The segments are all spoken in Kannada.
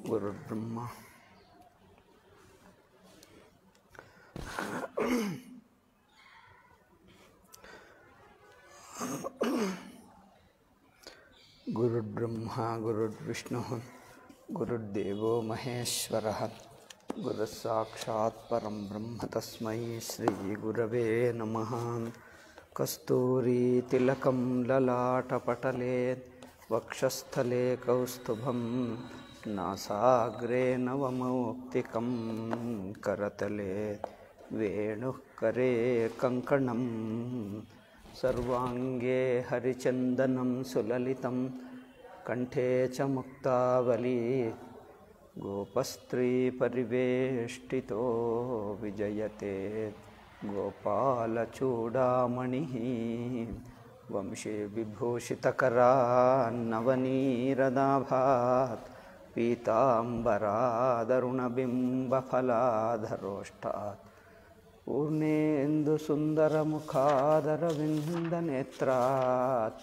ಗುರುರ್ಬ್ರಹ್ಮ ಗುರುರ್ಬ್ರಹ್ಮ ಗುರುರ್ವಿಷ್ಣು ಗುರುರ್ದೇವೋ ಮಹೇಶ್ವರ ಗುರುಃ ಸಾಕ್ಷಾತ್ ಪರಂ ಬ್ರಹ್ಮ ತಸ್ಮೈ ಶ್ರೀ ಗುರವೇ ನಮಃ ಕಸ್ತೂರಿ ತಿಲಕಂ ಲಲಾಟಪಟಲೆ ವಕ್ಷಸ್ಥಲೆ ಕೌಸ್ತುಭಂ ನಾಸಾಗ್ರೆ ನವಮೌಕ್ತಿಕಂ ಕರತಲೆ ವೇಣುಃ ಕರೆ ಕಂಕಣಂ ಸರ್ವಾಂಗೇ ಹರಿಚಂದನಂ ಸುಲಲಿತಂ ಕಂಠೇ ಚ ಮುಕ್ತಾವಲಿ गोपस्त्रीपरिवेष्टितो विजयते गोपालचूडामणिः वंशे विभूषितकरान्नवनीरदाभात् पीताम्बरादरुणबिम्बफलाधरोष्टात् पूर्णेन्दुसुन्दरमुखादरविन्दनेत्रात्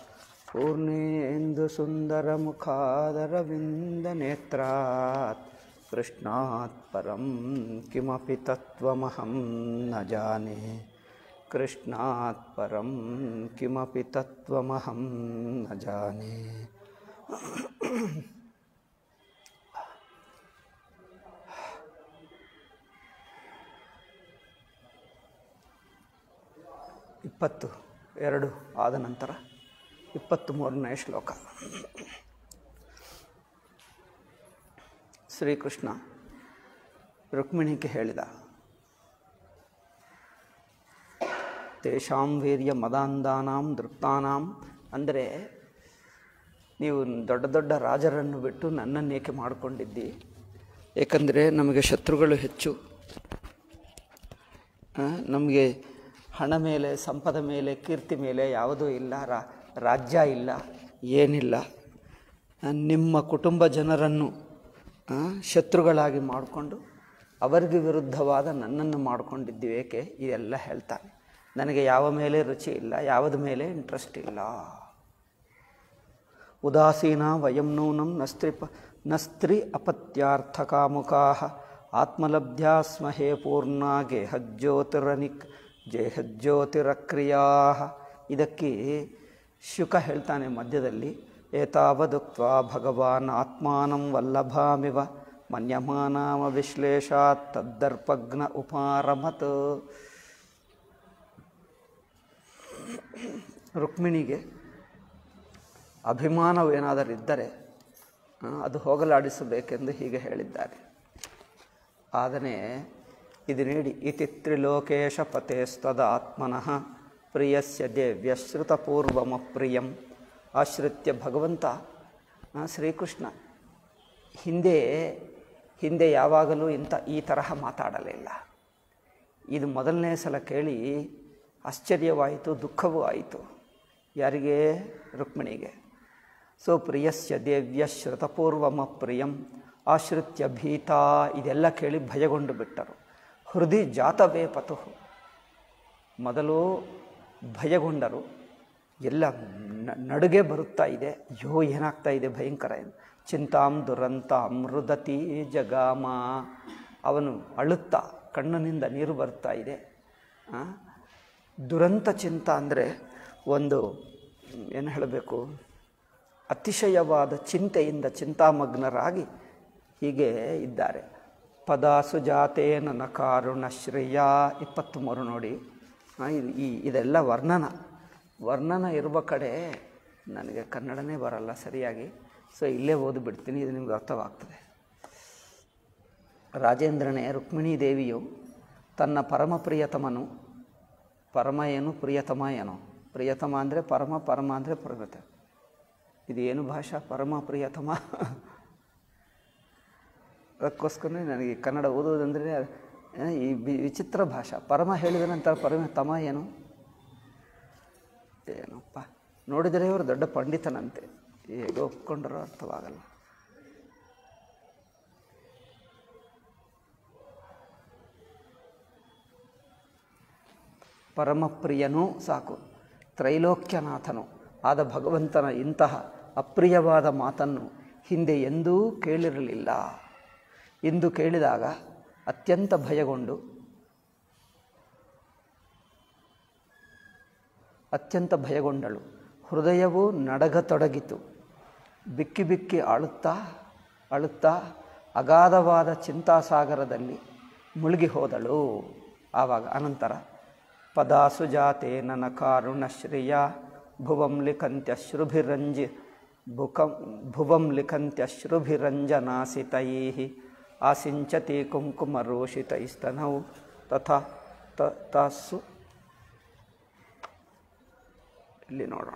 पूर्णेन्दुसुन्दरमुखादरविन्दनेत्रात् कृष्णात् परं किमपि तत्त्वमहं न जाने कृष्णात् परं किमपि तत्त्वमहं न जाने ಇಪ್ಪತ್ತು ಎರಡು ಆದ ನಂತರ ಇಪ್ಪತ್ತ್ಮೂರನೇ ಶ್ಲೋಕ ಶ್ರೀಕೃಷ್ಣ ರುಕ್ಮಿಣಿಗೆ ಹೇಳಿದ ತೇಷಾಂ ವೀರ್ಯ ಮದಾಂಧಾನಾಂ ದೃಪ್ತಾನಾಂ ಅಂದರೆ ನೀವು ದೊಡ್ಡ ದೊಡ್ಡ ರಾಜರನ್ನು ಬಿಟ್ಟು ನನ್ನನ್ನೇಕೆ ಮಾಡಿಕೊಂಡಿದ್ದಿ ಏಕೆಂದರೆ ನಮಗೆ ಶತ್ರುಗಳು ಹೆಚ್ಚು ನಮಗೆ ಹಣ ಮೇಲೆ ಸಂಪದ ಮೇಲೆ ಕೀರ್ತಿ ಮೇಲೆ ಯಾವುದೂ ಇಲ್ಲ ರಾಜ್ಯ ಇಲ್ಲ ಏನಿಲ್ಲ ನಿಮ್ಮ ಕುಟುಂಬ ಜನರನ್ನು ಶತ್ರುಗಳಾಗಿ ಮಾಡಿಕೊಂಡು ಅವರಿಗೆ ವಿರುದ್ಧವಾದ ನನ್ನನ್ನು ಮಾಡಿಕೊಂಡಿದ್ದೀವಿ ಏಕೆ ಇದೆಲ್ಲ ಹೇಳ್ತಾನೆ ನನಗೆ ಯಾವ ಮೇಲೆ ರುಚಿ ಇಲ್ಲ ಯಾವುದ ಮೇಲೆ ಇಂಟ್ರೆಸ್ಟ್ ಇಲ್ಲ ಉದಾಸೀನ ವಯಂ ನೂನಂ ನಸ್ತ್ರಿ ಪ ನಸ್ತ್ರಿ ಅಪತ್ಯಾರ್ಥಕಾಮುಖಾ ಆತ್ಮಲಬ್ಧ್ಯಾ ಸ್ಮಹೇ ಪೂರ್ಣ ಗೇಹಜ್ಯೋತಿರನಿಕ್ ಜೇಹಜ್ಯೋತಿರಕ್ರಿಯಾ ಇದಕ್ಕೆ ಶುಕ ಹೇಳ್ತಾನೆ ಮಧ್ಯದಲ್ಲಿ ಏತಾವದುಕ್ತ ಭಗವಾನ್ ಆತ್ಮಾನಂ ವಲ್ಲಭಾಮಿವ ಮನ್ಯಮಾನಾಮ ವಿಶ್ಲೇಷಾತ್ ತದ್ದರ್ಪಗ್ನ ಉಪಾರಮತ್ ರುಕ್ಮಿಣಿಗೆ ಅಭಿಮಾನವೇನಾದರಿದ್ದರೆ ಅದು ಹೋಗಲಾಡಿಸಬೇಕೆಂದು ಹೀಗೆ ಹೇಳಿದ್ದಾರೆ ಆದರೆ ಇದು ನೀಡಿ ಇತಿ ತ್ರಿಲೋಕೇಶ ಪತೇಸ್ತದ ಆತ್ಮನಃ ಪ್ರಿಯಸ್ಯ ದೇವ್ಯಶ್ರುತಪೂರ್ವಮಪ್ರಿಯಂ ಆಶ್ರಿತ್ಯ ಭಗವಂತ ಶ್ರೀಕೃಷ್ಣ ಹಿಂದೆ ಹಿಂದೆ ಯಾವಾಗಲೂ ಇಂಥ ಈ ತರಹ ಮಾತಾಡಲಿಲ್ಲ ಇದು ಮೊದಲನೇ ಸಲ ಕೇಳಿ ಆಶ್ಚರ್ಯವಾಯಿತು ದುಃಖವೂ ಆಯಿತು ಯಾರಿಗೆ ರುಕ್ಮಿಣಿಗೆ ಸೊ ಪ್ರಿಯಸ್ಯ ದೇವ್ಯ ಶ್ರುತಪೂರ್ವಮಪ್ರಿಯಂ ಆಶ್ರಿತ್ಯ ಭೀತ ಇದೆಲ್ಲ ಕೇಳಿ ಭಯಗೊಂಡು ಬಿಟ್ಟರು ಹೃದಯ ಜಾತವೇ ಪತು ಮೊದಲು ಭಯಗೊಂಡರು ಎಲ್ಲ ನಡುಗೆ ಬರುತ್ತಾ ಇದೆ ಅಯ್ಯೋ ಏನಾಗ್ತಾ ಇದೆ ಭಯಂಕರ ಚಿಂತಾಂ ದುರಂತಾಂ ಮೃದತಿ ಜಗಾಮ ಅವನು ಅಳುತ್ತಾ ಕಣ್ಣಿನಿಂದ ನೀರು ಬರ್ತಾ ಇದೆ ದುರಂತ ಚಿಂತ ಅಂದರೆ ಒಂದು ಏನು ಹೇಳಬೇಕು ಅತಿಶಯವಾದ ಚಿಂತೆಯಿಂದ ಚಿಂತಾಮಗ್ನರಾಗಿ ಹೀಗೆ ಇದ್ದಾರೆ ಪದ ಸುಜಾತೇನ ನಕಾರುಣ ಶ್ರೇಯ ಇಪ್ಪತ್ತ್ಮೂರು ನೋಡಿ ಈ ಇದೆಲ್ಲ ವರ್ಣನ ವರ್ಣನ ಇರುವ ಕಡೆ ನನಗೆ ಕನ್ನಡನೇ ಬರಲ್ಲ ಸರಿಯಾಗಿ ಸೊ ಇಲ್ಲೇ ಓದಿಬಿಡ್ತೀನಿ ಇದು ನಿಮ್ಗೆ ಅರ್ಥವಾಗ್ತದೆ ರಾಜೇಂದ್ರನೇ ರುಕ್ಮಿಣೀ ದೇವಿಯು ತನ್ನ ಪರಮ ಪ್ರಿಯತಮನು ಪರಮ ಏನು ಪ್ರಿಯತಮ ಏನೋ ಪ್ರಿಯತಮ ಅಂದರೆ ಪರಮ ಪರಮ ಅಂದರೆ ಪ್ರಿಯತ ಇದು ಏನು ಭಾಷಾ ಪರಮ ಪ್ರಿಯತಮ ಅದಕ್ಕೋಸ್ಕರ ನನಗೆ ಕನ್ನಡ ಓದುವುದಂದರೆ ಈ ವಿಚಿತ್ರ ಭಾಷಾ ಪರಮ ಹೇಳಿದ ನಂತರ ಪರಮ ತಮ ಏನು ಏನಪ್ಪ ನೋಡಿದರೆ ಇವರು ದೊಡ್ಡ ಪಂಡಿತನಂತೆ ಹೇಗೆ ಒಪ್ಕೊಂಡ್ರೂ ಅರ್ಥವಾಗಲ್ಲ ಪರಮಪ್ರಿಯನೂ ಸಾಕು ತ್ರೈಲೋಕ್ಯನಾಥನು ಆದ ಭಗವಂತನ ಇಂತಹ ಅಪ್ರಿಯವಾದ ಮಾತನ್ನು ಹಿಂದೆ ಎಂದೂ ಕೇಳಿರಲಿಲ್ಲ ಇಂದು ಕೇಳಿದಾಗ ಅತ್ಯಂತ ಭಯಗೊಂಡು ಅತ್ಯಂತ ಭಯಗೊಂಡಳು ಹೃದಯವು ನಡಗತೊಡಗಿತು ಬಿಕ್ಕಿ ಬಿಕ್ಕಿ ಅಳುತ್ತಾ ಅಳುತ್ತಾ ಅಗಾಧವಾದ ಚಿಂತಾಸಾಗರದಲ್ಲಿ ಮುಳುಗಿ ಹೋದಳು ಆವಾಗ ಅನಂತರ ಪದಾಸು ಜಾತೆ ನನ ಕಾರುಣಶ್ರಿಯ ಭುವಂ ಲಿಖಂತ್ಯಶ್ರುಭಿರಂಜಿ ಬುಕಂ ಭುವಂ ಲಿಖಂತ್ಯಶ್ರುಭಿರಂಜನಾಸಿತೈ ಆಸಿಂಚತಿ ಕುಂಕುಮರೋಷಿತೈಸ್ತನೌ ತಥಾ ತ ತಾಸು ಇಲ್ಲಿ ನೋಡೋಣ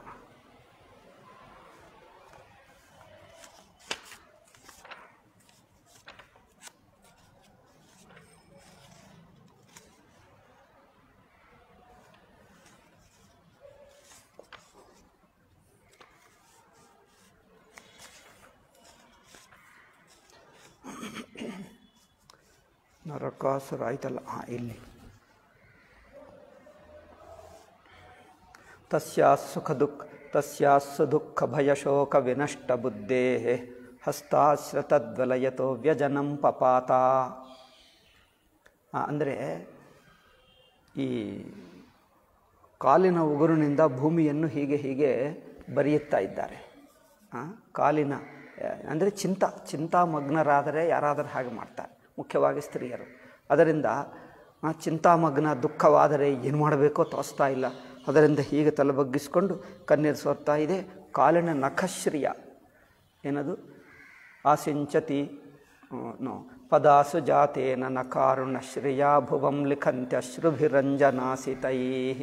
ನರಕಾಸುರ ಆಯ್ತಲ್ಲ ಹಾಂ ಇಲ್ಲಿ ತಸ್ಯಾಸ್ಸುಖ ದುಃಖ ತಸ್ಯಾಸ್ಸು ದುಃಖ ಭಯಶೋಕ ವಿನಷ್ಟ ಬುದ್ಧೇ ಹಸ್ತಾಶ್ರತದ್ವಲಯತೋ ವ್ಯಜನಂ ಪಪಾತ ಅಂದರೆ ಈ ಕಾಲಿನ ಉಗುರಿನಿಂದ ಭೂಮಿಯನ್ನು ಹೀಗೆ ಹೀಗೆ ಬರೆಯುತ್ತಾ ಇದ್ದಾರೆ ಆ, ಕಾಲಿನ ಅಂದರೆ ಚಿಂತ ಚಿಂತಾಮಗ್ನರಾದರೆ ಯಾರಾದರೂ ಹಾಗೆ ಮಾಡ್ತಾರೆ ಮುಖ್ಯವಾಗಿ ಸ್ತ್ರೀಯರು ಅದರಿಂದ ಆ, ಚಿಂತಾಮಗ್ನ ದುಃಖವಾದರೆ ಏನು ಮಾಡಬೇಕೋ ತೋರಿಸ್ತಾ ಇಲ್ಲ ಅದರಿಂದ ಹೀಗೆ ತಲೆ ಬಗ್ಗಿಸ್ಕೊಂಡು ಕಣ್ಣೀರು ಸೋರ್ತಾ ಇದೆ ಕಾಲಿನ ನಖಶ್ರಿಯ ಏನದು ಆಸಿಂಚತಿ ನೋ ಪದಾಸು ಜಾತೇನ ನಕಾರುಣ ಶ್ರಿಯಾ ಭುವಂ ಲಿಖಂತ್ಯಶ್ರುಭಿರಂಜನಾಸಿತೈ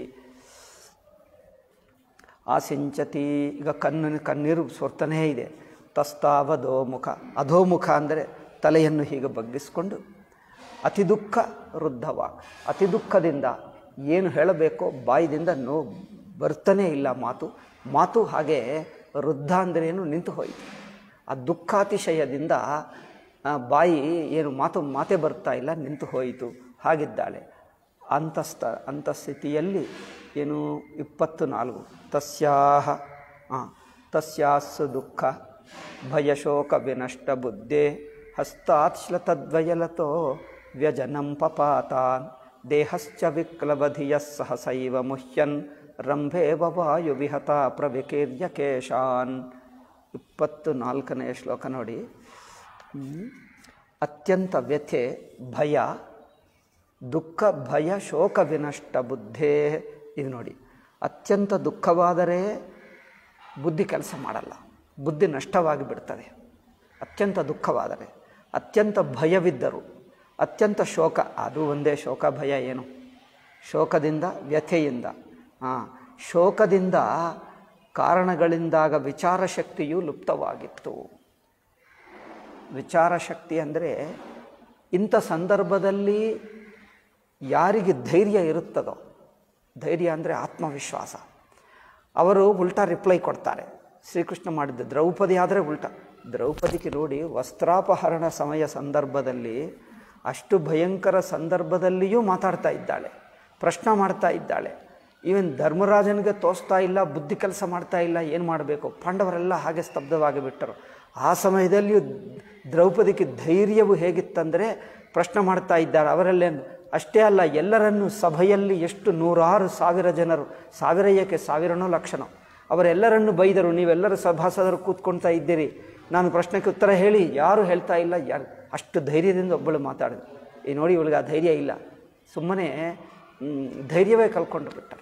ಆಸಿಂಚತಿ ಈಗ ಕಣ್ಣಿನ ಕಣ್ಣೀರು ಸೊರ್ತನೇ ಇದೆ ತಸ್ತಾವಧೋಮುಖ ಅಧೋಮುಖ ಅಂದರೆ ತಲೆಯನ್ನು ಹೀಗೆ ಬಗ್ಗಿಸ್ಕೊಂಡು ಅತಿ ದುಃಖ ವೃದ್ಧವ ಅತಿ ದುಃಖದಿಂದ ಏನು ಹೇಳಬೇಕೋ ಬಾಯಿದಿಂದ ನೋ ಬರ್ತಾನೇ ಇಲ್ಲ ಮಾತು ಮಾತು ಹಾಗೆ ವೃದ್ಧ ಅಂದ್ರೇನು ನಿಂತು ಹೋಯಿತು ಆ ದುಃಖಾತಿಶಯದಿಂದ ಆ, ಬಾಯಿ ಏನು ಮಾತು ಮಾತೇ ಬರ್ತಾ ಇಲ್ಲ ನಿಂತು ಹೋಯಿತು ಹಾಗಿದ್ದಾಳೆ ಅಂತಸ್ಥ ಅಂತಸ್ಥಿತಿಯಲ್ಲಿ ಏನು ಇಪ್ಪತ್ತು ನಾಲ್ಕು ತಸ್ಯಾಹ ಹಾಂ ತಸ್ಯಾಸ್ಸು ದುಃಖ ಭಯಶೋಕ ವಿನಷ್ಟ ಬುದ್ಧೆ ಹಸ್ತಾತ್ಶ್ಲತದ್ವಯಲತೋ ವ್ಯಜನಂ ಪಪಾತಾನ್ ದೇಹಶ್ಚ ವಿಕ್ಲವಧಿಯ ಸಹಸೈವ ಮುಹ್ಯನ್ ರಂಭೇವ ವಾಯು ವಿಹತ ಪ್ರವಿಕೀರ್ಯ ಕೇಶಾನ್ ಇಪ್ಪತ್ತು ನಾಲ್ಕನೆಯ ಶ್ಲೋಕ ನೋಡಿ ಹ್ಮ್. ಅತ್ಯಂತ ವ್ಯಥೆ ಭಯ ದುಃಖ ಭಯ ಶೋಕ ವಿನಷ್ಟ ಬುದ್ಧೇ ಇದು ನೋಡಿ ಅತ್ಯಂತ ದುಃಖವಾದರೆ ಬುದ್ಧಿ ಕೆಲಸ ಮಾಡಲ್ಲ ಬುದ್ಧಿ ನಷ್ಟವಾಗಿ ಬಿಡ್ತದೆ ಅತ್ಯಂತ ದುಃಖವಾದರೆ ಅತ್ಯಂತ ಭಯವಿದ್ದರು ಅತ್ಯಂತ ಶೋಕ ಅದು ಒಂದೇ ಶೋಕ ಭಯ ಏನು ಶೋಕದಿಂದ ವ್ಯಥೆಯಿಂದ ಹಾಂ ಶೋಕದಿಂದ ಕಾರಣಗಳಿಂದಾಗ ವಿಚಾರ ಶಕ್ತಿಯು ಲುಪ್ತವಾಗಿತ್ತು ವಿಚಾರ ಶಕ್ತಿ ಅಂದರೆ ಇಂಥ ಸಂದರ್ಭದಲ್ಲಿ ಯಾರಿಗೆ ಧೈರ್ಯ ಇರುತ್ತದೋ ಧೈರ್ಯ ಅಂದರೆ ಆತ್ಮವಿಶ್ವಾಸ ಅವರು ಉಲ್ಟಾ ರಿಪ್ಲೈ ಕೊಡ್ತಾರೆ ಶ್ರೀಕೃಷ್ಣ ಮಾಡಿದ್ದು ದ್ರೌಪದಿ ಆದರೆ ಉಲ್ಟಾ ದ್ರೌಪದಿಗೆ ನೋಡಿ ವಸ್ತ್ರಾಪಹರಣ ಸಮಯ ಸಂದರ್ಭದಲ್ಲಿ ಅಷ್ಟು ಭಯಂಕರ ಸಂದರ್ಭದಲ್ಲಿಯೂ ಮಾತಾಡ್ತಾ ಇದ್ದಾಳೆ ಪ್ರಶ್ನೆ ಮಾಡ್ತಾ ಇದ್ದಾಳೆ ಈವನ್ ಧರ್ಮರಾಜನಿಗೆ ತೋರಿಸ್ತಾ ಇಲ್ಲ ಬುದ್ಧಿ ಕೆಲಸ ಮಾಡ್ತಾ ಇಲ್ಲ ಏನು ಮಾಡಬೇಕು ಪಾಂಡವರೆಲ್ಲ ಹಾಗೆ ಸ್ತಬ್ಧವಾಗಿ ಬಿಟ್ಟರು ಆ ಸಮಯದಲ್ಲಿಯೂ ದ್ರೌಪದಿಗೆ ಧೈರ್ಯವು ಹೇಗಿತ್ತಂದರೆ ಪ್ರಶ್ನೆ ಮಾಡ್ತಾ ಇದ್ದಾರೆ ಅವರಲ್ಲೇನು ಅಷ್ಟೇ ಅಲ್ಲ ಎಲ್ಲರನ್ನೂ ಸಭೆಯಲ್ಲಿ ಎಷ್ಟು ನೂರಾರು ಸಾವಿರ ಜನರು ಸಾವಿರ ಏಕೆ ಸಾವಿರನೋ ಲಕ್ಷನೋ ಅವರೆಲ್ಲರನ್ನು ಬೈದರು ನೀವೆಲ್ಲರೂ ಸಭಾಸದರು ಕೂತ್ಕೊಳ್ತಾ ಇದ್ದೀರಿ ನಾನು ಪ್ರಶ್ನೆಗೆ ಉತ್ತರ ಹೇಳಿ ಯಾರು ಹೇಳ್ತಾ ಇಲ್ಲ ಯಾರು ಅಷ್ಟು ಧೈರ್ಯದಿಂದ ಒಬ್ಬಳು ಮಾತಾಡಿದ್ರು ಈ ನೋಡಿ ಇವಳಿಗೆ ಆ ಧೈರ್ಯ ಇಲ್ಲ ಸುಮ್ಮನೆ ಮ್, ಧೈರ್ಯವೇ ಕಳ್ಕೊಂಡು ಬಿಟ್ಟರು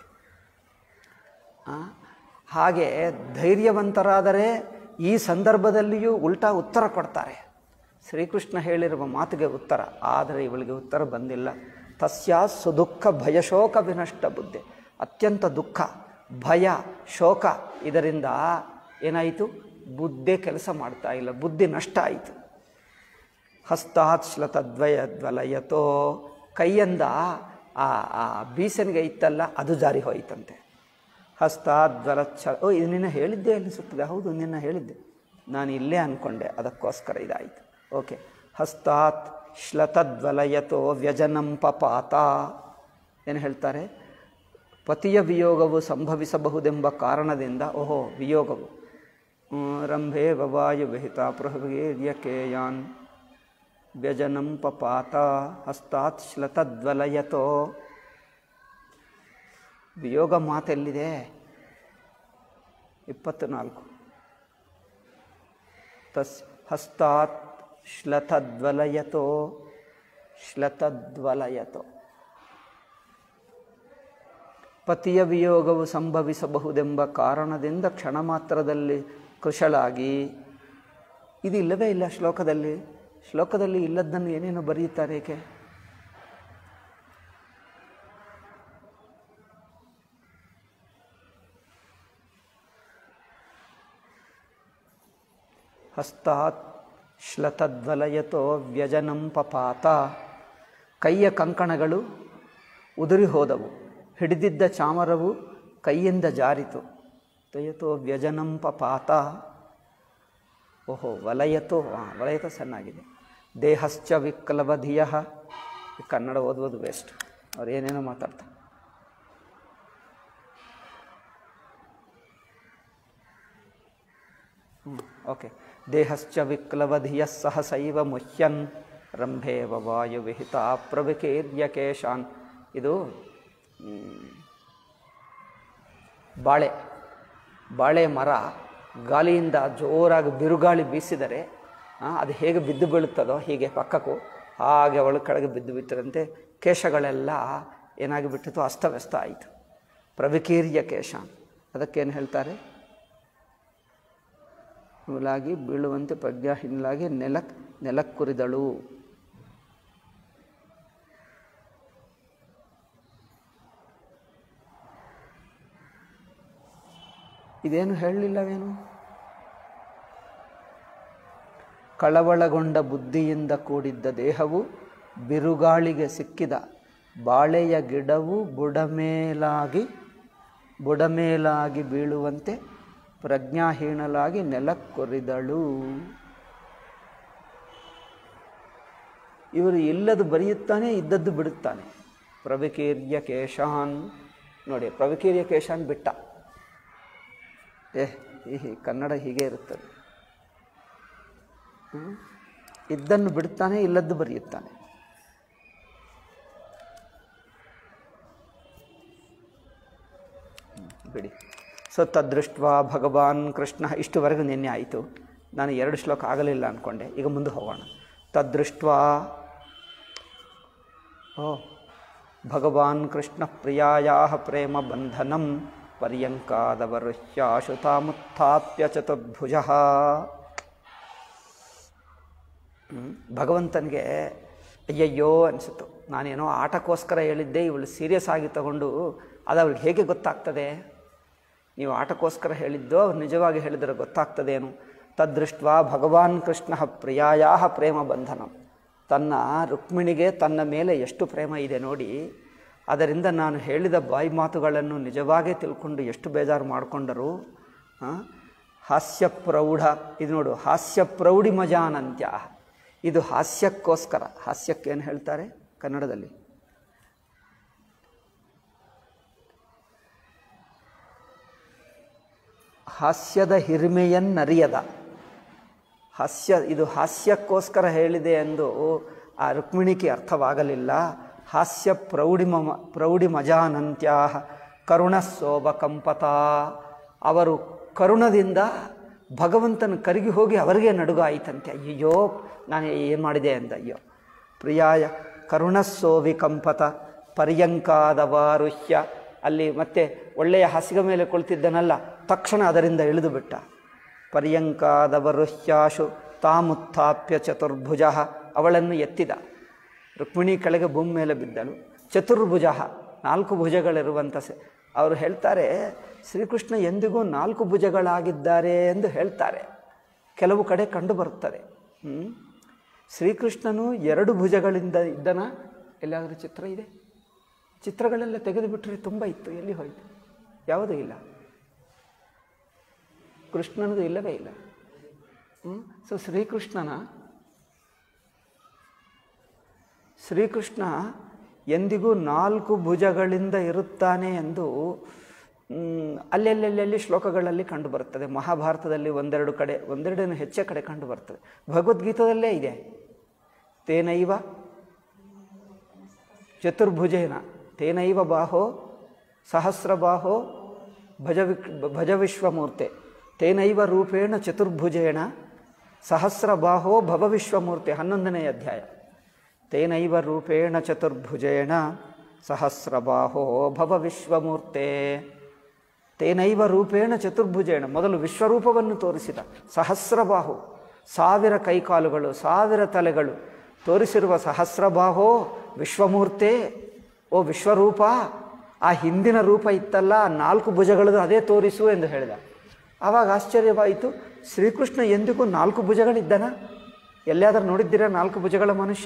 ಆ, ಹಾಗೆ ಧೈರ್ಯವಂತರಾದರೆ ಈ ಸಂದರ್ಭದಲ್ಲಿಯೂ ಉಲ್ಟಾ ಉತ್ತರ ಕೊಡ್ತಾರೆ ಶ್ರೀಕೃಷ್ಣ ಹೇಳಿರುವ ಮಾತಿಗೆ ಉತ್ತರ ಆದರೆ ಇವಳಿಗೆ ಉತ್ತರ ಬಂದಿಲ್ಲ ತಸ್ಯಾ ಸುದುಃಖ ಭಯಶೋಕ ವಿನಷ್ಟ ಬುದ್ಧಿ ಅತ್ಯಂತ ದುಃಖ ಭಯ ಶೋಕ ಇದರಿಂದ ಏನಾಯಿತು ಬುದ್ಧಿ ಕೆಲಸ ಮಾಡ್ತಾ ಇಲ್ಲ ಬುದ್ಧಿ ನಷ್ಟ ಆಯಿತು ಹಸ್ತಾತ್ ಶ್ಲತದ್ವಯ ದ್ವಲಯತೋ ಕೈಯಿಂದ ಆ ಆ ಬೀಸನಿಗೆ ಇತ್ತಲ್ಲ ಅದು ಜಾರಿ ಹೋಯಿತಂತೆ ಹಸ್ತಾದ್ವಲ ಛ ಓ ಇದು ನಿನ್ನ ಹೇಳಿದ್ದೆ ಅನಿಸುತ್ತದೆ ಹೌದು ನಿನ್ನ ಹೇಳಿದ್ದೆ ನಾನು ಇಲ್ಲೇ ಅಂದ್ಕೊಂಡೆ ಅದಕ್ಕೋಸ್ಕರ ಇದಾಯಿತು ಓಕೆ ಹಸ್ತಾತ್ ಶ್ಲತದ್ವಲಯತೋ ವ್ಯಜನಂ ಪಪಾತ ಏನು ಹೇಳ್ತಾರೆ ಪತಿಯ ವಿಯೋಗವು ಸಂಭವಿಸಬಹುದೆಂಬ ಕಾರಣದಿಂದ ಓಹೋ ವಿಯೋಗವು ಹ್ಮ್, ರಂಭೆ ವವಾಯು ವಿಹಿತ ಪ್ರಹೃರ್ಯಕೇಯಾನ್ ವ್ಯಜನಂ ಪಪಾತ ಹಸ್ತಾತ್ ಶ್ಲತದ್ವಲಯತೋ ವಿಯೋಗ ಮಾತೆಲ್ಲಿದೆ ಇಪ್ಪತ್ತು ನಾಲ್ಕು ತಸ್ ಹಸ್ತಾತ್ ಶ್ಲತದ್ವಲಯತೋ ಶ್ಲತದ್ವಲಯತೋ ಪತಿಯ ವಿಯೋಗವು ಸಂಭವಿಸಬಹುದೆಂಬ ಕಾರಣದಿಂದ ಕ್ಷಣ ಮಾತ್ರದಲ್ಲಿ ಕೃಶಳಾಗಿ ಇದು ಇಲ್ಲವೇ ಇಲ್ಲ ಶ್ಲೋಕದಲ್ಲಿ ಶ್ಲೋಕದಲ್ಲಿ ಇಲ್ಲದ್ದನ್ನು ಏನೇನು ಬರೆಯುತ್ತಾರೆ ಏಕೆ ಹಸ್ತಾತ್ ಶ್ಲತದ್ವಲಯತೋ ವ್ಯಜನಂ ಪಪಾತ ಕೈಯ ಕಂಕಣಗಳು ಉದುರಿ ಹೋದವು ಹಿಡಿದಿದ್ದ ಚಾಮರವು ಕೈಯಿಂದ ಜಾರಿತು ತಯತೋ ವ್ಯಜನಂ ಪಪಾತ ಓಹೋ ವಲಯತೋ ಹಾಂ ವಲಯತ ಚೆನ್ನಾಗಿದೆ ದೇಹಶ್ಚ ವಿಕ್ಲವಧಿಯ ಕನ್ನಡ ಓದುವುದು ವೇಸ್ಟ್ ಅವ್ರು ಏನೇನೋ ಮಾತಾಡ್ತಾರೆ ಓಕೆ ದೇಹಶ್ಚ ವಿಕ್ಲವಧಿಯ ಸಹಸೈವ ಮುಹ್ಯನ್ ರಂಭೇವ ವಾಯು ವಿಹಿತ ಪ್ರವಿಕೇರ್ಯಕೇಶಾನ್ ಇದು ಮ್, ಬಾಳೆ ಬಾಳೆ ಮರ ಗಾಳಿಯಿಂದ ಜೋರಾಗಿ ಬಿರುಗಾಳಿ ಬೀಸಿದರೆ ಆ, ಅದು ಹೇಗೆ ಬಿದ್ದು ಬೀಳುತ್ತದೋ ಹೀಗೆ ಪಕ್ಕಕ್ಕೂ ಹಾಗೆ ಒಳ ಕೆಳಗೆ ಬಿದ್ದು ಬಿಟ್ಟರಂತೆ ಕೇಶಗಳೆಲ್ಲ ಏನಾಗಿ ಬಿಟ್ಟಿತು ಅಸ್ತವ್ಯಸ್ತ ಆಯಿತು ಪ್ರವಿಕೀರ್ಯ ಕೇಶ ಅದಕ್ಕೇನು ಹೇಳ್ತಾರೆ ನೂಲಾಗಿ ಬೀಳುವಂತೆ ಪ್ರಜ್ಞಾಹೀನಲಾಗಿ ನೆಲಕ್ ನೆಲಕ್ಕುರಿದಳು ಇದೇನು ಹೇಳಲಿಲ್ಲವೇನು ಕಳವಳಗೊಂಡ ಬುದ್ಧಿಯಿಂದ ಕೂಡಿದ್ದ ದೇಹವು ಬಿರುಗಾಳಿಗೆ ಸಿಕ್ಕಿದ ಬಾಳೆಯ ಗಿಡವು ಬುಡಮೇಲಾಗಿ ಬುಡಮೇಲಾಗಿ ಬೀಳುವಂತೆ ಪ್ರಜ್ಞಾಹೀನಲಾಗಿ ನೆಲಕ್ಕೊರಿದಳು ಇವರು ಇಲ್ಲದು ಬರೆಯುತ್ತಾನೆ ಇದ್ದದ್ದು ಬಿಡುತ್ತಾನೆ ಪ್ರವಿಕೀರ್ಯ ಕೇಶಾನ್ ನೋಡಿ ಪ್ರವಿಕೀರ್ಯ ಕೇಶಾನ್ ಬಿಟ್ಟ ಏ ಈ ಹಿ- ಕನ್ನಡ ಹೀಗೆ ಇರುತ್ತದೆ ಹ್ಮ್? ಇದ್ದನ್ನು ಬಿಡುತ್ತಾನೆ ಇಲ್ಲದ್ದು ಬರೆಯುತ್ತಾನೆ ಹ್ಮ್, ಬಿಡಿ ಸೊ ತದೃಷ್ಟ ಭಗವಾನ್ ಕೃಷ್ಣ ಇಷ್ಟುವರೆಗೂ ನಿನ್ನೆ ಆಯಿತು ನಾನು ಎರಡು ಶ್ಲೋಕ ಆಗಲಿಲ್ಲ ಅಂದ್ಕೊಂಡೆ ಈಗ ಮುಂದೆ ಹೋಗೋಣ ತದೃಷ್ಟ ಓ ಭಗವಾನ್ ಕೃಷ್ಣ ಪ್ರಿಯಾಯಾ ಪ್ರೇಮ ಬಂಧನಂ ಪರ್ಯಂಕಾದವರುಹ್ಯಾಶುತಾಮುತ್ಥಾಪ್ಯ ಚತುರ್ಭುಜ ಭಗವಂತನಿಗೆ ಅಯ್ಯಯ್ಯೋ ಅನಿಸುತ್ತು ನಾನೇನೋ ಆಟಕ್ಕೋಸ್ಕರ ಹೇಳಿದ್ದೆ ಇವಳು ಸೀರಿಯಸ್ ಆಗಿ ತಗೊಂಡು ಅದು ಅವ್ರಿಗೆ ಹೇಗೆ ಗೊತ್ತಾಗ್ತದೆ ನೀವು ಆಟಕ್ಕೋಸ್ಕರ ಹೇಳಿದ್ದೋ ಅವ್ರು ನಿಜವಾಗಿ ಹೇಳಿದರೆ ಗೊತ್ತಾಗ್ತದೇನು ತದೃಷ್ಟ ಭಗವಾನ್ ಕೃಷ್ಣ ಪ್ರಿಯಾಯಾ ಪ್ರೇಮ ಬಂಧನಂ ತನ್ನ ರುಕ್ಮಿಣಿಗೆ ತನ್ನ ಮೇಲೆ ಎಷ್ಟು ಪ್ರೇಮ ಇದೆ ನೋಡಿ ಅದರಿಂದ ನಾನು ಹೇಳಿದ ಬಾಯಿ ಮಾತುಗಳನ್ನು ನಿಜವಾಗೇ ತಿಳ್ಕೊಂಡು ಎಷ್ಟು ಬೇಜಾರು ಮಾಡಿಕೊಂಡರು ಹಾಸ್ಯ ಪ್ರೌಢ ಇದು ನೋಡು ಹಾಸ್ಯ ಪ್ರೌಢಿ ಮಜಾನಂತ್ಯ ಇದು ಹಾಸ್ಯಕ್ಕೋಸ್ಕರ ಹಾಸ್ಯಕ್ಕೇನು ಹೇಳ್ತಾರೆ ಕನ್ನಡದಲ್ಲಿ ಹಾಸ್ಯದ ಹಿರಿಮೆಯನ್ನರಿಯದ ಹಾಸ್ಯ ಇದು ಹಾಸ್ಯಕ್ಕೋಸ್ಕರ ಹೇಳಿದೆ ಎಂದು ಆ ರುಕ್ಮಿಣಿಗೆ ಅರ್ಥವಾಗಲಿಲ್ಲ ಹಾಸ್ಯ ಪ್ರೌಢಿಮ ಪ್ರೌಢಿ ಮಜಾನಂತ್ಯ ಕರುಣ ಕಂಪತ ಅವರು ಕರುಣದಿಂದ ಭಗವಂತನ ಕರಗಿ ಹೋಗಿ ಅವರಿಗೆ ನಡುಗಾಯಿತಂತೆ ಅಯ್ಯೋ ನಾನು ಏನು ಮಾಡಿದೆ ಅಂತ ಅಯ್ಯೋ ಪ್ರಿಯಾಯ ಕರುಣಸ್ಸೋವಿ ಕಂಪತ ಪರ್ಯಂಕಾದವಾರುಹ್ಯ ಅಲ್ಲಿ ಮತ್ತೆ ಒಳ್ಳೆಯ ಹಾಸಿಗೆ ಮೇಲೆ ಕುಳಿತಿದ್ದನಲ್ಲ ತಕ್ಷಣ ಅದರಿಂದ ಇಳಿದು ಬಿಟ್ಟ ಪರ್ಯಂಕಾದವರುಹ್ಯಾಶು ತಾಮುತ್ಥಾಪ್ಯ ಚತುರ್ಭುಜ ಅವಳನ್ನು ಎತ್ತಿದ ರುಕ್ಮಿಣಿ ಕೆಳಗೆ ಭೂಮಿ ಮೇಲೆ ಬಿದ್ದಳು ಚತುರ್ಭುಜ ನಾಲ್ಕು ಭುಜಗಳಿರುವಂಥ ಸ ಅವರು ಹೇಳ್ತಾರೆ ಶ್ರೀಕೃಷ್ಣ ಎಂದಿಗೂ ನಾಲ್ಕು ಭುಜಗಳಾಗಿದ್ದಾರೆ ಎಂದು ಹೇಳ್ತಾರೆ ಕೆಲವು ಕಡೆ ಕಂಡು ಬರುತ್ತದೆ ಹ್ಮ್? ಶ್ರೀಕೃಷ್ಣನು ಎರಡು ಭುಜಗಳಿಂದ ಇದ್ದನ ಎಲ್ಲಾದರೂ ಚಿತ್ರ ಇದೆ ಚಿತ್ರಗಳೆಲ್ಲ ತೆಗೆದುಬಿಟ್ರೆ ತುಂಬ ಇತ್ತು ಎಲ್ಲಿ ಹೋಯಿತು ಯಾವುದೂ ಇಲ್ಲ ಕೃಷ್ಣನದು ಇಲ್ಲವೇ ಇಲ್ಲ ಸೊ ಶ್ರೀಕೃಷ್ಣನ ಶ್ರೀಕೃಷ್ಣ ಎಂದಿಗೂ ನಾಲ್ಕು ಭುಜಗಳಿಂದ ಇರುತ್ತಾನೆ ಎಂದು ಮ್, ಅಲ್ಲೆಲ್ಲೆಲ್ಲಿ ಶ್ಲೋಕಗಳಲ್ಲಿ ಕಂಡು ಬರುತ್ತದೆ ಮಹಾಭಾರತದಲ್ಲಿ ಒಂದೆರಡು ಕಡೆ ಒಂದೆರಡೇನು ಹೆಚ್ಚೆ ಕಡೆ ಕಂಡು ಬರ್ತದೆ ಭಗವದ್ಗೀತದಲ್ಲೇ ಇದೆ ತೇನೈವ ಚತುರ್ಭುಜೇನ ತೇನೈವ ಬಾಹೋ ಸಹಸ್ರಬಾಹೋ ಭಜ ವಿಕ್ ಭಜ ವಿಶ್ವಮೂರ್ತೆ ತೇನೈವ ರೂಪೇಣ ಚತುರ್ಭುಜೇಣ ಸಹಸ್ರಬಾಹೋ ಭವ ವಿಶ್ವಮೂರ್ತೆ ಹನ್ನೊಂದನೇ ಅಧ್ಯಾಯ ತೇನೈವ ರೂಪೇಣ ಚತುರ್ಭುಜೇಣ ಸಹಸ್ರಬಾಹೋ ಭವ ವಿಶ್ವಮೂರ್ತೆ ತೇನೈವ ರೂಪೇಣ ಚತುರ್ಭುಜೇಣ ಮೊದಲು ವಿಶ್ವರೂಪವನ್ನು ತೋರಿಸಿದ ಸಹಸ್ರಬಾಹು ಸಾವಿರ ಕೈಕಾಲುಗಳು ಸಾವಿರ ತಲೆಗಳು ತೋರಿಸಿರುವ ಸಹಸ್ರಬಾಹೋ ವಿಶ್ವಮೂರ್ತೆ ಓ ವಿಶ್ವರೂಪ ಆ ಹಿಂದಿನ ರೂಪ ಇತ್ತಲ್ಲ ಆ ನಾಲ್ಕು ಭುಜಗಳದು ಅದೇ ತೋರಿಸು ಎಂದು ಹೇಳಿದ ಆವಾಗ ಆಶ್ಚರ್ಯವಾಯಿತು ಶ್ರೀಕೃಷ್ಣ ಎಂದಿಗೂ ನಾಲ್ಕು ಭುಜಗಳಿದ್ದನ ಎಲ್ಲಿಯಾದರೂ ನೋಡಿದ್ದೀರಾ ನಾಲ್ಕು ಭುಜಗಳ ಮನುಷ್ಯ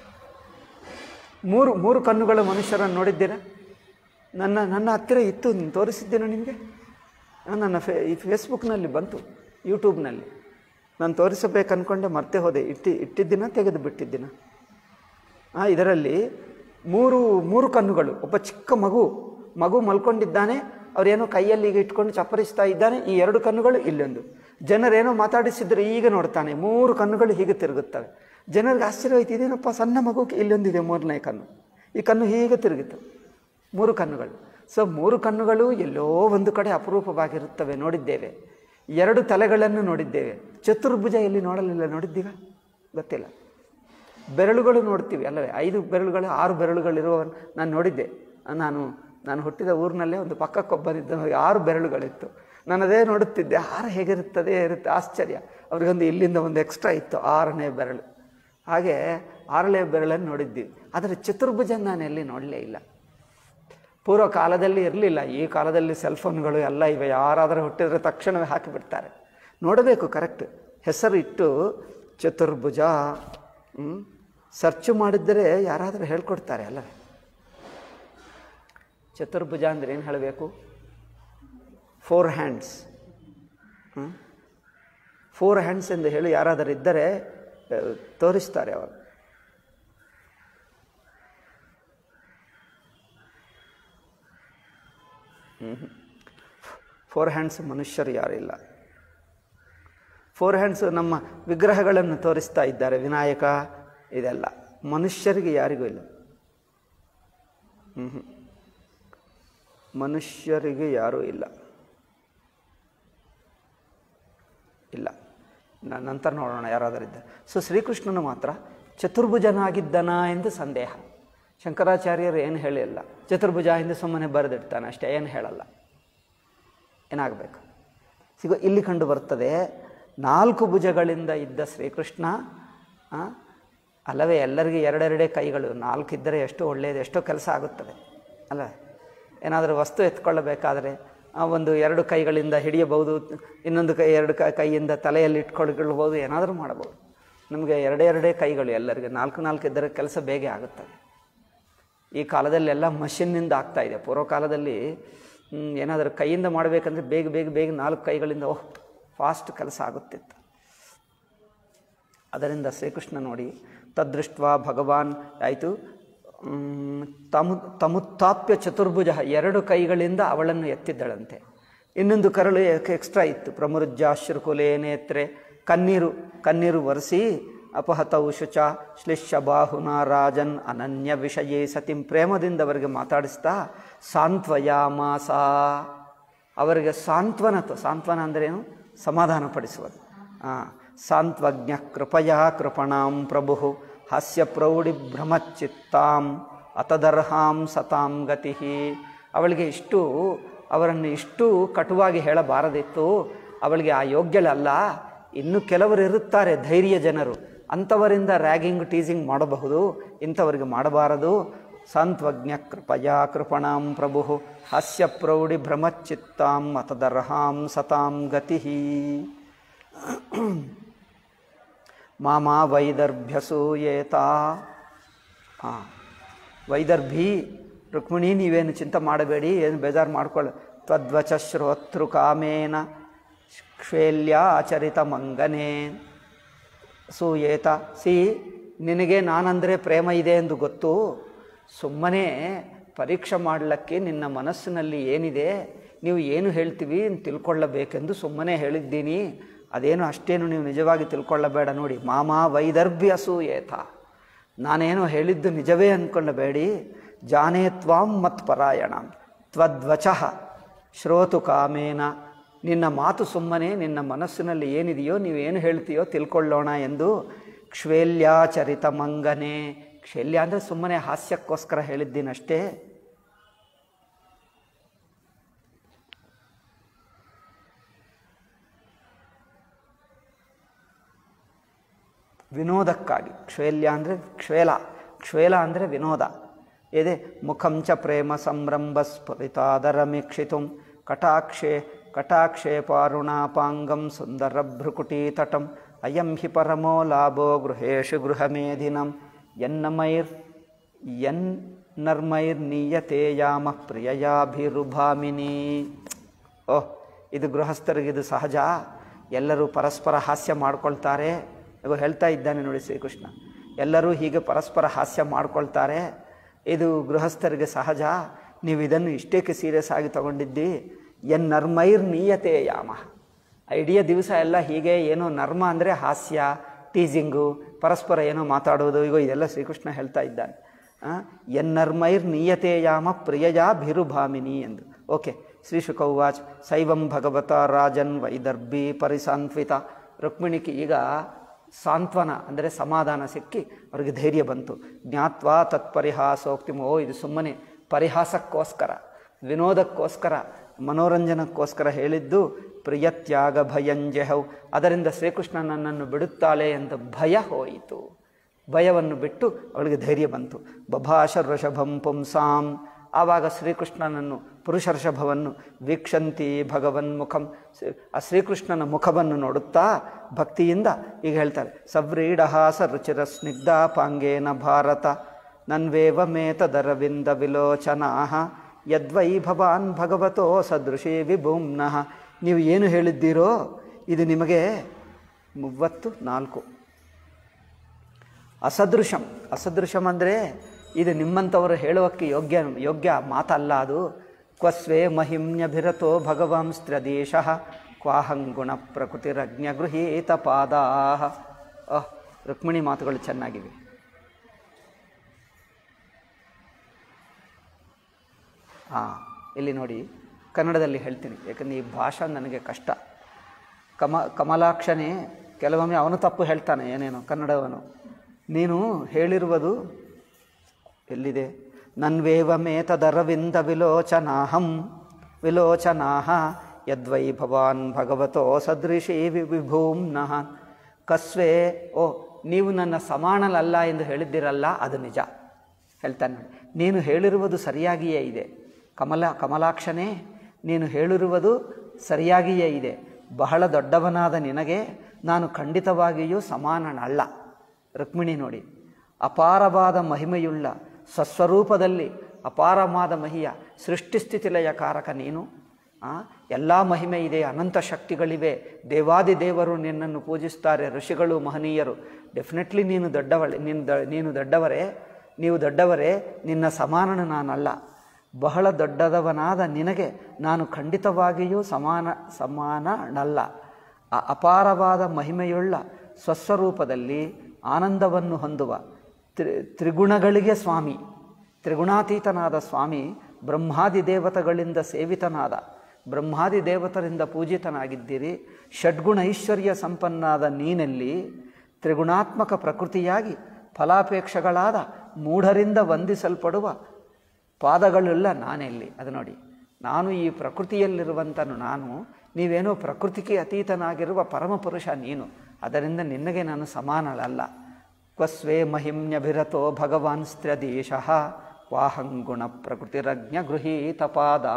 ಮೂರು ಮೂರು ಕಣ್ಣುಗಳ ಮನುಷ್ಯರನ್ನು ನೋಡಿದ್ದೀರಾ ನನ್ನ ನನ್ನ ಹತ್ತಿರ ಇತ್ತು ನೀನು ತೋರಿಸಿದ್ದೇನೆ ನಿಮಗೆ ನನ್ನ ಫೇ ಈ ಫೇಸ್ಬುಕ್ನಲ್ಲಿ ಬಂತು ಯೂಟ್ಯೂಬ್ನಲ್ಲಿ ನಾನು ತೋರಿಸಬೇಕು ಅಂದ್ಕೊಂಡೆ ಮರ್ತೆ ಹೋದೆ ಇಟ್ಟಿ ಇಟ್ಟಿದ್ದಿನ ತೆಗೆದು ಬಿಟ್ಟಿದ್ದಿನ ಆ ಇದರಲ್ಲಿ ಮೂರು ಮೂರು ಕಣ್ಣುಗಳು ಒಬ್ಬ ಚಿಕ್ಕ ಮಗು ಮಗು ಮಲ್ಕೊಂಡಿದ್ದಾನೆ ಅವರೇನೋ ಕೈಯಲ್ಲಿ ಈಗ ಇಟ್ಕೊಂಡು ಚಪ್ಪರಿಸ್ತಾ ಇದ್ದಾನೆ ಈ ಎರಡು ಕಣ್ಣುಗಳು ಇಲ್ಲೊಂದು ಜನರೇನೋ ಮಾತಾಡಿಸಿದ್ರು ಈಗ ನೋಡ್ತಾನೆ ಮೂರು ಕಣ್ಣುಗಳು ಹೀಗೆ ತಿರುಗುತ್ತವೆ ಜನರಿಗೆ ಆಶ್ಚರ್ಯ ಆಯ್ತು ಇದೇನಪ್ಪ ಸಣ್ಣ ಮಗು ಇಲ್ಲೊಂದಿದೆ ಮೂರನೇ ಕಣ್ಣು ಈ ಕಣ್ಣು ಹೀಗೆ ತಿರುಗಿತು ಮೂರು ಕಣ್ಣುಗಳು ಸೊ ಮೂರು ಕಣ್ಣುಗಳು ಎಲ್ಲೋ ಒಂದು ಕಡೆ ಅಪರೂಪವಾಗಿರುತ್ತವೆ ನೋಡಿದ್ದೇವೆ ಎರಡು ತಲೆಗಳನ್ನು ನೋಡಿದ್ದೇವೆ ಚತುರ್ಭುಜ ಎಲ್ಲಿ ನೋಡಲಿಲ್ಲ ನೋಡಿದ್ದೀವ ಗೊತ್ತಿಲ್ಲ ಬೆರಳುಗಳು ನೋಡ್ತೀವಿ ಅಲ್ಲವೇ ಐದು ಬೆರಳುಗಳು ಆರು ಬೆರಳುಗಳಿರುವವನು ನಾನು ನೋಡಿದ್ದೆ ನಾನು ನಾನು ಹುಟ್ಟಿದ ಊರಿನಲ್ಲೇ ಒಂದು ಪಕ್ಕಕ್ಕೊಬ್ಬನಿದ್ದ ಆರು ಬೆರಳುಗಳಿತ್ತು ನಾನು ಅದೇ ನೋಡುತ್ತಿದ್ದೆ ಆರು ಹೇಗಿರುತ್ತದೆ ಇರುತ್ತೆ ಆಶ್ಚರ್ಯ ಅವ್ರಿಗೊಂದು ಇಲ್ಲಿಂದ ಒಂದು ಎಕ್ಸ್ಟ್ರಾ ಇತ್ತು ಆರನೇ ಬೆರಳು ಹಾಗೆ ಆರನೇ ಬೆರಳನ್ನು ನೋಡಿದ್ದೀವಿ ಆದರೆ ಚತುರ್ಭುಜ ನಾನು ಎಲ್ಲಿ ನೋಡಲೇ ಇಲ್ಲ ಪೂರ್ವ ಕಾಲದಲ್ಲಿ ಇರಲಿಲ್ಲ ಈ ಕಾಲದಲ್ಲಿ ಸೆಲ್ ಫೋನ್ಗಳು ಎಲ್ಲ ಇವೆ ಯಾರಾದರೂ ಹುಟ್ಟಿದ್ರೆ ತಕ್ಷಣವೇ ಹಾಕಿಬಿಡ್ತಾರೆ ನೋಡಬೇಕು ಕರೆಕ್ಟ್ ಹೆಸರು ಇಟ್ಟು ಚತುರ್ಭುಜ ಸರ್ಚ್ ಮಾಡಿದ್ದರೆ ಯಾರಾದರೂ ಹೇಳ್ಕೊಡ್ತಾರೆ ಅಲ್ಲವೇ ಚತುರ್ಭುಜ ಅಂದರೆ ಏನು ಹೇಳಬೇಕು ಫೋರ್ ಹ್ಯಾಂಡ್ಸ್ ಫೋರ್ ಹ್ಯಾಂಡ್ಸ್ ಎಂದು ಹೇಳಿ ಯಾರಾದರೂ ಇದ್ದರೆ ಆ, ತೋರಿಸ್ತಾರೆ ಅವರು ಫೋರ್ ಹ್ಯಾಂಡ್ಸ್ ಮನುಷ್ಯರು ಯಾರಿಲ್ಲ ಫೋರ್ ಹ್ಯಾಂಡ್ಸ್ ನಮ್ಮ ವಿಗ್ರಹಗಳನ್ನು ತೋರಿಸ್ತಾ ಇದ್ದಾರೆ ವಿನಾಯಕ ಇದೆಲ್ಲ ಮನುಷ್ಯರಿಗೆ ಯಾರಿಗೂ ಇಲ್ಲ ಹ್ಮ್. ಮನುಷ್ಯರಿಗೆ ಯಾರೂ ಇಲ್ಲ ಇಲ್ಲ ನ- ನಂತರ ನೋಡೋಣ ಯಾರಾದರೂ ಇದ್ದ ಸೊ ಶ್ರೀಕೃಷ್ಣನು ಮಾತ್ರ ಚತುರ್ಭುಜನಾಗಿದ್ದನಾ ಎಂದು ಸಂದೇಹ ಶಂಕರಾಚಾರ್ಯರು ಏನು ಹೇಳಿಲ್ಲ ಚತುರ್ಭುಜ ಎಂದು ಸುಮ್ಮನೆ ಬರೆದಿಡ್ತಾನೆ ಅಷ್ಟೇ ಏನು ಹೇಳಲ್ಲ ಏನಾಗಬೇಕು ಸಿಗೋ ಇಲ್ಲಿ ಕಂಡು ಬರ್ತದೆ ನಾಲ್ಕು ಭುಜಗಳಿಂದ ಇದ್ದ ಶ್ರೀಕೃಷ್ಣ ಆ, ಅಲ್ಲವೇ ಎಲ್ಲರಿಗೆ ಎರಡೆರಡೇ ಕೈಗಳು ನಾಲ್ಕು ಇದ್ದರೆ ಎಷ್ಟೋ ಒಳ್ಳೆಯದು ಎಷ್ಟೋ ಕೆಲಸ ಆಗುತ್ತದೆ ಅಲ್ಲ ಏನಾದರೂ ವಸ್ತು ಎತ್ಕೊಳ್ಳಬೇಕಾದರೆ ಆ ಒಂದು ಎರಡು ಕೈಗಳಿಂದ ಹಿಡಿಯಬಹುದು ಇನ್ನೊಂದು ಕೈ ಎರಡು ಕೈ ಕೈಯಿಂದ ತಲೆಯಲ್ಲಿ ಇಟ್ಕೊಳ್ಕೊಳ್ಬೋದು ಏನಾದರೂ ಮಾಡಬಹುದು ನಮಗೆ ಎರಡೇ ಎರಡೇ ಕೈಗಳು ಎಲ್ಲರಿಗೆ ನಾಲ್ಕು ನಾಲ್ಕು ಇದ್ದರೆ ಕೆಲಸ ಬೇಗ ಆಗುತ್ತದೆ ಈ ಕಾಲದಲ್ಲೆಲ್ಲ ಮಷಿನ್ನಿಂದ ಆಗ್ತಾ ಇದೆ ಪೂರ್ವ ಕಾಲದಲ್ಲಿ ಹ್ಮ್, ಏನಾದರೂ ಕೈಯಿಂದ ಮಾಡಬೇಕಂದ್ರೆ ಬೇಗ ಬೇಗ ಬೇಗ ನಾಲ್ಕು ಕೈಗಳಿಂದ ಓಹ್ ಫಾಸ್ಟ್ ಕೆಲಸ ಆಗುತ್ತಿತ್ತು ಅದರಿಂದ ಶ್ರೀಕೃಷ್ಣ ನೋಡಿ ತದೃಷ್ಟ ಭಗವಾನ್ ಆಯಿತು ತಮು ತಮುತ್ತಾಪ್ಯ ಚತುರ್ಭುಜ ಎರಡು ಕೈಗಳಿಂದ ಅವಳನ್ನು ಎತ್ತಿದ್ದಳಂತೆ ಇನ್ನೊಂದು ಕರಳು ಎಕ್ಸ್ಟ್ರಾ ಇತ್ತು ಪ್ರಮುರುಜ್ಜಾಶ್ರುಕುಲೇ ನೇತ್ರೆ ಕಣ್ಣೀರು ಕಣ್ಣೀರು ಒರೆಸಿ ಅಪಹತೌ ಶುಚ ಶ್ಲಿಷ್ಯ ಬಾಹುನ ರಾಜನ್ ಅನನ್ಯ ವಿಷಯೇ ಸತಿಂ ಪ್ರೇಮದಿಂದ ಅವರಿಗೆ ಮಾತಾಡಿಸ್ತಾ ಸಾಂತ್ವಯಾಮಾಸ ಅವರಿಗೆ ಸಾಂತ್ವನ ತ- ಸಾಂತ್ವನ ಅಂದ್ರೇನು ಸಮಾಧಾನ ಪಡಿಸುವುದು ಹಾಂ ಸಾಂತ್ವಜ್ಞ ಕೃಪಯಾ ಕೃಪಣಾಂ ಪ್ರಭು ಹಾಸ್ಯ ಪ್ರೌಢಿ ಭ್ರಮಚಿತ್ತಾಂ ಅತದರ್ಹಾಂ ಸತಾಂ ಗತಿ ಅವಳಿಗೆ ಇಷ್ಟು ಅವರನ್ನು ಇಷ್ಟು ಕಟುವಾಗಿ ಹೇಳಬಾರದಿತ್ತು ಅವಳಿಗೆ ಆ ಯೋಗ್ಯಳಲ್ಲ ಇನ್ನು ಕೆಲವರು ಇರುತ್ತಾರೆ ಧೈರ್ಯ ಜನರು ಅಂಥವರಿಂದ ರ್ಯಾಗಿಂಗ್ ಟೀಸಿಂಗ್ ಮಾಡಬಹುದು ಇಂಥವರಿಗೆ ಮಾಡಬಾರದು ಸಾಂತ್ವಜ್ಞ ಕೃಪಯಾ ಕೃಪಣಾಂ ಪ್ರಭು ಹಾಸ್ಯ ಪ್ರೌಢಿ ಭ್ರಮಚಿತ್ತಾಂ ಅತದರ್ಹಾಂ ಸತಾಂ ಗತಿ ಮಾಮಾ ವೈದರ್ಭ್ಯಸೂಯೇತಾ ಹಾಂ ವೈದರ್ಭಿ ರುಕ್ಮಿಣಿ ನೀವೇನು ಚಿಂತೆ ಮಾಡಬೇಡಿ ಏನು ಬೇಜಾರು ಮಾಡ್ಕೊಳ್ಳಿ ತ್ವದ್ವಚ ಶ್ರೋತೃ ಕಾಮೇನ ಕ್ಷೇಲ್ಯ ಆಚರಿತ ಮಂಗನೇ ಸೂಯೇತ ಸಿ ನಿನಗೆ ನಾನಂದರೆ ಪ್ರೇಮ ಇದೆ ಎಂದು ಗೊತ್ತು ಸುಮ್ಮನೆ ಪರೀಕ್ಷೆ ಮಾಡಲಿಕ್ಕೆ ನಿನ್ನ ಮನಸ್ಸಿನಲ್ಲಿ ಏನಿದೆ ನೀವು ಏನು ಹೇಳ್ತೀವಿ ಅಂತ ತಿಳ್ಕೊಳ್ಳಬೇಕೆಂದು ಸುಮ್ಮನೆ ಹೇಳಿದ್ದೀನಿ ಅದೇನು ಅಷ್ಟೇನು ನೀವು ನಿಜವಾಗಿ ತಿಳ್ಕೊಳ್ಳಬೇಡ ನೋಡಿ ಮಾಮಾ ವೈದರ್ಭ್ಯ ಅಸೂಯೇತ ನಾನೇನೋ ಹೇಳಿದ್ದು ನಿಜವೇ ಅಂದ್ಕೊಳ್ಳಬೇಡಿ ಜಾನೇ ತ್ವಾಂ ಮತ್ ಪರಾಯಣ ತ್ವದ್ವಚಃ ಶ್ರೋತು ಕಾಮೇನ ನಿನ್ನ ಮಾತು ಸುಮ್ಮನೆ ನಿನ್ನ ಮನಸ್ಸಿನಲ್ಲಿ ಏನಿದೆಯೋ ನೀವೇನು ಹೇಳ್ತೀಯೋ ತಿಳ್ಕೊಳ್ಳೋಣ ಎಂದು ಕ್ಷೇಲ್ಯಾಚರಿತ ಮಂಗನೆ ಕ್ಷೇಲ್ಯ ಅಂದರೆ ಸುಮ್ಮನೆ ಹಾಸ್ಯಕ್ಕೋಸ್ಕರ ಹೇಳಿದ್ದೀನಷ್ಟೇ ವಿನೋದಕ್ಕಾಗಿ ಕ್ಷೇಲ್ಯ ಅಂದರೆ ಕ್ಷೇಲ ಕ್ಷೇಲ ಅಂದರೆ ವಿನೋದ ಇದೆ ಮುಖಂ ಚ ಪ್ರೇಮ ಸಂರಂಭ ಸ್ಫುರಿತಾದರಮೀಕ್ಷಿತು ಕಟಾಕ್ಷೇ ಕಟಾಕ್ಷೇ ಪಾರುಣಾಪಾಂಗಂ ಸುಂದರ ಭ್ರುಕುಟೀತಟಂ ಅಯಂ ಹಿ ಪರಮೋ ಲಾಭೋ ಗೃಹೇಶು ಗೃಹಮೇಧಿನಂ ಎನ್ನಮೈರ್ ಎನ್ ನರ್ಮೈರ್ನೀಯತೆ ಯಾಮ ಪ್ರಿಯಯಾಭಿರುಭಾಮಿನಿ ಓಹ್ ಇದು ಗೃಹಸ್ಥರಿಗಿದು ಸಹಜ ಎಲ್ಲರೂ ಪರಸ್ಪರ ಹಾಸ್ಯ ಮಾಡ್ಕೊಳ್ತಾರೆ ಇವಾಗ ಹೇಳ್ತಾ ಇದ್ದಾನೆ ನೋಡಿ ಶ್ರೀಕೃಷ್ಣ ಎಲ್ಲರೂ ಹೀಗೆ ಪರಸ್ಪರ ಹಾಸ್ಯ ಮಾಡ್ಕೊಳ್ತಾರೆ ಇದು ಗೃಹಸ್ಥರಿಗೆ ಸಹಜ ನೀವು ಇದನ್ನು ಇಷ್ಟೇಕೆ ಸೀರಿಯಸ್ ಆಗಿ ತಗೊಂಡಿದ್ದಿ ಎನ್ ನರ್ಮೈರ್ ನೀಯತೆ ಯಾಮ ಇಡೀ ದಿವಸ ಎಲ್ಲ ಹೀಗೆ ಏನೋ ನರ್ಮ ಅಂದರೆ ಹಾಸ್ಯ ಟೀಸಿಂಗು ಪರಸ್ಪರ ಏನೋ ಮಾತಾಡೋದು ಈಗ ಇದೆಲ್ಲ ಶ್ರೀಕೃಷ್ಣ ಹೇಳ್ತಾ ಇದ್ದಾನೆ ಆ, ಎನ್ ನರ್ಮೈರ್ ನೀಯತೆ ಯಾಮ ಪ್ರಿಯಯಾ ಭಿರುಭಾಮಿನಿ ಎಂದು ಓಕೆ ಶ್ರೀಶುಕ ಉವಾಚ್ ಶೈವಂ ಭಗವತ ರಾಜನ್ ವೈದರ್ಭಿ ಪರಿಸಾನ್ವಿತ ರುಕ್ಮಿಣಿಗೆ ಈಗ ಸಾಂತ್ವನ ಅಂದರೆ ಸಮಾಧಾನ ಸಿಕ್ಕಿ ಅವರಿಗೆ ಧೈರ್ಯ ಬಂತು ಜ್ಞಾತ್ವಾ ತತ್ಪರಿಹಾಸೋಕ್ತಿ ಓ ಇದು ಸುಮ್ಮನೆ ಪರಿಹಾಸಕ್ಕೋಸ್ಕರ ವಿನೋದಕ್ಕೋಸ್ಕರ ಮನೋರಂಜನಕ್ಕೋಸ್ಕರ ಹೇಳಿದ್ದು ಪ್ರಿಯತ್ಯಾಗ ಭಯಂಜಹೌ ಅದರಿಂದ ಶ್ರೀಕೃಷ್ಣ ನನ್ನನ್ನು ಬಿಡುತ್ತಾಳೆ ಅಂತ ಭಯ ಹೋಯಿತು ಭಯವನ್ನು ಬಿಟ್ಟು ಅವಳಿಗೆ ಧೈರ್ಯ ಬಂತು ಬಭಾಷ ವೃಷಭಂ ಪುಂಸಾಂ ಆವಾಗ ಶ್ರೀಕೃಷ್ಣನನ್ನು ಪುರುಷ ಋಷಭವನ್ನು ವೀಕ್ಷಂತಿ ಭಗವನ್ ಮುಖಂ ಶ್ರೀ- ಆ ಶ್ರೀಕೃಷ್ಣನ ಮುಖವನ್ನು ನೋಡುತ್ತಾ ಭಕ್ತಿಯಿಂದ ಈಗ ಹೇಳ್ತಾರೆ ಸವ್ರೀಡಹಾಸ ರುಚಿರ ಸ್ನಿಗ್ಧ ಪಾಂಗೇನ ಭಾರತ ನನ್ವೇವಮೇತದರವಿಂದ ವಿಲೋಚನಾಹ ಯದ್ವೈ ಭವಾನ್ ಭಗವತೋ ಸದೃಶೇ ವಿಭುಮ್ನಃ ನೀವು ಏನು ಹೇಳಿದ್ದೀರೋ ಇದು ನಿಮಗೆ ಮೂವತ್ತು ನಾಲ್ಕು ಅಸದೃಶಂ ಅಸದೃಶಂ ಅಂದರೆ ಇದು ನಿಮ್ಮಂಥವರು ಹೇಳುವಕ್ಕೆ ಯೋಗ್ಯ ಯೋಗ್ಯ ಮಾತಲ್ಲ ಅದು ಕ್ವಸ್ವೇ ಮಹಿಮ್ಯಭಿರತೋ ಭಗವಂಸ್ತ್ರದೇಶ ಕ್ವಾಹಂಗುಣ ಪ್ರಕೃತಿರಜ್ಞ ಗೃಹೀತ ಪಾದಾ ಅಹ್ ರುಕ್ಮಿಣಿ ಮಾತುಗಳು ಚೆನ್ನಾಗಿವೆ ಹಾಂ ಇಲ್ಲಿ ನೋಡಿ ಕನ್ನಡದಲ್ಲಿ ಹೇಳ್ತೀನಿ ಯಾಕಂದರೆ ಈ ಭಾಷಾ ನನಗೆ ಕಷ್ಟ ಕಮ ಕಮಲಾಕ್ಷನೇ ಕೆಲವೊಮ್ಮೆ ಅವನು ತಪ್ಪು ಹೇಳ್ತಾನೆ ಏನೇನೋ ಕನ್ನಡವನು ನೀನು ಹೇಳಿರುವುದು ಎಲ್ಲಿದೆ ನನ್ವೇವಮೇತದರವಿಂದ ವಿಲೋಚನಾಹಂ ವಿಲೋಚನಾಹ ಯದ್ವೈ ಭವಾನ್ ಭಗವತೋ ಸದೃಶೇ ವಿ ವಿಭೂಮ್ನಃ ಕಸ್ವೇ ಓ ನೀವು ನನ್ನ ಸಮಾನಲಲ್ಲ ಎಂದು ಹೇಳಿದ್ದಿರಲ್ಲ ಅದು ನಿಜ ಹೇಳ್ತಾನೆ ನೋಡಿ. ನೀನು ಹೇಳಿರುವುದು ಸರಿಯಾಗಿಯೇ ಇದೆ ಕಮಲ ಕಮಲಾಕ್ಷನೇ ನೀನು ಹೇಳಿರುವುದು ಸರಿಯಾಗಿಯೇ ಇದೆ ಬಹಳ ದೊಡ್ಡವನಾದ ನಿನಗೆ ನಾನು ಖಂಡಿತವಾಗಿಯೂ ಸಮಾನನಲ್ಲ ರುಕ್ಮಿಣಿ ನೋಡಿ ಅಪಾರವಾದ ಮಹಿಮೆಯುಳ್ಳ ಸ್ವಸ್ವರೂಪದಲ್ಲಿ ಅಪಾರವಾದ ಮಹಿಯ ಸೃಷ್ಟಿಸ್ಥಿತಿಲಯ ಕಾರಕ ನೀನು ಎಲ್ಲ ಮಹಿಮೆ ಇದೆ ಅನಂತ ಶಕ್ತಿಗಳಿವೆ ದೇವಾದಿ ದೇವರು ನಿನ್ನನ್ನು ಪೂಜಿಸ್ತಾರೆ ಋಷಿಗಳು ಮಹನೀಯರು ಡೆಫಿನೆಟ್ಲಿ ನೀನು ದೊಡ್ಡವಳೆ ನೀನು ದ ನೀನು ದೊಡ್ಡವರೇ ನೀವು ದೊಡ್ಡವರೇ ನಿನ್ನ ಸಮಾನನು ನಾನಲ್ಲ ಬಹಳ ದೊಡ್ಡದವನಾದ ನಿನಗೆ ನಾನು ಖಂಡಿತವಾಗಿಯೂ ಸಮಾನ ಸಮಾನನಲ್ಲ ಆ ಅಪಾರವಾದ ಮಹಿಮೆಯುಳ್ಳ ಸ್ವಸ್ವರೂಪದಲ್ಲಿ ಆನಂದವನ್ನು ಹೊಂದುವ ತ್ರಿ ತ್ರಿಗುಣಗಳಿಗೆ ಸ್ವಾಮಿ ತ್ರಿಗುಣಾತೀತನಾದ ಸ್ವಾಮಿ ಬ್ರಹ್ಮಾದಿ ದೇವತೆಗಳಿಂದ ಸೇವಿತನಾದ ಬ್ರಹ್ಮಾದಿ ದೇವತರಿಂದ ಪೂಜಿತನಾಗಿದ್ದೀರಿ ಷಡ್ಗುಣ ಐಶ್ವರ್ಯ ಸಂಪನ್ನಾದ ನೀನಲ್ಲಿ ತ್ರಿಗುಣಾತ್ಮಕ ಪ್ರಕೃತಿಯಾಗಿ ಫಲಾಪೇಕ್ಷಗಳಾದ ಮೂಢರಿಂದ ವಂದಿಸಲ್ಪಡುವ ಪಾದಗಳುಳ್ಳ ನಾನೆಲ್ಲಿ ಅದು ನೋಡಿ ನಾನು ಈ ಪ್ರಕೃತಿಯಲ್ಲಿರುವಂತನು ನಾನು ನೀವೇನೋ ಪ್ರಕೃತಿಗೆ ಅತೀತನಾಗಿರುವ ಪರಮಪುರುಷ ನೀನು ಅದರಿಂದ ನಿನಗೆ ನಾನು ಸಮಾನಳಲ್ಲ ಕ್ವಸ್ವೇ ಮಹಿಮ್ಯಭಿರತೋ ಭಗವಾನ್ ಸ್ತ್ರ್ಯದೇಶ ವಾಹಂಗುಣ ಪ್ರಕೃತಿರಜ್ಞ ಗೃಹೀತ ಪಾದಾ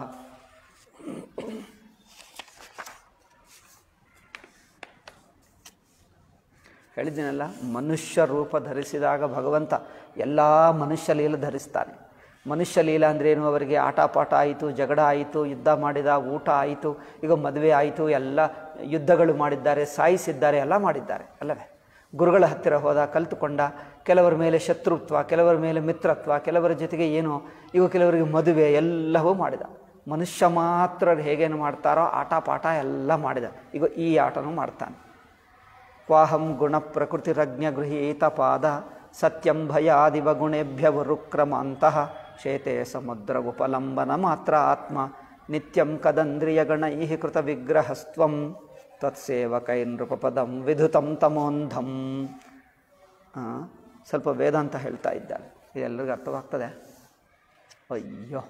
ಹೇಳಿದ್ದೀನಲ್ಲ ಮನುಷ್ಯ ರೂಪ ಧರಿಸಿದಾಗ ಭಗವಂತ ಎಲ್ಲ ಮನುಷ್ಯ ಲೀಲ ಧರಿಸ್ತಾನೆ ಮನುಷ್ಯ ಲೀಲ ಅಂದ್ರೇನು ಅವರಿಗೆ ಆಟ ಪಾಠ ಆಯಿತು ಜಗಳ ಆಯಿತು ಯುದ್ಧ ಮಾಡಿದ ಊಟ ಆಯಿತು ಈಗ ಮದುವೆ ಆಯಿತು ಎಲ್ಲ ಯುದ್ಧಗಳು ಮಾಡಿದ್ದಾರೆ ಸಾಯಿಸಿದ್ದಾರೆ ಎಲ್ಲ ಮಾಡಿದ್ದಾರೆ ಅಲ್ಲವೇ ಗುರುಗಳ ಹತ್ತಿರ ಹೋದ ಕಲ್ತುಕೊಂಡ ಕೆಲವರ ಮೇಲೆ ಶತ್ರುತ್ವ ಕೆಲವರ ಮೇಲೆ ಮಿತ್ರತ್ವ ಕೆಲವರ ಜೊತೆಗೆ ಏನೋ ಇವು ಕೆಲವರಿಗೆ ಮದುವೆ ಎಲ್ಲವೂ ಮಾಡಿದ ಮನುಷ್ಯ ಮಾತ್ರ ಹೇಗೇನು ಮಾಡ್ತಾರೋ ಆಟ ಪಾಠ ಎಲ್ಲ ಮಾಡಿದ ಈಗ ಈ ಆಟನೂ ಮಾಡ್ತಾನೆ ಕ್ವಾಹಂ ಗುಣ ಪ್ರಕೃತಿರಜ್ಞ ಗೃಹೀತ ಪಾದ ಸತ್ಯಂ ಭಯಾದಿವ ಗುಣೇಭ್ಯ ವರುಕ್ರಮಾಂತಹ ಶೇತೆ ಸಮುದ್ರ ಉಪಲಂಬನ ಮಾತ್ರ ಆತ್ಮ ನಿತ್ಯಂ ಕದಂದ್ರಿಯಗಣೈ ಕೃತ ವಿಗ್ರಹಸ್ತ್ವಂ ತತ್ಸೇವಕೈ ನೃಪಪದಂ ವಿಧುತಂ ತಮೋಂಧಂ ಆ, ಸ್ವಲ್ಪ ವೇದಾಂತ ಹೇಳ್ತಾ ಇದ್ದಾರೆ ಇದೆಲ್ಲರಿಗೂ ಅರ್ಥವಾಗ್ತದೆ ಅಯ್ಯೋ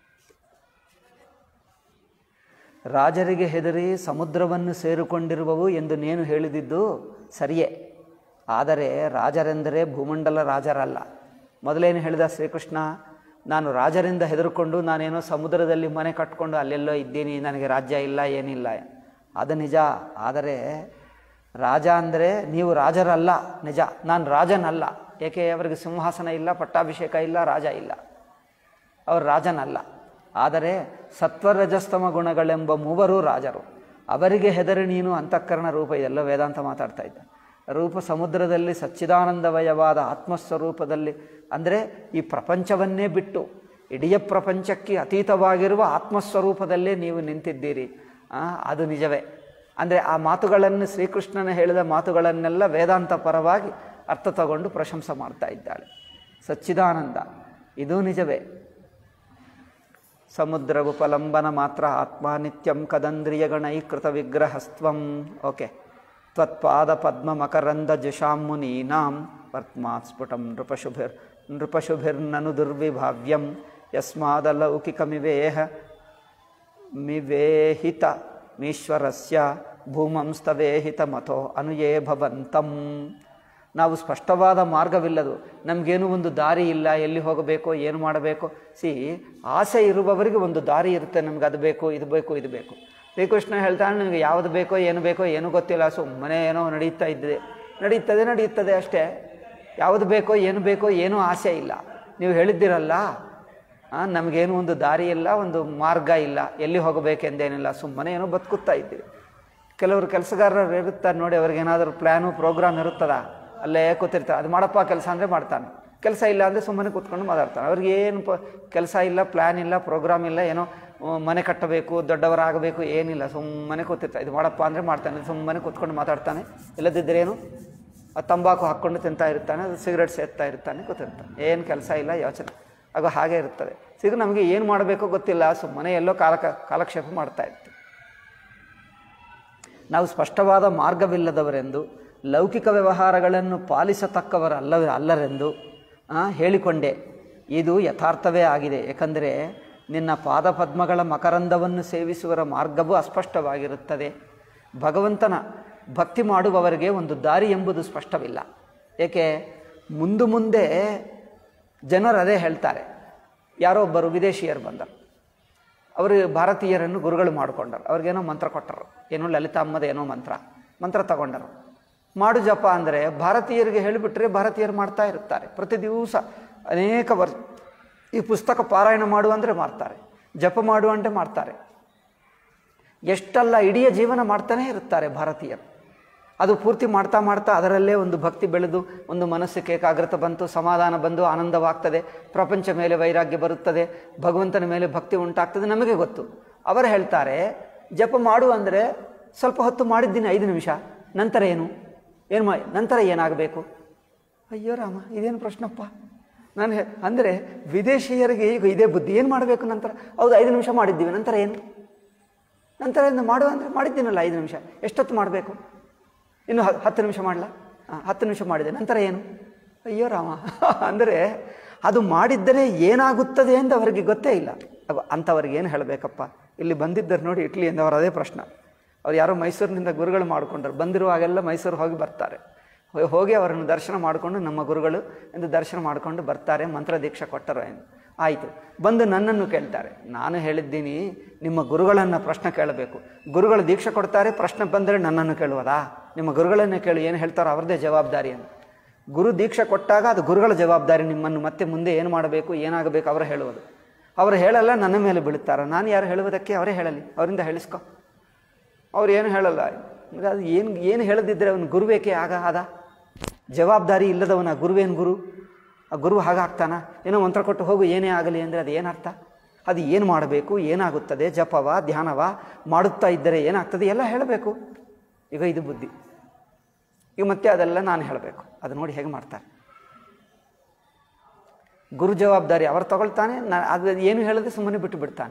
ರಾಜರಿಗೆ ಹೆದರಿ ಸಮುದ್ರವನ್ನು ಸೇರಿಕೊಂಡಿರುವವು ಎಂದು ನೇನು ಹೇಳಿದಿದ್ದು ಸರಿಯೇ ಆದರೆ ರಾಜರೆಂದರೆ ಭೂಮಂಡಲ ರಾಜರಲ್ಲ ಮೊದಲೇನು ಹೇಳಿದ ಶ್ರೀಕೃಷ್ಣ ನಾನು ರಾಜರಿಂದ ಹೆದರ್ಕೊಂಡು ನಾನೇನೋ ಸಮುದ್ರದಲ್ಲಿ ಮನೆ ಕಟ್ಕೊಂಡು ಅಲ್ಲೆಲ್ಲೋ ಇದ್ದೀನಿ ನನಗೆ ರಾಜ್ಯ ಇಲ್ಲ ಏನಿಲ್ಲ ಅದು ನಿಜ ಆದರೆ ರಾಜ ಅಂದರೆ ನೀವು ರಾಜರಲ್ಲ ನಿಜ ನಾನು ರಾಜನಲ್ಲ ಏಕೆ ಅವರಿಗೆ ಸಿಂಹಾಸನ ಇಲ್ಲ ಪಟ್ಟಾಭಿಷೇಕ ಇಲ್ಲ ರಾಜ ಇಲ್ಲ ಅವರು ರಾಜನಲ್ಲ ಆದರೆ ಸತ್ವರಜಸ್ತಮ ಗುಣಗಳೆಂಬ ಮೂವರು ರಾಜರು ಅವರಿಗೆ ಹೆದರಿ ನೀನು ಅಂತಃಕರಣ ರೂಪ ಇದೆಲ್ಲ ವೇದಾಂತ ಮಾತಾಡ್ತಾ ಇದ್ದ ರೂಪ ಸಮುದ್ರದಲ್ಲಿ ಸಚ್ಚಿದಾನಂದಮಯವಾದ ಆತ್ಮಸ್ವರೂಪದಲ್ಲಿ ಅಂದರೆ ಈ ಪ್ರಪಂಚವನ್ನೇ ಬಿಟ್ಟು ಇಡೀ ಪ್ರಪಂಚಕ್ಕೆ ಅತೀತವಾಗಿರುವ ಆತ್ಮಸ್ವರೂಪದಲ್ಲೇ ನೀವು ನಿಂತಿದ್ದೀರಿ ಆ, ಅದು ನಿಜವೇ ಅಂದರೆ ಆ ಮಾತುಗಳನ್ನು ಶ್ರೀಕೃಷ್ಣನ ಹೇಳಿದ ಮಾತುಗಳನ್ನೆಲ್ಲ ವೇದಾಂತ ಪರವಾಗಿ ಅರ್ಥ ತಗೊಂಡು ಪ್ರಶಂಸೆ ಮಾಡ್ತಾ ಇದ್ದಾಳೆ ಸಚ್ಚಿದಾನಂದ ಇದು ನಿಜವೇ ಸಮುದ್ರ ಉಪಲಂಬನ ಮಾತ್ರ ಆತ್ಮ ನಿತ್ಯಂ ಕದಂದ್ರಿಯಗಣೈಕೃತ ವಿಗ್ರಹಸ್ತ್ವಂ ಓಕೆ ತ್ವತ್ಪಾದ ಪದ್ಮ ಮಕರಂದ ಜುಷಾಂ ಮುನೀನಾಂ ವರ್ತ್ಮಾತ್ ಸ್ಫುಟಂ ನೃಪಶುಭಿರ್ ನೃಪಶುಭಿರ್ನನು ದುರ್ವಿಭಾವ್ಯಂ ಯಸ್ಮಾದಲೌಕಿಕಮಿವೇಹ ಮಿವೇಹಿತ ಮೀಶ್ವರಸ್ಯ ಭೂಮಂಸ್ತವೇಹಿತ ಮಥೋ ಅನುಯೇ ಭವಂತಂ ನಾವು ಸ್ಪಷ್ಟವಾದ ಮಾರ್ಗವಿಲ್ಲದು ನಮಗೇನು ಒಂದು ದಾರಿ ಇಲ್ಲ ಎಲ್ಲಿ ಹೋಗಬೇಕು ಏನು ಮಾಡಬೇಕು ಸಿ ಆಸೆ ಇರುವವರಿಗೆ ಒಂದು ದಾರಿ ಇರುತ್ತೆ ನಮ್ಗೆ ಅದು ಬೇಕು ಇದು ಬೇಕು ಇದು ಬೇಕು ಶ್ರೀಕೃಷ್ಣ ಹೇಳ್ತಾನೆ ನಿಮಗೆ ಯಾವುದು ಬೇಕೋ ಏನು ಬೇಕೋ ಏನೂ ಗೊತ್ತಿಲ್ಲ ಸುಮ್ಮನೆ ಏನೋ ನಡೀತಾ ಇದ್ದೆ ನಡೀತದೆ ನಡೆಯುತ್ತದೆ ಅಷ್ಟೇ ಯಾವುದು ಬೇಕೋ ಏನು ಬೇಕೋ ಏನೂ ಆಸೆ ಇಲ್ಲ ನೀವು ಹೇಳಿದ್ದೀರಲ್ಲ ಆ, ನಮಗೇನು ಒಂದು ದಾರಿ ಇಲ್ಲ ಒಂದು ಮಾರ್ಗ ಇಲ್ಲ ಎಲ್ಲಿ ಹೋಗಬೇಕೆಂದೇನಿಲ್ಲ ಸುಮ್ಮನೆ ಏನೋ ಬದುಕುತ್ತಾ ಇದ್ದೀವಿ ಕೆಲವರು ಕೆಲಸಗಾರರು ಇರುತ್ತಾರೆ ನೋಡಿ ಅವ್ರಿಗೆ ಏನಾದರೂ ಪ್ಲ್ಯಾನು ಪ್ರೋಗ್ರಾಮ್ ಇರುತ್ತದ ಅಲ್ಲೇ ಕೂತಿರ್ತಾರೆ ಅದು ಮಾಡಪ್ಪ ಕೆಲಸ ಅಂದರೆ ಮಾಡ್ತಾನೆ ಕೆಲಸ ಇಲ್ಲ ಅಂದರೆ ಸುಮ್ಮನೆ ಕೂತ್ಕೊಂಡು ಮಾತಾಡ್ತಾನೆ ಅವ್ರಿಗೆ ಏನು ಪ ಕೆಲಸ ಇಲ್ಲ ಪ್ಲ್ಯಾನ್ ಇಲ್ಲ ಪ್ರೋಗ್ರಾಮ್ ಇಲ್ಲ ಏನೋ ಆ, ಮನೆ ಕಟ್ಟಬೇಕು ದೊಡ್ಡವರಾಗಬೇಕು ಏನಿಲ್ಲ ಸುಮ್ಮನೆ ಕೂತಿರ್ತಾರೆ ಇದು ಮಾಡಪ್ಪ ಅಂದರೆ ಮಾಡ್ತಾನೆ ಸುಮ್ಮನೆ ಕೂತ್ಕೊಂಡು ಮಾತಾಡ್ತಾನೆ ಇಲ್ಲದಿದ್ದರೇನು ಆ ತಂಬಾಕು ಹಾಕ್ಕೊಂಡು ತಿಂತಾ ಇರ್ತಾನೆ ಅದು ಸಿಗರೆಟ್ ಸೇರ್ತಾ ಇರ್ತಾನೆ ಕೂತಿರ್ತಾನೆ ಏನು ಕೆಲಸ ಇಲ್ಲ ಯೋಚನೆ ಆಗ ಹಾಗೆ ಇರ್ತದೆ ಸಿಗ ನಮಗೆ ಏನು ಮಾಡಬೇಕೋ ಗೊತ್ತಿಲ್ಲ ಸುಮ್ಮನೆ ಎಲ್ಲೋ ಕಾಲ ಕಾಲಕ್ಷೇಪ ಮಾಡ್ತಾ ಇರ್ತೀವಿ ನಾವು ಸ್ಪಷ್ಟವಾದ ಮಾರ್ಗವಿಲ್ಲದವರೆಂದು ಲೌಕಿಕ ವ್ಯವಹಾರಗಳನ್ನು ಪಾಲಿಸತಕ್ಕವರಲ್ಲ ಅಲ್ಲರೆಂದು ಆ, ಹೇಳಿಕೊಂಡೆ ಇದು ಯಥಾರ್ಥವೇ ಆಗಿದೆ ಏಕೆಂದರೆ ನಿನ್ನ ಪಾದಪದ್ಮಗಳ ಮಕರಂದವನ್ನು ಸೇವಿಸುವರ ಮಾರ್ಗವೂ ಅಸ್ಪಷ್ಟವಾಗಿರುತ್ತದೆ ಭಗವಂತನ ಭಕ್ತಿ ಮಾಡುವವರಿಗೆ ಒಂದು ದಾರಿ ಎಂಬುದು ಸ್ಪಷ್ಟವಿಲ್ಲ ಏಕೆ ಮುಂದು ಮುಂದೆ ಜನರು ಅದೇ ಹೇಳ್ತಾರೆ ಯಾರೋ ಒಬ್ಬರು ವಿದೇಶಿಯರು ಬಂದರು ಅವರು ಭಾರತೀಯರನ್ನು ಗುರುಗಳು ಮಾಡಿಕೊಂಡರು ಅವ್ರಿಗೇನೋ ಮಂತ್ರ ಕೊಟ್ಟರು ಏನೋ ಲಲಿತಾಮ್ಮದ ಏನೋ ಮಂತ್ರ ಮಂತ್ರ ತಗೊಂಡರು ಮಾಡು ಜಪ ಅಂದರೆ ಭಾರತೀಯರಿಗೆ ಹೇಳಿಬಿಟ್ರೆ ಭಾರತೀಯರು ಮಾಡ್ತಾ ಇರುತ್ತಾರೆ ಪ್ರತಿ ದಿವಸ ಅನೇಕ ವರ್ ಈ ಪುಸ್ತಕ ಪಾರಾಯಣ ಮಾಡು ಅಂದರೆ ಮಾಡ್ತಾರೆ ಜಪ ಮಾಡು ಅಂದರೆ ಮಾಡ್ತಾರೆ ಎಷ್ಟಲ್ಲ ಇಡೀ ಜೀವನ ಮಾಡ್ತಾನೇ ಇರುತ್ತಾರೆ ಭಾರತೀಯರು ಅದು ಪೂರ್ತಿ ಮಾಡ್ತಾ ಮಾಡ್ತಾ ಅದರಲ್ಲೇ ಒಂದು ಭಕ್ತಿ ಬೆಳೆದು ಒಂದು ಮನಸ್ಸಿಗೆ ಏಕಾಗ್ರತೆ ಬಂತು ಸಮಾಧಾನ ಬಂದು ಆನಂದವಾಗ್ತದೆ ಪ್ರಪಂಚ ಮೇಲೆ ವೈರಾಗ್ಯ ಬರುತ್ತದೆ ಭಗವಂತನ ಮೇಲೆ ಭಕ್ತಿ ಉಂಟಾಗ್ತದೆ ನಮಗೆ ಗೊತ್ತು ಅವರು ಹೇಳ್ತಾರೆ ಜಪ ಮಾಡು ಅಂದರೆ ಸ್ವಲ್ಪ ಹೊತ್ತು ಮಾಡಿದ್ದೀನಿ ಐದು ನಿಮಿಷ ನಂತರ ಏನು ಏನು ಮಾ ನಂತರ ಏನಾಗಬೇಕು ಅಯ್ಯೋ ರಾಮ ಇದೇನು ಪ್ರಶ್ನಪ್ಪ ನಾನು ಹೇ ಅಂದರೆ ವಿದೇಶಿಯರಿಗೆ ಈಗ ಇದೇ ಬುದ್ಧಿ ಏನು ಮಾಡಬೇಕು ನಂತರ ಹೌದು ಐದು ನಿಮಿಷ ಮಾಡಿದ್ದೀವಿ ನಂತರ ಏನು ನಂತರ ಏನು ಮಾಡು ಅಂದರೆ ಮಾಡಿದ್ದೀನಲ್ಲ ಐದು ನಿಮಿಷ ಎಷ್ಟೊತ್ತು ಮಾಡಬೇಕು ಇನ್ನು ಹ- ಹತ್ತು ನಿಮಿಷ ಮಾಡಲ ಹತ್ತು ನಿಮಿಷ ಮಾಡಿದೆ ನಂತರ ಏನು ಅಯ್ಯೋ ರಾಮ ಅಂದರೆ ಅದು ಮಾಡಿದ್ದರೆ ಏನಾಗುತ್ತದೆ ಎಂದು ಅವರಿಗೆ ಗೊತ್ತೇ ಇಲ್ಲ ಅವ ಅಂಥವ್ರಿಗೆ ಏನು ಹೇಳಬೇಕಪ್ಪ ಇಲ್ಲಿ ಬಂದಿದ್ದರು ನೋಡಿ ಇಟ್ಲಿಯಿಂದ ಅವರ ಅದೇ ಪ್ರಶ್ನೆ ಅವ್ರು ಯಾರೋ ಮೈಸೂರಿನಿಂದ ಗುರುಗಳು ಮಾಡಿಕೊಂಡ್ರು ಬಂದಿರುವಾಗೆಲ್ಲ ಮೈಸೂರು ಹೋಗಿ ಬರ್ತಾರೆ ಹೋ- ಹೋಗಿ ಅವರನ್ನು ದರ್ಶನ ಮಾಡಿಕೊಂಡು ನಮ್ಮ ಗುರುಗಳು ಎಂದು ದರ್ಶನ ಮಾಡಿಕೊಂಡು ಬರ್ತಾರೆ ಮಂತ್ರ ದೀಕ್ಷೆ ಕೊಟ್ಟರು ಎಂದು ಆಯಿತು ಬಂದು ನನ್ನನ್ನು ಕೇಳ್ತಾರೆ ನಾನು ಹೇಳಿದ್ದೀನಿ ನಿಮ್ಮ ಗುರುಗಳನ್ನು ಪ್ರಶ್ನೆ ಕೇಳಬೇಕು ಗುರುಗಳು ದೀಕ್ಷೆ ಕೊಡ್ತಾರೆ ಪ್ರಶ್ನೆ ಬಂದರೆ ನನ್ನನ್ನು ಕೇಳುವುದಾ ನಿಮ್ಮ ಗುರುಗಳನ್ನೇ ಕೇಳು ಏನು ಹೇಳ್ತಾರೋ ಅವ್ರದ್ದೇ ಜವಾಬ್ದಾರಿ ಅಂತ ಗುರು ದೀಕ್ಷೆ ಕೊಟ್ಟಾಗ ಅದು ಗುರುಗಳ ಜವಾಬ್ದಾರಿ ನಿಮ್ಮನ್ನು ಮತ್ತೆ ಮುಂದೆ ಏನು ಮಾಡಬೇಕು ಏನಾಗಬೇಕು ಅವರು ಹೇಳುವುದು ಅವರು ಹೇಳಲ್ಲ ನನ್ನ ಮೇಲೆ ಬೀಳುತ್ತಾರೆ ನಾನು ಯಾರು ಹೇಳುವುದಕ್ಕೆ ಅವರೇ ಹೇಳಲಿ ಅವರಿಂದ ಹೇಳಿಸ್ಕೊ ಅವ್ರು ಏನು ಹೇಳಲ್ಲ ಅಂದ್ರೆ ಅದು ಏನು ಏನು ಹೇಳದಿದ್ದರೆ ಅವನು ಗುರುವೇಕೆ ಆಗ ಆದ ಜವಾಬ್ದಾರಿ ಇಲ್ಲದವನ ಗುರುವೇನು ಗುರು ಆ ಗುರು ಹಾಗಾಗ್ತಾನ ಏನೋ ಮಂತ್ರ ಕೊಟ್ಟು ಹೋಗು ಏನೇ ಆಗಲಿ ಅಂದರೆ ಅದು ಏನರ್ಥ ಅದು ಏನು ಮಾಡಬೇಕು ಏನಾಗುತ್ತದೆ ಜಪವ ಧ್ಯಾನವ ಮಾಡುತ್ತಾ ಇದ್ದರೆ ಏನಾಗ್ತದೆ ಎಲ್ಲ ಹೇಳಬೇಕು ಈಗ ಇದು ಬುದ್ಧಿ ಈಗ ಮತ್ತೆ ಅದೆಲ್ಲ ನಾನು ಹೇಳಬೇಕು ಅದು ನೋಡಿ ಹೇಗೆ ಮಾಡ್ತಾರೆ ಗುರು ಜವಾಬ್ದಾರಿ ಅವರು ತಗೊಳ್ತಾನೆ ನಾ ಅದು ಏನು ಹೇಳದೆ ಸುಮ್ಮನೆ ಬಿಟ್ಟು ಬಿಡ್ತಾನೆ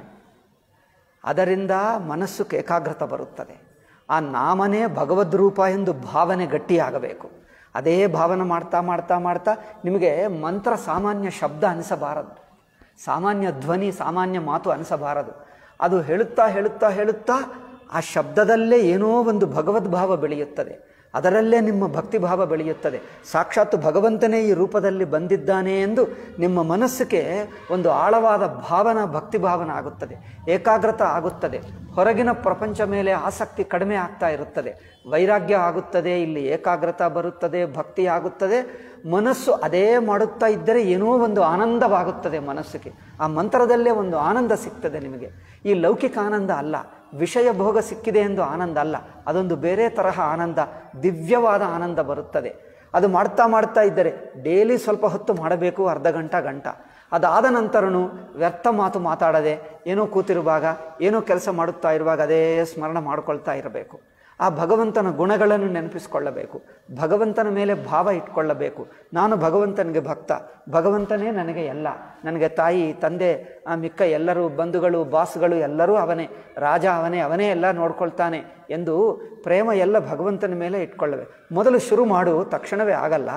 ಅದರಿಂದ ಮನಸ್ಸು ಏಕಾಗ್ರತೆ ಬರುತ್ತದೆ ಆ ನಾಮನೇ ಭಗವದ್ ರೂಪ ಎಂದು ಭಾವನೆ ಗಟ್ಟಿಯಾಗಬೇಕು ಅದೇ ಭಾವನೆ ಮಾಡ್ತಾ ಮಾಡ್ತಾ ಮಾಡ್ತಾ ನಿಮಗೆ ಮಂತ್ರ ಸಾಮಾನ್ಯ ಶಬ್ದ ಅನಿಸಬಾರದು ಸಾಮಾನ್ಯ ಧ್ವನಿ ಸಾಮಾನ್ಯ ಮಾತು ಅನಿಸಬಾರದು ಅದು ಹೇಳುತ್ತಾ ಹೇಳುತ್ತಾ ಹೇಳುತ್ತಾ ಆ ಶಬ್ದದಲ್ಲೇ ಏನೋ ಒಂದು ಭಗವದ್ ಭಾವ ಬೆಳೆಯುತ್ತದೆ ಅದರಲ್ಲೇ ನಿಮ್ಮ ಭಕ್ತಿಭಾವ ಬೆಳೆಯುತ್ತದೆ ಸಾಕ್ಷಾತ್ ಭಗವಂತನೇ ಈ ರೂಪದಲ್ಲಿ ಬಂದಿದ್ದಾನೆ ಎಂದು ನಿಮ್ಮ ಮನಸ್ಸಿಗೆ ಒಂದು ಆಳವಾದ ಭಾವನ ಭಕ್ತಿಭಾವನ ಆಗುತ್ತದೆ ಏಕಾಗ್ರತ ಆಗುತ್ತದೆ ಹೊರಗಿನ ಪ್ರಪಂಚ ಮೇಲೆ ಆಸಕ್ತಿ ಕಡಿಮೆ ಆಗ್ತಾ ಇರುತ್ತದೆ ವೈರಾಗ್ಯ ಆಗುತ್ತದೆ ಇಲ್ಲಿ ಏಕಾಗ್ರತ ಬರುತ್ತದೆ ಭಕ್ತಿ ಆಗುತ್ತದೆ ಮನಸ್ಸು ಅದೇ ಮಾಡುತ್ತಾ ಇದ್ದರೆ ಏನೋ ಒಂದು ಆನಂದವಾಗುತ್ತದೆ ಮನಸ್ಸಿಗೆ ಆ ಮಂತ್ರದಲ್ಲೇ ಒಂದು ಆನಂದ ಸಿಗ್ತದೆ ನಿಮಗೆ ಈ ಲೌಕಿಕ ಆನಂದ ಅಲ್ಲ ವಿಷಯ ಭೋಗ ಸಿಕ್ಕಿದೆ ಎಂದು ಆನಂದ ಅಲ್ಲ ಅದೊಂದು ಬೇರೆ ತರಹ ಆನಂದ ದಿವ್ಯವಾದ ಆನಂದ ಬರುತ್ತದೆ ಅದು ಮಾಡ್ತಾ ಮಾಡ್ತಾ ಇದ್ದರೆ ಡೈಲಿ ಸ್ವಲ್ಪ ಹೊತ್ತು ಮಾಡಬೇಕು ಅರ್ಧ ಗಂಟ ಗಂಟ ಅದಾದ ನಂತರನು ವ್ಯರ್ಥ ಮಾತು ಮಾತಾಡದೆ ಏನೋ ಕೂತಿರುವಾಗ ಏನೋ ಕೆಲಸ ಮಾಡುತ್ತಾ ಇರುವಾಗ ಅದೇ ಸ್ಮರಣ ಮಾಡ್ಕೊಳ್ತಾ ಇರಬೇಕು ಆ ಭಗವಂತನ ಗುಣಗಳನ್ನು ನೆನಪಿಸಿಕೊಳ್ಳಬೇಕು ಭಗವಂತನ ಮೇಲೆ ಭಾವ ಇಟ್ಕೊಳ್ಳಬೇಕು ನಾನು ಭಗವಂತನಿಗೆ ಭಕ್ತ ಭಗವಂತನೇ ನನಗೆ ಎಲ್ಲ ನನಗೆ ತಾಯಿ ತಂದೆ ಆ ಮಿಕ್ಕ ಎಲ್ಲರೂ ಬಂಧುಗಳು ಬಾಸ್ಗಳು ಎಲ್ಲರೂ ಅವನೇ ರಾಜ ಅವನೇ ಅವನೇ ಎಲ್ಲ ನೋಡ್ಕೊಳ್ತಾನೆ ಎಂದು ಪ್ರೇಮ ಎಲ್ಲ ಭಗವಂತನ ಮೇಲೆ ಇಟ್ಕೊಳ್ಳಬೇಕು ಮೊದಲು ಶುರು ಮಾಡು ತಕ್ಷಣವೇ ಆಗಲ್ಲ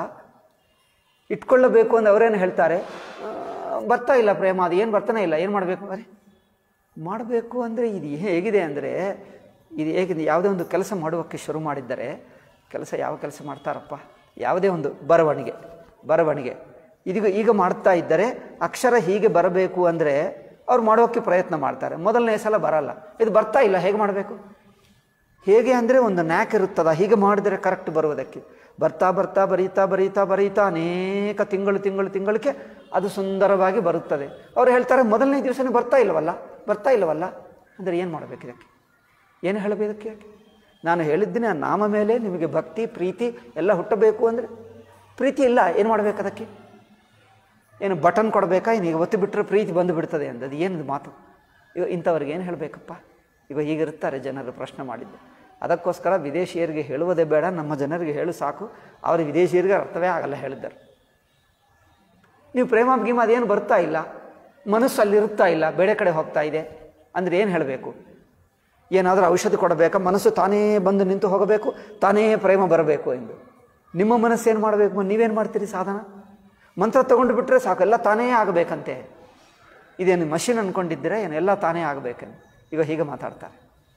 ಇಟ್ಕೊಳ್ಳಬೇಕು ಅಂತ ಅವರೇನು ಹೇಳ್ತಾರೆ ಆ, ಬರ್ತಾ ಇಲ್ಲ ಪ್ರೇಮ ಅದು ಏನು ಬರ್ತಾನೆ ಇಲ್ಲ ಏನು ಮಾಡಬೇಕು ಅರೆ ಮಾಡಬೇಕು ಅಂದರೆ ಇದು ಹೇಗಿದೆ ಅಂದರೆ ಇದು ಹೇಗಿದೆ ಯಾವುದೇ ಒಂದು ಕೆಲಸ ಮಾಡುವಕ್ಕೆ ಶುರು ಮಾಡಿದ್ದರೆ ಕೆಲಸ ಯಾವ ಕೆಲಸ ಮಾಡ್ತಾರಪ್ಪ ಯಾವುದೇ ಒಂದು ಬರವಣಿಗೆ ಬರವಣಿಗೆ ಇದೀಗ ಈಗ ಮಾಡ್ತಾ ಇದ್ದರೆ ಅಕ್ಷರ ಹೀಗೆ ಬರಬೇಕು ಅಂದರೆ ಅವ್ರು ಮಾಡೋಕ್ಕೆ ಪ್ರಯತ್ನ ಮಾಡ್ತಾರೆ ಮೊದಲನೇ ಸಲ ಬರಲ್ಲ ಇದು ಬರ್ತಾ ಇಲ್ಲ ಹೇಗೆ ಮಾಡಬೇಕು ಹೇಗೆ ಅಂದರೆ ಒಂದು ನ್ಯಾಕ್ ಇರುತ್ತದ ಹೀಗೆ ಮಾಡಿದರೆ ಕರೆಕ್ಟ್ ಬರುವುದಕ್ಕೆ ಬರ್ತಾ ಬರ್ತಾ ಬರೀತಾ ಬರೀತಾ ಬರೀತಾ ಅನೇಕ ತಿಂಗಳು ತಿಂಗಳು ತಿಂಗಳಿಗೆ ಅದು ಸುಂದರವಾಗಿ ಬರುತ್ತದೆ ಅವ್ರು ಹೇಳ್ತಾರೆ ಮೊದಲನೇ ದಿವಸನೇ ಬರ್ತಾ ಇಲ್ಲವಲ್ಲ ಬರ್ತಾ ಇಲ್ಲವಲ್ಲ ಅಂದರೆ ಏನು ಮಾಡಬೇಕು ಇದಕ್ಕೆ ಏನು ಹೇಳಬೇಕು ಇದಕ್ಕೆ ನಾನು ಹೇಳಿದ್ದೀನಿ ಆ ನಾಮ ಮೇಲೆ ನಿಮಗೆ ಭಕ್ತಿ ಪ್ರೀತಿ ಎಲ್ಲ ಹುಟ್ಟಬೇಕು ಅಂದರೆ ಪ್ರೀತಿ ಇಲ್ಲ ಏನು ಮಾಡಬೇಕು ಅದಕ್ಕೆ ಏನು ಬಟನ್ ಕೊಡಬೇಕಾ ಏನು ಈಗ ಒತ್ತಿ ಬಿಟ್ಟರೆ ಪ್ರೀತಿ ಬಂದು ಬಿಡ್ತದೆ ಅಂತ ಅದು ಏನದು ಮಾತು ಈಗ ಇಂಥವ್ರಿಗೆ ಏನು ಹೇಳಬೇಕಪ್ಪ ಈಗ ಹೀಗಿರುತ್ತಾರೆ ಜನರು ಪ್ರಶ್ನೆ ಮಾಡಿದ್ದು ಅದಕ್ಕೋಸ್ಕರ ವಿದೇಶಿಯರಿಗೆ ಹೇಳುವುದೇ ಬೇಡ ನಮ್ಮ ಜನರಿಗೆ ಹೇಳು ಸಾಕು ಅವರು ವಿದೇಶಿಯರಿಗೆ ಅರ್ಥವೇ ಆಗಲ್ಲ ಹೇಳಿದ್ದಾರೆ ನೀವು ಪ್ರೇಮ ಗೀಮ ಅದೇನು ಬರ್ತಾ ಇಲ್ಲ ಮನಸ್ಸು ಅಲ್ಲಿರುತ್ತಾ ಇಲ್ಲ ಬೇರೆ ಕಡೆ ಹೋಗ್ತಾ ಇದೆ ಅಂದರೆ ಏನು ಹೇಳಬೇಕು ಏನಾದರೂ ಔಷಧಿ ಕೊಡಬೇಕಾ ಮನಸ್ಸು ತಾನೇ ಬಂದು ನಿಂತು ಹೋಗಬೇಕು ತಾನೇ ಪ್ರೇಮ ಬರಬೇಕು ಎಂದು ನಿಮ್ಮ ಮನಸ್ಸೇನು ಮಾಡಬೇಕು ನೀವೇನು ಮಾಡ್ತೀರಿ ಸಾಧನ ಮಂತ್ರ ತಗೊಂಡು ಬಿಟ್ಟರೆ ಸಾಕು ಎಲ್ಲ ತಾನೇ ಆಗಬೇಕಂತೆ ಇದೇನು ಮಷಿನ್ ಅಂದ್ಕೊಂಡಿದ್ದೀರಾ ಏನು ಎಲ್ಲ ತಾನೇ ಆಗಬೇಕೇನು ಈಗ ಹೀಗೆ ಮಾತಾಡ್ತಾರೆ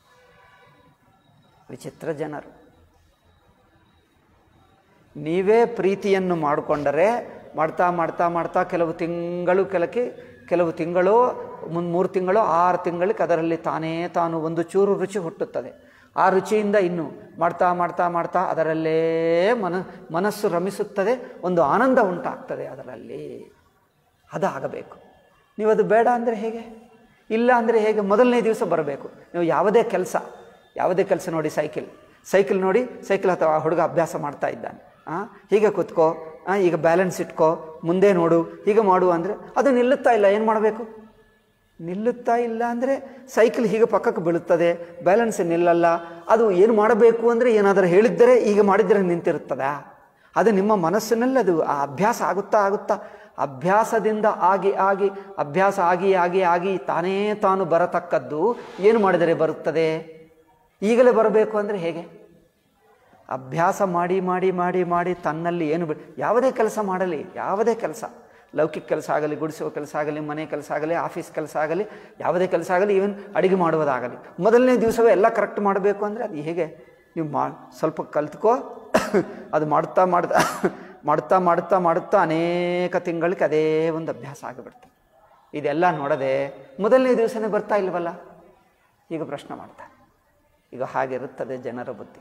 ವಿಚಿತ್ರ ಜನರು ನೀವೇ ಪ್ರೀತಿಯನ್ನು ಮಾಡಿಕೊಂಡರೆ ಮಾಡ್ತಾ ಮಾಡ್ತಾ ಮಾಡ್ತಾ ಕೆಲವು ತಿಂಗಳು ಕೆಲಕ್ಕೆ ಕೆಲವು ತಿಂಗಳು ಮುನ್ ಮೂರು ತಿಂಗಳು ಆರು ತಿಂಗಳಿಗೆ ಅದರಲ್ಲಿ ತಾನೇ ತಾನು ಒಂದು ಚೂರು ರುಚಿ ಹುಟ್ಟುತ್ತದೆ ಆ ರುಚಿಯಿಂದ ಇನ್ನು ಮಾಡ್ತಾ ಮಾಡ್ತಾ ಮಾಡ್ತಾ ಅದರಲ್ಲೇ ಮನ ಮನಸ್ಸು ರಮಿಸುತ್ತದೆ ಒಂದು ಆನಂದ ಉಂಟಾಗ್ತದೆ ಅದರಲ್ಲಿ ಅದಾಗಬೇಕು ನೀವು ಅದು ಬೇಡ ಅಂದರೆ ಹೇಗೆ ಇಲ್ಲ ಅಂದರೆ ಹೇಗೆ ಮೊದಲನೇ ದಿವಸ ಬರಬೇಕು ನೀವು ಯಾವುದೇ ಕೆಲಸ ಯಾವುದೇ ಕೆಲಸ ನೋಡಿ ಸೈಕಲ್ ಸೈಕಲ್ ನೋಡಿ ಸೈಕಲ್ ಅಥವಾ ಹುಡುಗ ಅಭ್ಯಾಸ ಮಾಡ್ತಾ ಇದ್ದಾನೆ ಆ, ಹೀಗೆ ಕೂತ್ಕೋ ಆ, ಈಗ ಬ್ಯಾಲೆನ್ಸ್ ಇಟ್ಕೋ ಮುಂದೆ ನೋಡು ಹೀಗೆ ಮಾಡು ಅಂದರೆ ಅದು ನಿಲ್ಲುತ್ತಾ ಇಲ್ಲ ಏನು ಮಾಡಬೇಕು ನಿಲ್ಲುತ್ತಾ ಇಲ್ಲ ಅಂದರೆ ಸೈಕಲ್ ಹೀಗೆ ಪಕ್ಕಕ್ಕೆ ಬೀಳುತ್ತದೆ ಬ್ಯಾಲೆನ್ಸ್ ನಿಲ್ಲಲ್ಲ ಅದು ಏನು ಮಾಡಬೇಕು ಅಂದರೆ ಏನಾದರೂ ಹೇಳಿದ್ದರೆ ಈಗ ಮಾಡಿದರೆ ನಿಂತಿರುತ್ತದಾ ಅದು ನಿಮ್ಮ ಮನಸ್ಸಿನಲ್ಲಿ ಅದು ಆ ಅಭ್ಯಾಸ ಆಗುತ್ತಾ ಆಗುತ್ತಾ ಅಭ್ಯಾಸದಿಂದ ಆಗಿ ಆಗಿ ಅಭ್ಯಾಸ ಆಗಿ ಆಗಿ ಆಗಿ ತಾನೇ ತಾನು ಬರತಕ್ಕದ್ದು ಏನು ಮಾಡಿದರೆ ಬರುತ್ತದೆ ಈಗಲೇ ಬರಬೇಕು ಅಂದರೆ ಹೇಗೆ ಅಭ್ಯಾಸ ಮಾಡಿ ಮಾಡಿ ಮಾಡಿ ಮಾಡಿ ತನ್ನಲ್ಲಿ ಏನು ಬಿ ಯಾವುದೇ ಕೆಲಸ ಮಾಡಲಿ ಯಾವುದೇ ಕೆಲಸ ಲೌಕಿಕ ಕೆಲಸ ಆಗಲಿ ಗುಡಿಸುವ ಕೆಲಸ ಆಗಲಿ ಮನೆ ಕೆಲಸ ಆಗಲಿ ಆಫೀಸ್ ಕೆಲಸ ಆಗಲಿ ಯಾವುದೇ ಕೆಲಸ ಆಗಲಿ ಈವನ್ ಅಡುಗೆ ಮಾಡುವುದಾಗಲಿ ಮೊದಲನೇ ದಿವಸವೇ ಎಲ್ಲ ಕರೆಕ್ಟ್ ಮಾಡಬೇಕು ಅಂದರೆ ಅದು ಹೇಗೆ ನೀವು ಮಾ ಸ್ವಲ್ಪ ಕಲ್ತ್ಕೋ ಅದು ಮಾಡ್ತಾ ಮಾಡ್ತಾ ಮಾಡ್ತಾ ಮಾಡ್ತಾ ಮಾಡುತ್ತಾ ಅನೇಕ ತಿಂಗಳಿಗೆ ಅದೇ ಒಂದು ಅಭ್ಯಾಸ ಆಗಿಬಿಡ್ತದೆ ಇದೆಲ್ಲ ನೋಡದೆ ಮೊದಲನೇ ದಿವಸನೇ ಬರ್ತಾ ಇಲ್ವಲ್ಲ ಈಗ ಪ್ರಶ್ನೆ ಮಾಡ್ತಾರೆ ಈಗ ಹಾಗಿರುತ್ತದೆ ಜನರ ಬುದ್ಧಿ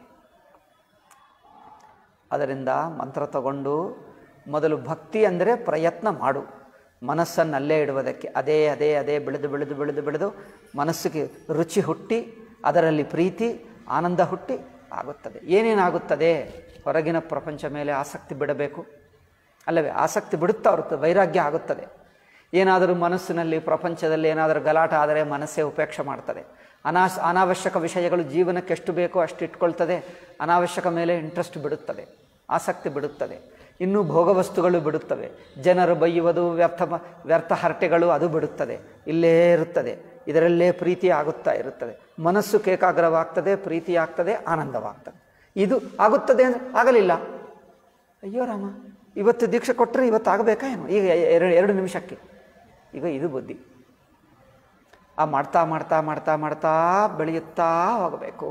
ಅದರಿಂದ ಮಂತ್ರ ತಗೊಂಡು ಮೊದಲು ಭಕ್ತಿ ಅಂದರೆ ಪ್ರಯತ್ನ ಮಾಡು ಮನಸ್ಸನ್ನು ಅಲ್ಲೇ ಇಡುವುದಕ್ಕೆ ಅದೇ ಅದೇ ಅದೇ ಬೆಳೆದು ಬೆಳೆದು ಬೆಳೆದು ಬೆಳೆದು ಮನಸ್ಸಿಗೆ ರುಚಿ ಹುಟ್ಟಿ ಅದರಲ್ಲಿ ಪ್ರೀತಿ ಆನಂದ ಹುಟ್ಟಿ ಆಗುತ್ತದೆ ಏನೇನಾಗುತ್ತದೆ ಹೊರಗಿನ ಪ್ರಪಂಚ ಮೇಲೆ ಆಸಕ್ತಿ ಬಿಡಬೇಕು ಅಲ್ಲವೇ ಆಸಕ್ತಿ ಬಿಡುತ್ತಾ ಬರುತ್ತೆ ವೈರಾಗ್ಯ ಆಗುತ್ತದೆ ಏನಾದರೂ ಮನಸ್ಸಿನಲ್ಲಿ ಪ್ರಪಂಚದಲ್ಲಿ ಏನಾದರೂ ಗಲಾಟ ಆದರೆ ಮನಸ್ಸೇ ಉಪೇಕ್ಷೆ ಮಾಡ್ತದೆ ಅನಾಸ್ ಅನಾವಶ್ಯಕ ವಿಷಯಗಳು ಜೀವನಕ್ಕೆ ಎಷ್ಟು ಬೇಕೋ ಅಷ್ಟು ಇಟ್ಕೊಳ್ತದೆ ಅನಾವಶ್ಯಕ ಮೇಲೆ ಇಂಟ್ರೆಸ್ಟ್ ಬಿಡುತ್ತದೆ ಆಸಕ್ತಿ ಬಿಡುತ್ತದೆ ಇನ್ನು ಭೋಗವಸ್ತುಗಳು ಬಿಡುತ್ತವೆ ಜನರು ಬೈಯುವುದು ವ್ಯರ್ಥ ಮ- ವ್ಯರ್ಥ ಹರಟೆಗಳು ಅದು ಬಿಡುತ್ತದೆ ಇಲ್ಲೇ ಇರುತ್ತದೆ ಇದರಲ್ಲೇ ಪ್ರೀತಿ ಆಗುತ್ತಾ ಇರುತ್ತದೆ ಮನಸ್ಸು ಏಕಾಗ್ರವಾಗ್ತದೆ ಪ್ರೀತಿ ಆಗ್ತದೆ ಆನಂದವಾಗ್ತದೆ ಇದು ಆಗುತ್ತದೆ ಅಂದರೆ ಆಗಲಿಲ್ಲ ಅಯ್ಯೋ ರಾಮ ಇವತ್ತು ದೀಕ್ಷೆ ಕೊಟ್ಟರೆ ಇವತ್ತು ಆಗಬೇಕಾ ಏನು ಈಗ ಎರಡು ಎರಡು ನಿಮಿಷಕ್ಕೆ ಈಗ ಇದು ಬುದ್ಧಿ ಆ ಮಾಡ್ತಾ ಮಾಡ್ತಾ ಮಾಡ್ತಾ ಮಾಡ್ತಾ ಬೆಳೆಯುತ್ತಾ ಹೋಗಬೇಕು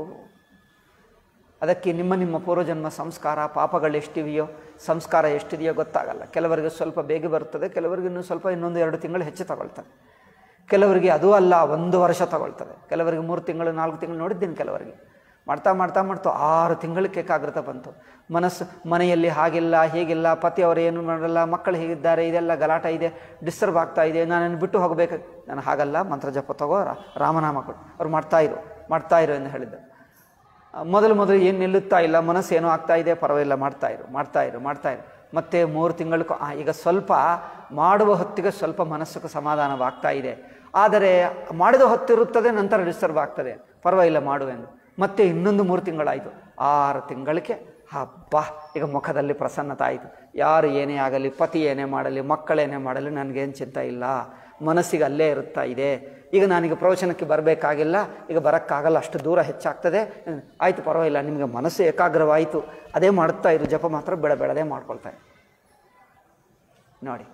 ಅದಕ್ಕೆ ನಿಮ್ಮ ನಿಮ್ಮ ಪೂರ್ವಜನ್ಮ ಸಂಸ್ಕಾರ ಪಾಪಗಳು ಎಷ್ಟಿವೆಯೋ ಸಂಸ್ಕಾರ ಎಷ್ಟಿದೆಯೋ ಗೊತ್ತಾಗಲ್ಲ ಕೆಲವರಿಗೆ ಸ್ವಲ್ಪ ಬೇಗ ಬರುತ್ತದೆ ಕೆಲವರಿಗೆ ಇನ್ನೂ ಸ್ವಲ್ಪ ಇನ್ನೊಂದು ಎರಡು ತಿಂಗಳು ಹೆಚ್ಚು ತಗೊಳ್ತದೆ ಕೆಲವರಿಗೆ ಅದೂ ಅಲ್ಲ ಒಂದು ವರ್ಷ ತಗೊಳ್ತದೆ ಕೆಲವರಿಗೆ ಮೂರು ತಿಂಗಳು ನಾಲ್ಕು ತಿಂಗಳು ನೋಡಿದ್ದೀನಿ ಕೆಲವರಿಗೆ ಮಾಡ್ತಾ ಮಾಡ್ತಾ ಮಾಡ್ತಾ ಆರು ತಿಂಗಳಿಗೆ ಏಕಾಗ್ರತೆ ಬಂತು ಮನಸ್ಸು ಮನೆಯಲ್ಲಿ ಹಾಗಿಲ್ಲ ಹೀಗಿಲ್ಲ ಪತಿ ಅವರು ಏನು ಮಾಡಲ್ಲ ಮಕ್ಕಳು ಹೀಗಿದ್ದಾರೆ ಇದೆಲ್ಲ ಗಲಾಟ ಇದೆ ಡಿಸ್ಟರ್ಬ್ ಆಗ್ತಾ ಇದೆ ನಾನು ಬಿಟ್ಟು ಹೋಗಬೇಕು ನಾನು ಹಾಗಲ್ಲ ಮಂತ್ರ ಜಪ ತಗೋ ರಾ- ರಾಮನಾಮ ಕೊಡು ಅವ್ರು ಮಾಡ್ತಾ ಇರು ಮಾಡ್ತಾ ಇರು ಎಂದು ಹೇಳಿದ್ದೆ ಆ, ಮೊದಲು ಮೊದಲು ಏನು ನಿಲ್ಲುತ್ತಾ ಇಲ್ಲ ಮನಸ್ಸು ಏನೋ ಆಗ್ತಾ ಇದೆ ಪರವಾಗಿಲ್ಲ ಮಾಡ್ತಾ ಇರು ಮಾಡ್ತಾ ಇರು ಮಾಡ್ತಾ ಇರು ಮತ್ತೆ ಮೂರು ತಿಂಗಳಿಗೂ ಆ, ಈಗ ಸ್ವಲ್ಪ ಮಾಡುವ ಹೊತ್ತಿಗೆ ಸ್ವಲ್ಪ ಮನಸ್ಸಿಗೆ ಸಮಾಧಾನವಾಗ್ತಾ ಇದೆ ಆದರೆ ಮಾಡಿದ ಹೊತ್ತಿರುತ್ತದೆ ನಂತರ ಡಿಸ್ಟರ್ಬ್ ಆಗ್ತದೆ ಪರವಾಗಿಲ್ಲ ಮಾಡು ಎಂದು ಮತ್ತೆ ಇನ್ನೊಂದು ಮೂರು ತಿಂಗಳಾಯಿತು ಆರು ತಿಂಗಳಿಗೆ ಹಬ್ಬ ಈಗ ಮುಖದಲ್ಲಿ ಪ್ರಸನ್ನತೆ ಆಯಿತು ಯಾರು ಏನೇ ಆಗಲಿ ಪತಿ ಏನೇ ಮಾಡಲಿ ಮಕ್ಕಳೇನೇ ಮಾಡಲಿ ನನಗೇನು ಚಿಂತೆ ಇಲ್ಲ ಮನಸ್ಸಿಗೆ ಅಲ್ಲೇ ಇರುತ್ತಾ ಇದೆ ಈಗ ನಾನೀಗ ಪ್ರವಚನಕ್ಕೆ ಬರಬೇಕಾಗಿಲ್ಲ ಈಗ ಬರೋಕ್ಕಾಗಲ್ಲ ಅಷ್ಟು ದೂರ ಹೆಚ್ಚಾಗ್ತದೆ ಆಯಿತು ಪರವಾಗಿಲ್ಲ ನಿಮಗೆ ಮನಸ್ಸು ಏಕಾಗ್ರವಾಯಿತು ಅದೇ ಮಾಡುತ್ತಾ ಇರು ಜಪ ಮಾತ್ರ ಬೇಡ ಬೇಡದೇ ಮಾಡ್ಕೊಳ್ತಾ ಇರು. ನೋಡಿ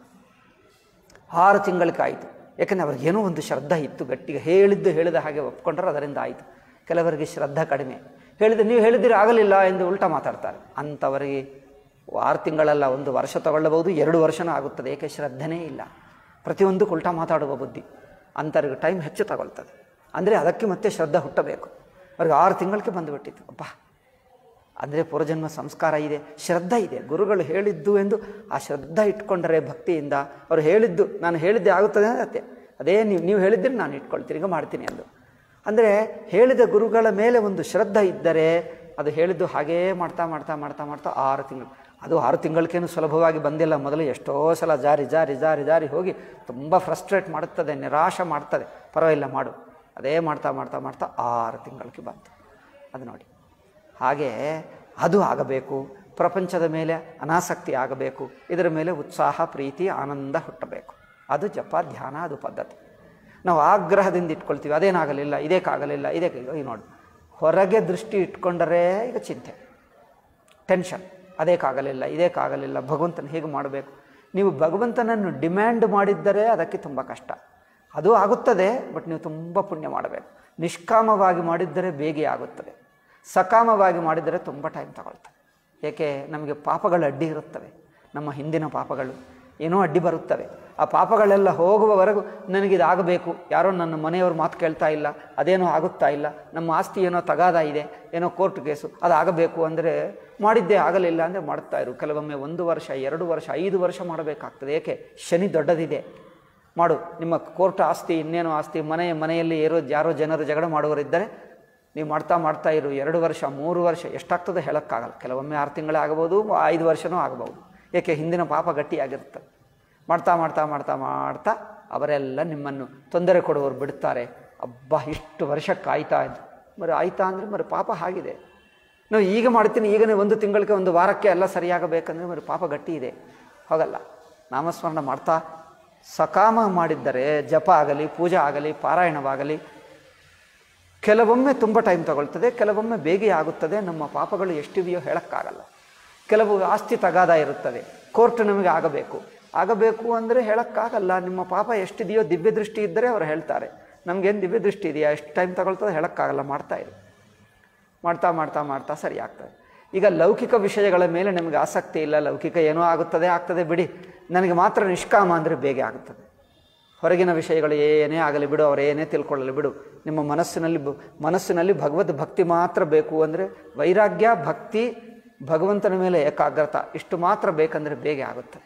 ಆರು ತಿಂಗಳಿಗಾಯಿತು ಯಾಕಂದರೆ ಅವ್ರಿಗೆ ಏನೋ ಒಂದು ಶ್ರದ್ಧೆ ಇತ್ತು ಗಟ್ಟಿಗೆ ಹೇಳಿದ್ದು ಹೇಳಿದ ಹಾಗೆ ಒಪ್ಕೊಂಡ್ರೆ ಅದರಿಂದ ಆಯಿತು ಕೆಲವರಿಗೆ ಶ್ರದ್ಧೆ ಕಡಿಮೆ ಹೇಳಿದ ನೀವು ಹೇಳಿದ್ದೀರಿ ಆಗಲಿಲ್ಲ ಎಂದು ಉಲ್ಟಾ ಮಾತಾಡ್ತಾರೆ ಅಂಥವರಿಗೆ ಆರು ತಿಂಗಳಲ್ಲ ಒಂದು ವರ್ಷ ತಗೊಳ್ಳಬಹುದು ಎರಡು ವರ್ಷನೂ ಆಗುತ್ತದೆ ಏಕೆ ಶ್ರದ್ಧೆನೇ ಇಲ್ಲ ಪ್ರತಿಯೊಂದಕ್ಕೂ ಉಲ್ಟಾ ಮಾತಾಡುವ ಬುದ್ಧಿ ಅಂಥವ್ರಿಗೆ ಟೈಮ್ ಹೆಚ್ಚು ತಗೊಳ್ತದೆ ಅಂದರೆ ಅದಕ್ಕೆ ಮತ್ತೆ ಶ್ರದ್ಧೆ ಹುಟ್ಟಬೇಕು ಅವ್ರಿಗೆ ಆರು ತಿಂಗಳಿಗೆ ಬಂದುಬಿಟ್ಟಿತ್ತು ಅಪ್ಪ ಅಂದರೆ ಪೂರ್ವಜನ್ಮ ಸಂಸ್ಕಾರ ಇದೆ ಶ್ರದ್ಧೆ ಇದೆ ಗುರುಗಳು ಹೇಳಿದ್ದು ಎಂದು ಆ ಶ್ರದ್ಧೆ ಇಟ್ಕೊಂಡರೆ ಭಕ್ತಿಯಿಂದ ಅವರು ಹೇಳಿದ್ದು ನಾನು ಹೇಳಿದ್ದೆ ಆಗುತ್ತದೆ ಅಂದ್ರೆ ಅದೇ ನೀವು ನೀವು ಹೇಳಿದ್ದರೆ ನಾನು ಇಟ್ಕೊಳ್ತೀನಿ ಈಗ ಮಾಡ್ತೀನಿ ಎಂದು ಅಂದರೆ ಹೇಳಿದ ಗುರುಗಳ ಮೇಲೆ ಒಂದು ಶ್ರದ್ಧೆ ಇದ್ದರೆ ಅದು ಹೇಳಿದ್ದು ಹಾಗೇ ಮಾಡ್ತಾ ಮಾಡ್ತಾ ಮಾಡ್ತಾ ಮಾಡ್ತಾ ಆರು ತಿಂಗಳು ಅದು ಆರು ತಿಂಗಳಿಗೇನು ಸುಲಭವಾಗಿ ಬಂದಿಲ್ಲ ಮೊದಲು ಎಷ್ಟೋ ಸಲ ಜಾರಿ ಜಾರಿ ಜಾರಿ ಜಾರಿ ಹೋಗಿ ತುಂಬ ಫ್ರಸ್ಟ್ರೇಟ್ ಮಾಡುತ್ತದೆ ನಿರಾಶ ಮಾಡ್ತದೆ ಪರವಾಗಿಲ್ಲ ಮಾಡು ಅದೇ ಮಾಡ್ತಾ ಮಾಡ್ತಾ ಮಾಡ್ತಾ ಆರು ತಿಂಗಳಿಗೆ ಬಂತು ಅದು ನೋಡಿ ಹಾಗೆ ಅದು ಆಗಬೇಕು ಪ್ರಪಂಚದ ಮೇಲೆ ಅನಾಸಕ್ತಿ ಆಗಬೇಕು ಇದರ ಮೇಲೆ ಉತ್ಸಾಹ ಪ್ರೀತಿ ಆನಂದ ಹುಟ್ಟಬೇಕು ಅದು ಜಪ ಧ್ಯಾನ ಅದು ಪದ್ಧತಿ ನಾವು ಆಗ್ರಹದಿಂದ ಇಟ್ಕೊಳ್ತೀವಿ ಅದೇನಾಗಲಿಲ್ಲ ಇದಕ್ಕಾಗಲಿಲ್ಲ ಇದಕ್ಕೆ ಈಗ ನೋಡಿ ಹೊರಗೆ ದೃಷ್ಟಿ ಇಟ್ಕೊಂಡರೆ ಈಗ ಚಿಂತೆ ಟೆನ್ಷನ್ ಅದೇಕಾಗಲಿಲ್ಲ ಇದಕ್ಕಾಗಲಿಲ್ಲ ಭಗವಂತನ ಹೇಗೆ ಮಾಡಬೇಕು ನೀವು ಭಗವಂತನನ್ನು ಡಿಮ್ಯಾಂಡ್ ಮಾಡಿದ್ದರೆ ಅದಕ್ಕೆ ತುಂಬ ಕಷ್ಟ ಅದು ಆಗುತ್ತದೆ ಬಟ್ ನೀವು ತುಂಬ ಪುಣ್ಯ ಮಾಡಬೇಕು ನಿಷ್ಕಾಮವಾಗಿ ಮಾಡಿದ್ದರೆ ಬೇಗ ಆಗುತ್ತದೆ ಸಕಾಮವಾಗಿ ಮಾಡಿದರೆ ತುಂಬ ಟೈಮ್ ತಗೊಳ್ತದೆ ಏಕೆ ನಮಗೆ ಪಾಪಗಳು ಅಡ್ಡಿ ಇರುತ್ತವೆ ನಮ್ಮ ಹಿಂದಿನ ಪಾಪಗಳು ಏನೋ ಅಡ್ಡಿ ಬರುತ್ತವೆ ಆ ಪಾಪಗಳೆಲ್ಲ ಹೋಗುವವರೆಗೂ ನನಗಿದಾಗಬೇಕು ಯಾರೋ ನನ್ನ ಮನೆಯವ್ರ ಮಾತು ಕೇಳ್ತಾ ಇಲ್ಲ ಅದೇನೋ ಆಗುತ್ತಾ ಇಲ್ಲ ನಮ್ಮ ಆಸ್ತಿ ಏನೋ ತಗಾದ ಇದೆ ಏನೋ ಕೋರ್ಟ್ ಕೇಸು ಅದು ಆಗಬೇಕು ಅಂದರೆ ಮಾಡಿದ್ದೇ ಆಗಲಿಲ್ಲ ಅಂದರೆ ಮಾಡ್ತಾ ಇರು ಕೆಲವೊಮ್ಮೆ ಒಂದು ವರ್ಷ ಎರಡು ವರ್ಷ ಐದು ವರ್ಷ ಮಾಡಬೇಕಾಗ್ತದೆ ಏಕೆ ಶನಿ ದೊಡ್ಡದಿದೆ ಮಾಡು ನಿಮ್ಮ ಕೋರ್ಟ್ ಆಸ್ತಿ ಇನ್ನೇನೋ ಆಸ್ತಿ ಮನೆ ಮನೆಯಲ್ಲಿ ಇರೋ ಯಾರೋ ಜನರು ಜಗಳ ಮಾಡುವವರಿದ್ದರೆ ನೀವು ಮಾಡ್ತಾ ಮಾಡ್ತಾ ಇರು ಎರಡು ವರ್ಷ ಮೂರು ವರ್ಷ ಎಷ್ಟಾಗ್ತದೆ ಹೇಳೋಕ್ಕಾಗಲ್ಲ ಕೆಲವೊಮ್ಮೆ ಆರು ತಿಂಗಳೇ ಆಗ್ಬೋದು ಐದು ವರ್ಷನೂ ಆಗ್ಬೋದು ಏಕೆ ಹಿಂದಿನ ಪಾಪ ಗಟ್ಟಿಯಾಗಿರುತ್ತೆ ಮಾಡ್ತಾ ಮಾಡ್ತಾ ಮಾಡ್ತಾ ಮಾಡ್ತಾ ಅವರೆಲ್ಲ ನಿಮ್ಮನ್ನು ತೊಂದರೆ ಕೊಡುವವರು ಬಿಡ್ತಾರೆ ಅಬ್ಬಾ ಇಷ್ಟು ವರ್ಷಕ್ಕೆ ಆಯ್ತಾ ಇದು మరి ಆಯ್ತಾ ಅಂದರೆ మరి ಪಾಪ ಆಗಿದೆ ನಾವು ಈಗ ಮಾಡ್ತೀನಿ ಈಗನೇ ಒಂದು ತಿಂಗಳಿಗೆ ಒಂದು ವಾರಕ್ಕೆ ಎಲ್ಲ ಸರಿಯಾಗಬೇಕಂದ್ರೆ మరి ಪಾಪ ಗಟ್ಟಿ ಇದೆ ಹೋಗಲ್ಲ ನಾಮಸ್ಮರಣ ಮಾಡ್ತಾ ಸಕಾಮ ಮಾಡಿದ್ದರೆ ಜಪ ಆಗಲಿ ಪೂಜೆ ಆಗಲಿ ಪಾರಾಯಣವಾಗಲಿ ಕೆಲವೊಮ್ಮೆ ತುಂಬ ಟೈಮ್ ತಗೊಳ್ತದೆ ಕೆಲವೊಮ್ಮೆ ಬೇಗ ಆಗುತ್ತದೆ ನಮ್ಮ ಪಾಪಗಳು ಎಷ್ಟಿವೆಯೋ ಹೇಳೋಕ್ಕಾಗಲ್ಲ ಕೆಲವು ಆಸ್ತಿ ತಗಾದ ಇರುತ್ತದೆ ಕೋರ್ಟ್ ನಮಗೆ ಆಗಬೇಕು ಆಗಬೇಕು ಅಂದರೆ ಹೇಳೋಕ್ಕಾಗಲ್ಲ ನಿಮ್ಮ ಪಾಪ ಎಷ್ಟಿದೆಯೋ ದಿವ್ಯ ದೃಷ್ಟಿ ಇದ್ದರೆ ಅವರು ಹೇಳ್ತಾರೆ ನಮಗೇನು ದಿವ್ಯ ದೃಷ್ಟಿ ಇದೆಯಾ ಎಷ್ಟು ಟೈಮ್ ತಗೊಳ್ತದೆ ಹೇಳೋಕ್ಕಾಗಲ್ಲ ಮಾಡ್ತಾ ಇರಿ ಮಾಡ್ತಾ ಮಾಡ್ತಾ ಮಾಡ್ತಾ ಸರಿ ಆಗ್ತದೆ ಈಗ ಲೌಕಿಕ ವಿಷಯಗಳ ಮೇಲೆ ನಮಗೆ ಆಸಕ್ತಿ ಇಲ್ಲ ಲೌಕಿಕ ಏನೋ ಆಗುತ್ತದೆ ಆಗ್ತದೆ ಬಿಡಿ ನನಗೆ ಮಾತ್ರ ನಿಷ್ಕಾಮ ಅಂದರೆ ಬೇಗ ಆಗುತ್ತದೆ ಹೊರಗಿನ ವಿಷಯಗಳು ಏನೇ ಆಗಲಿ ಬಿಡು ಅವರು ಏನೇ ತಿಳ್ಕೊಳ್ಳಲಿ ಬಿಡು ನಿಮ್ಮ ಮನಸ್ಸಿನಲ್ಲಿ ಬ- ಮನಸ್ಸಿನಲ್ಲಿ ಭಗವದ್ ಭಕ್ತಿ ಮಾತ್ರ ಬೇಕು ಅಂದರೆ ವೈರಾಗ್ಯ ಭಕ್ತಿ ಭಗವಂತನ ಮೇಲೆ ಏಕಾಗ್ರತ ಇಷ್ಟು ಮಾತ್ರ ಬೇಕಂದರೆ ಬೇಗ ಆಗುತ್ತದೆ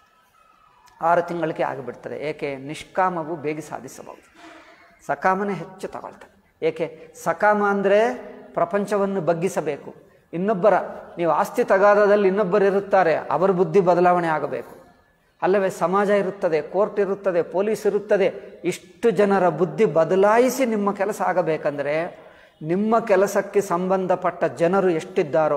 ಆರು ತಿಂಗಳಿಗೆ ಆಗಿಬಿಡ್ತದೆ ಏಕೆ ನಿಷ್ಕಾಮವು ಬೇಗ ಸಾಧಿಸಬಹುದು ಸಕಾಮನೇ ಹೆಚ್ಚು ತಗೊಳ್ತದೆ ಏಕೆ ಸಕಾಮ ಅಂದರೆ ಪ್ರಪಂಚವನ್ನು ಬಗ್ಗಿಸಬೇಕು ಇನ್ನೊಬ್ಬರ ನೀವು ಆಸ್ತಿ ತಗಾದದಲ್ಲಿ ಇನ್ನೊಬ್ಬರು ಇರುತ್ತಾರೆ ಅವರ ಬುದ್ಧಿ ಬದಲಾವಣೆ ಆಗಬೇಕು ಅಲ್ಲವೇ ಸಮಾಜ ಇರುತ್ತದೆ ಕೋರ್ಟ್ ಇರುತ್ತದೆ ಪೊಲೀಸ್ ಇರುತ್ತದೆ ಇಷ್ಟು ಜನರ ಬುದ್ಧಿ ಬದಲಾಯಿಸಿ ನಿಮ್ಮ ಕೆಲಸ ಆಗಬೇಕಂದ್ರೆ ನಿಮ್ಮ ಕೆಲಸಕ್ಕೆ ಸಂಬಂಧಪಟ್ಟ ಜನರು ಎಷ್ಟಿದ್ದಾರೋ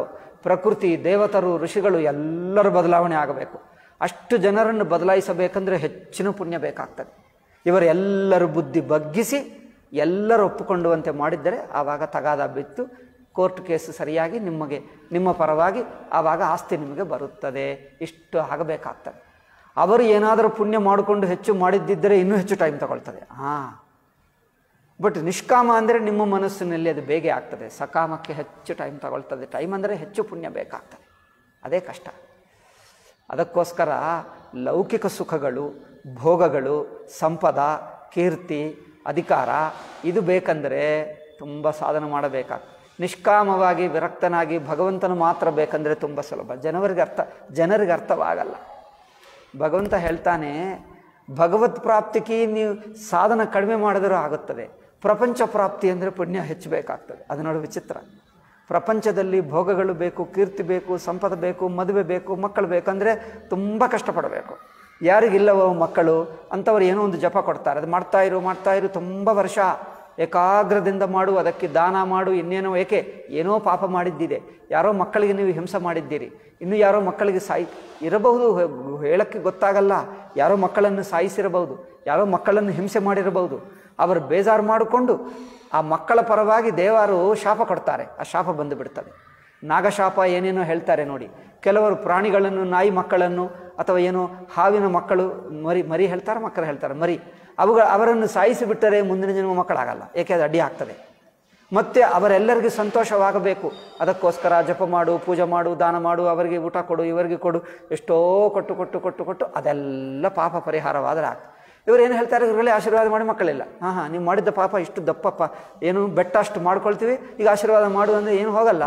ಪ್ರಕೃತಿ ದೇವತರು ಋಷಿಗಳು ಎಲ್ಲರ ಬದಲಾವಣೆ ಆಗಬೇಕು ಅಷ್ಟು ಜನರನ್ನು ಬದಲಾಯಿಸಬೇಕಂದ್ರೆ ಹೆಚ್ಚಿನ ಪುಣ್ಯ ಬೇಕಾಗ್ತದೆ ಇವರೆಲ್ಲರ ಬುದ್ಧಿ ಬಗ್ಗಿಸಿ ಎಲ್ಲರೂ ಒಪ್ಪಿಕೊಂಡುವಂತೆ ಮಾಡಿದ್ದರೆ ಆವಾಗ ತಗಾದ ಬಿತ್ತು ಕೋರ್ಟ್ ಕೇಸ್ ಸರಿಯಾಗಿ ನಿಮಗೆ ನಿಮ್ಮ ಪರವಾಗಿ ಆವಾಗ ಆಸ್ತಿ ನಿಮಗೆ ಬರುತ್ತದೆ ಇಷ್ಟು ಆಗಬೇಕಾಗ್ತದೆ ಅವರು ಏನಾದರೂ ಪುಣ್ಯ ಮಾಡಿಕೊಂಡು ಹೆಚ್ಚು ಮಾಡಿದ್ದಿದ್ದರೆ ಇನ್ನೂ ಹೆಚ್ಚು ಟೈಮ್ ತಗೊಳ್ತದೆ ಹಾಂ ಬಟ್ ನಿಷ್ಕಾಮ ಅಂದರೆ ನಿಮ್ಮ ಮನಸ್ಸಿನಲ್ಲಿ ಅದು ಬೇಗ ಆಗ್ತದೆ ಸಕಾಮಕ್ಕೆ ಹೆಚ್ಚು ಟೈಮ್ ತಗೊಳ್ತದೆ ಟೈಮ್ ಅಂದರೆ ಹೆಚ್ಚು ಪುಣ್ಯ ಬೇಕಾಗ್ತದೆ ಅದೇ ಕಷ್ಟ ಅದಕ್ಕೋಸ್ಕರ ಲೌಕಿಕ ಸುಖಗಳು ಭೋಗಗಳು ಸಂಪದ ಕೀರ್ತಿ ಅಧಿಕಾರ ಇದು ಬೇಕಂದರೆ ತುಂಬ ಸಾಧನೆ ಮಾಡಬೇಕಾಗ್ತದೆ ನಿಷ್ಕಾಮವಾಗಿ ವಿರಕ್ತನಾಗಿ ಭಗವಂತನು ಮಾತ್ರ ಬೇಕಂದರೆ ತುಂಬ ಸುಲಭ ಜನವರಿಗೆ ಅರ್ಥ ಜನರಿಗೆ ಅರ್ಥವಾಗಲ್ಲ ಭಗವಂತ ಹೇಳ್ತಾನೆ ಭಗವತ್ ಪ್ರಾಪ್ತಿಗೆ ನೀವು ಸಾಧನ ಕಡಿಮೆ ಮಾಡಿದರೂ ಆಗುತ್ತದೆ ಪ್ರಪಂಚ ಪ್ರಾಪ್ತಿ ಅಂದರೆ ಪುಣ್ಯ ಹೆಚ್ಚಬೇಕಾಗ್ತದೆ ಅದು ನೋಡಿ ವಿಚಿತ್ರ ಪ್ರಪಂಚದಲ್ಲಿ ಭೋಗಗಳು ಬೇಕು ಕೀರ್ತಿ ಬೇಕು ಸಂಪದ ಬೇಕು ಮದುವೆ ಬೇಕು ಮಕ್ಕಳು ಬೇಕಂದರೆ ತುಂಬ ಕಷ್ಟಪಡಬೇಕು ಯಾರಿಗಿಲ್ಲವೋ ಮಕ್ಕಳು ಅಂಥವ್ರು ಏನೋ ಒಂದು ಜಪ ಕೊಡ್ತಾರೆ ಅದು ಮಾಡ್ತಾ ಇರು ಮಾಡ್ತಾ ಇರು ತುಂಬ ವರ್ಷ ಏಕಾಗ್ರದಿಂದ ಮಾಡು ಅದಕ್ಕೆ ದಾನ ಮಾಡು ಇನ್ನೇನೋ ಏಕೆ ಏನೋ ಪಾಪ ಮಾಡಿದ್ದಿದೆ ಯಾರೋ ಮಕ್ಕಳಿಗೆ ನೀವು ಹಿಂಸೆ ಮಾಡಿದ್ದೀರಿ ಇನ್ನು ಯಾರೋ ಮಕ್ಕಳಿಗೆ ಸಾಯಿ ಇರಬಹುದು ಹೇಳಕ್ಕೆ ಗೊತ್ತಾಗಲ್ಲ ಯಾರೋ ಮಕ್ಕಳನ್ನು ಸಾಯಿಸಿರಬಹುದು ಯಾರೋ ಮಕ್ಕಳನ್ನು ಹಿಂಸೆ ಮಾಡಿರಬಹುದು ಅವರು ಬೇಜಾರು ಮಾಡಿಕೊಂಡು ಆ ಮಕ್ಕಳ ಪರವಾಗಿ ದೇವರು ಶಾಪ ಕೊಡ್ತಾರೆ ಆ ಶಾಪ ಬಂದು ಬಿಡ್ತದೆ ನಾಗಶಾಪ ಏನೇನೋ ಹೇಳ್ತಾರೆ ನೋಡಿ ಕೆಲವರು ಪ್ರಾಣಿಗಳನ್ನು ನಾಯಿ ಮಕ್ಕಳನ್ನು ಅಥವಾ ಏನೋ ಹಾವಿನ ಮಕ್ಕಳು ಮರಿ ಮರಿ ಹೇಳ್ತಾರೆ ಮಕ್ಕಳು ಹೇಳ್ತಾರೆ ಮರಿ ಅವುಗಳ ಅವರನ್ನು ಸಾಯಿಸಿ ಬಿಟ್ಟರೆ ಮುಂದಿನ ಜನ್ಮ ಮಕ್ಕಳಾಗಲ್ಲ ಏಕೆ ಅದು ಅಡ್ಡಿ ಆಗ್ತದೆ ಮತ್ತೆ ಅವರೆಲ್ಲರಿಗೂ ಸಂತೋಷವಾಗಬೇಕು ಅದಕ್ಕೋಸ್ಕರ ಜಪ ಮಾಡು ಪೂಜೆ ಮಾಡು ದಾನ ಮಾಡು ಅವರಿಗೆ ಊಟ ಕೊಡು ಇವರಿಗೆ ಕೊಡು ಎಷ್ಟೋ ಕೊಟ್ಟು ಕೊಟ್ಟು ಕೊಟ್ಟು ಕೊಟ್ಟು ಅದೆಲ್ಲ ಪಾಪ ಪರಿಹಾರವಾದರೆ ಆಗ್ತದೆ ಇವರು ಏನು ಹೇಳ್ತಾರೆ ಇವರಲ್ಲಿ ಆಶೀರ್ವಾದ ಮಾಡಿ ಮಕ್ಕಳಿಲ್ಲ ಹಾಂ ಹಾಂ ನೀವು ಮಾಡಿದ್ದ ಪಾಪ ಇಷ್ಟು ದಪ್ಪಪ್ಪ ಏನು ಬೆಟ್ಟ ಅಷ್ಟು ಮಾಡ್ಕೊಳ್ತೀವಿ ಈಗ ಆಶೀರ್ವಾದ ಮಾಡು ಅಂದರೆ ಏನು ಹೋಗಲ್ಲ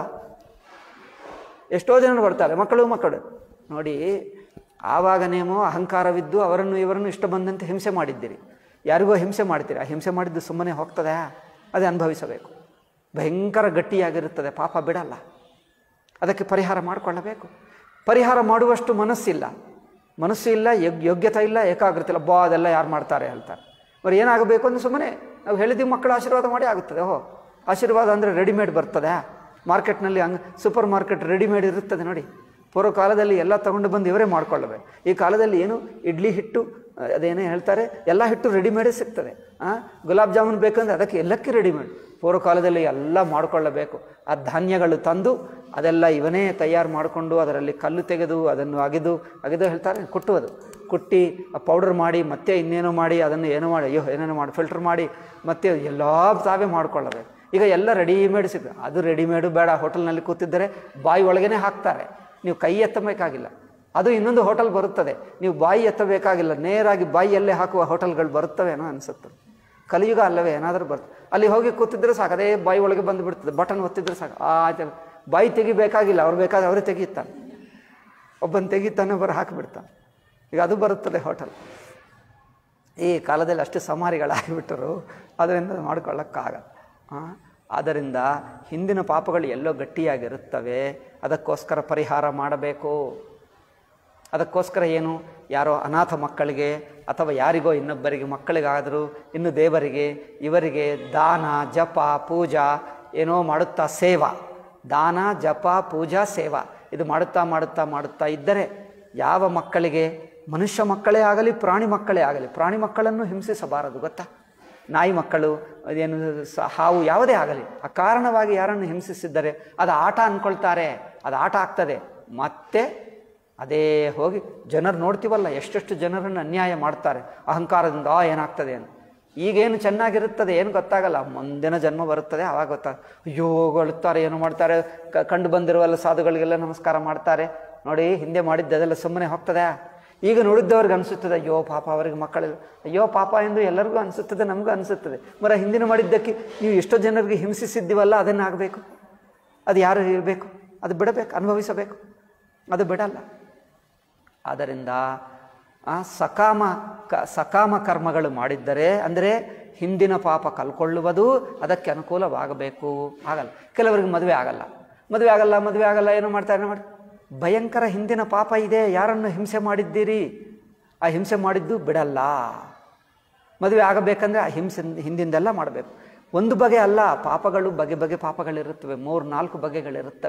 ಎಷ್ಟೋ ಜನರು ಬರ್ತಾರೆ ಮಕ್ಕಳು ಮಕ್ಕಳು ನೋಡಿ ಆವಾಗನೇಮೋ ಅಹಂಕಾರವಿದ್ದು ಅವರನ್ನು ಇವರನ್ನು ಇಷ್ಟ ಬಂದಂತೆ ಹಿಂಸೆ ಮಾಡಿದ್ದೀರಿ ಯಾರಿಗೋ ಹಿಂಸೆ ಮಾಡ್ತೀರಿ ಆ ಹಿಂಸೆ ಮಾಡಿದ್ದು ಸುಮ್ಮನೆ ಹೋಗ್ತದೆ ಅದೇ ಅನುಭವಿಸಬೇಕು ಭಯಂಕರ ಗಟ್ಟಿಯಾಗಿರುತ್ತದೆ ಪಾಪ ಬಿಡಲ್ಲ ಅದಕ್ಕೆ ಪರಿಹಾರ ಮಾಡಿಕೊಳ್ಳಬೇಕು ಪರಿಹಾರ ಮಾಡುವಷ್ಟು ಮನಸ್ಸಿಲ್ಲ ಮನಸ್ಸು ಇಲ್ಲ ಯೋಗ್ ಯೋಗ್ಯತೆ ಇಲ್ಲ ಏಕಾಗ್ರತೆ ಇಲ್ಲ ಬಾ ಅದೆಲ್ಲ ಯಾರು ಮಾಡ್ತಾರೆ ಹೇಳ್ತಾರೆ ಅವ್ರು ಏನಾಗಬೇಕು ಅಂದ್ರೆ ಸುಮ್ಮನೆ ನಾವು ಹೇಳಿದ್ದೀವಿ ಮಕ್ಕಳು ಆಶೀರ್ವಾದ ಮಾಡಿ ಆಗುತ್ತದೆ ಓಹೋ ಆಶೀರ್ವಾದ ಅಂದರೆ ರೆಡಿಮೇಡ್ ಬರ್ತದೆ ಮಾರ್ಕೆಟ್ನಲ್ಲಿ ಹಂಗೆ ಸೂಪರ್ ಮಾರ್ಕೆಟ್ ರೆಡಿಮೇಡ್ ಇರುತ್ತದೆ ನೋಡಿ ಪೂರ್ವ ಕಾಲದಲ್ಲಿ ಎಲ್ಲ ತಗೊಂಡು ಬಂದು ಇವರೇ ಮಾಡ್ಕೊಳ್ಳಬೇಕು ಈ ಕಾಲದಲ್ಲಿ ಏನು ಇಡ್ಲಿ ಹಿಟ್ಟು ಅದೇನೇ ಹೇಳ್ತಾರೆ ಎಲ್ಲ ಹಿಟ್ಟು ರೆಡಿಮೇಡೇ ಸಿಗ್ತದೆ ಗುಲಾಬ್ ಜಾಮೂನ್ ಬೇಕಂದ್ರೆ ಅದಕ್ಕೆ ಎಲ್ಲಕ್ಕೆ ರೆಡಿಮೇಡ್ ಪೂರ್ವ ಕಾಲದಲ್ಲಿ ಎಲ್ಲ ಮಾಡಿಕೊಳ್ಳಬೇಕು ಆ ಧಾನ್ಯಗಳು ತಂದು ಅದೆಲ್ಲ ಇವನೇ ತಯಾರು ಮಾಡಿಕೊಂಡು ಅದರಲ್ಲಿ ಕಲ್ಲು ತೆಗೆದು ಅದನ್ನು ಅಗೆದು ಅಗೆದು ಹೇಳ್ತಾರೆ ಕುಟ್ಟುವುದು ಕುಟ್ಟಿ ಪೌಡರ್ ಮಾಡಿ ಮತ್ತೆ ಇನ್ನೇನೋ ಮಾಡಿ ಅದನ್ನು ಏನೋ ಮಾಡಿ ಅಯ್ಯೋ ಏನೇನೋ ಮಾಡಿ ಫಿಲ್ಟರ್ ಮಾಡಿ ಮತ್ತೆ ಎಲ್ಲ ತಾವೇ ಮಾಡಿಕೊಳ್ಳಬೇಕು ಈಗ ಎಲ್ಲ ರೆಡಿಮೇಡ್ ಸಿಗ್ತದೆ ಅದು ರೆಡಿಮೇಡು ಬೇಡ ಹೋಟೆಲ್ನಲ್ಲಿ ಕೂತಿದ್ದರೆ ಬಾಯಿ ಒಳಗೇ ಹಾಕ್ತಾರೆ ನೀವು ಕೈ ಎತ್ತಬೇಕಾಗಿಲ್ಲ ಅದು ಇನ್ನೊಂದು ಹೋಟೆಲ್ ಬರುತ್ತದೆ ನೀವು ಬಾಯಿ ಎತ್ತಬೇಕಾಗಿಲ್ಲ ನೇರಾಗಿ ಬಾಯಿಯಲ್ಲೇ ಹಾಕುವ ಹೋಟೆಲ್ಗಳು ಬರುತ್ತವೇನೋ ಅನಿಸುತ್ತೆ ಕಲಿಯುಗ ಅಲ್ಲವೇ ಏನಾದರೂ ಬರ್ತದೆ ಅಲ್ಲಿ ಹೋಗಿ ಕೂತಿದ್ರೆ ಸಾಕು ಅದೇ ಬಾಯಿ ಒಳಗೆ ಬಂದು ಬಿಡ್ತದೆ ಬಟನ್ ಒತ್ತಿದ್ರೆ ಸಾಕು ಆಯ್ತು ಬಾಯಿ ತೆಗಿಬೇಕಾಗಿಲ್ಲ ಅವ್ರು ಬೇಕಾದ್ರೆ ಅವರೇ ತೆಗೀತಾನೆ ಒಬ್ಬನ ತೆಗಿತಾನೆ ಬರ ಹಾಕಿಬಿಡ್ತಾನೆ ಈಗ ಅದು ಬರುತ್ತದೆ ಹೋಟೆಲ್ ಈ ಕಾಲದಲ್ಲಿ ಅಷ್ಟು ಸಮಾರಿಗಳಾಗಿಬಿಟ್ಟರು ಅದರಿಂದ ಮಾಡ್ಕೊಳ್ಳೋಕ್ಕಾಗಲ್ಲ ಆದ್ದರಿಂದ ಹಿಂದಿನ ಪಾಪಗಳು ಎಲ್ಲೋ ಗಟ್ಟಿಯಾಗಿರುತ್ತವೆ ಅದಕ್ಕೋಸ್ಕರ ಪರಿಹಾರ ಮಾಡಬೇಕು ಅದಕ್ಕೋಸ್ಕರ ಏನು ಯಾರೋ ಅನಾಥ ಮಕ್ಕಳಿಗೆ ಅಥವಾ ಯಾರಿಗೋ ಇನ್ನೊಬ್ಬರಿಗೆ ಮಕ್ಕಳಿಗಾದರೂ ಇನ್ನು ದೇವರಿಗೆ ಇವರಿಗೆ ದಾನ ಜಪ ಪೂಜಾ ಏನೋ ಮಾಡುತ್ತಾ ಸೇವಾ ದಾನ ಜಪ ಪೂಜಾ ಸೇವಾ ಇದು ಮಾಡುತ್ತಾ ಮಾಡುತ್ತಾ ಮಾಡುತ್ತಾ ಇದ್ದರೆ ಯಾವ ಮಕ್ಕಳಿಗೆ ಮನುಷ್ಯ ಮಕ್ಕಳೇ ಆಗಲಿ ಪ್ರಾಣಿ ಮಕ್ಕಳೇ ಆಗಲಿ ಪ್ರಾಣಿ ಮಕ್ಕಳನ್ನು ಹಿಂಸಿಸಬಾರದು ಗೊತ್ತಾ ನಾಯಿ ಮಕ್ಕಳು ಅದೇನು ಸ ಹಾವು ಯಾವುದೇ ಆಗಲಿ ಅಕಾರಣವಾಗಿ ಯಾರನ್ನು ಹಿಂಸಿಸಿದ್ದರೆ ಅದು ಆಟ ಅಂದ್ಕೊಳ್ತಾರೆ ಅದು ಆಟ ಆಗ್ತದೆ ಮತ್ತೆ ಅದೇ ಹೋಗಿ ಜನರು ನೋಡ್ತೀವಲ್ಲ ಎಷ್ಟೆಷ್ಟು ಜನರನ್ನು ಅನ್ಯಾಯ ಮಾಡ್ತಾರೆ ಅಹಂಕಾರದಿಂದ ಆ ಏನಾಗ್ತದೆ ಅಂತ ಈಗೇನು ಚೆನ್ನಾಗಿರುತ್ತದೆ ಏನು ಗೊತ್ತಾಗಲ್ಲ ಮುಂದಿನ ಜನ್ಮ ಬರುತ್ತದೆ ಆವಾಗ ಗೊತ್ತಾಗ ಅಯ್ಯೋ ಅಳುತ್ತಾರೆ ಏನು ಮಾಡ್ತಾರೆ ಕ ಕಂಡು ಬಂದಿರುವಲ್ಲ ಸಾಧುಗಳಿಗೆಲ್ಲ ನಮಸ್ಕಾರ ಮಾಡ್ತಾರೆ ನೋಡಿ ಹಿಂದೆ ಮಾಡಿದ್ದದೆಲ್ಲ ಸುಮ್ಮನೆ ಹೋಗ್ತದೆ ಈಗ ನೋಡಿದ್ದವ್ರಿಗೆ ಅನಿಸುತ್ತದೆ ಅಯ್ಯೋ ಪಾಪ ಅವರಿಗೆ ಮಕ್ಕಳಿಲ್ಲ ಅಯ್ಯೋ ಪಾಪ ಎಂದು ಎಲ್ಲರಿಗೂ ಅನಿಸುತ್ತದೆ ನಮಗೂ ಅನಿಸುತ್ತದೆ ಮರ ಹಿಂದಿನ ಮಾಡಿದ್ದಕ್ಕೆ ನೀವು ಎಷ್ಟೋ ಜನರಿಗೆ ಹಿಂಸಿಸಿದ್ದೀವಲ್ಲ ಅದನ್ನು ಆಗಬೇಕು ಅದು ಯಾರು ಇರಬೇಕು ಅದು ಬಿಡಬೇಕು ಅನುಭವಿಸಬೇಕು ಅದು ಬಿಡಲ್ಲ ಆದ್ದರಿಂದ ಆ ಸಕಾಮ ಕ ಸಕಾಮ ಕರ್ಮಗಳು ಮಾಡಿದ್ದರೆ ಅಂದರೆ ಹಿಂದಿನ ಪಾಪ ಕಲ್ಕೊಳ್ಳುವುದು ಅದಕ್ಕೆ ಅನುಕೂಲವಾಗಬೇಕು ಆಗಲ್ಲ ಕೆಲವರಿಗೆ ಮದುವೆ ಆಗಲ್ಲ ಮದುವೆ ಆಗಲ್ಲ ಮದುವೆ ಆಗಲ್ಲ ಏನು ಮಾಡ್ತಾರೆ ಏನು ಮಾಡಿ ಭಯಂಕರ ಹಿಂದಿನ ಪಾಪ ಇದೆ ಯಾರನ್ನು ಹಿಂಸೆ ಮಾಡಿದ್ದೀರಿ ಆ ಹಿಂಸೆ ಮಾಡಿದ್ದು ಬಿಡಲ್ಲ ಮದುವೆ ಆಗಬೇಕಂದ್ರೆ ಆ ಹಿಂಸೆ ಹಿಂದಿಂದೆಲ್ಲ ಮಾಡಬೇಕು ಒಂದು ಬಗೆ ಅಲ್ಲ ಪಾಪಗಳು ಬಗೆ ಬಗೆ ಪಾಪಗಳಿರುತ್ತವೆ ಮೂರು ನಾಲ್ಕು ಬಗೆಗಳಿರುತ್ತವೆ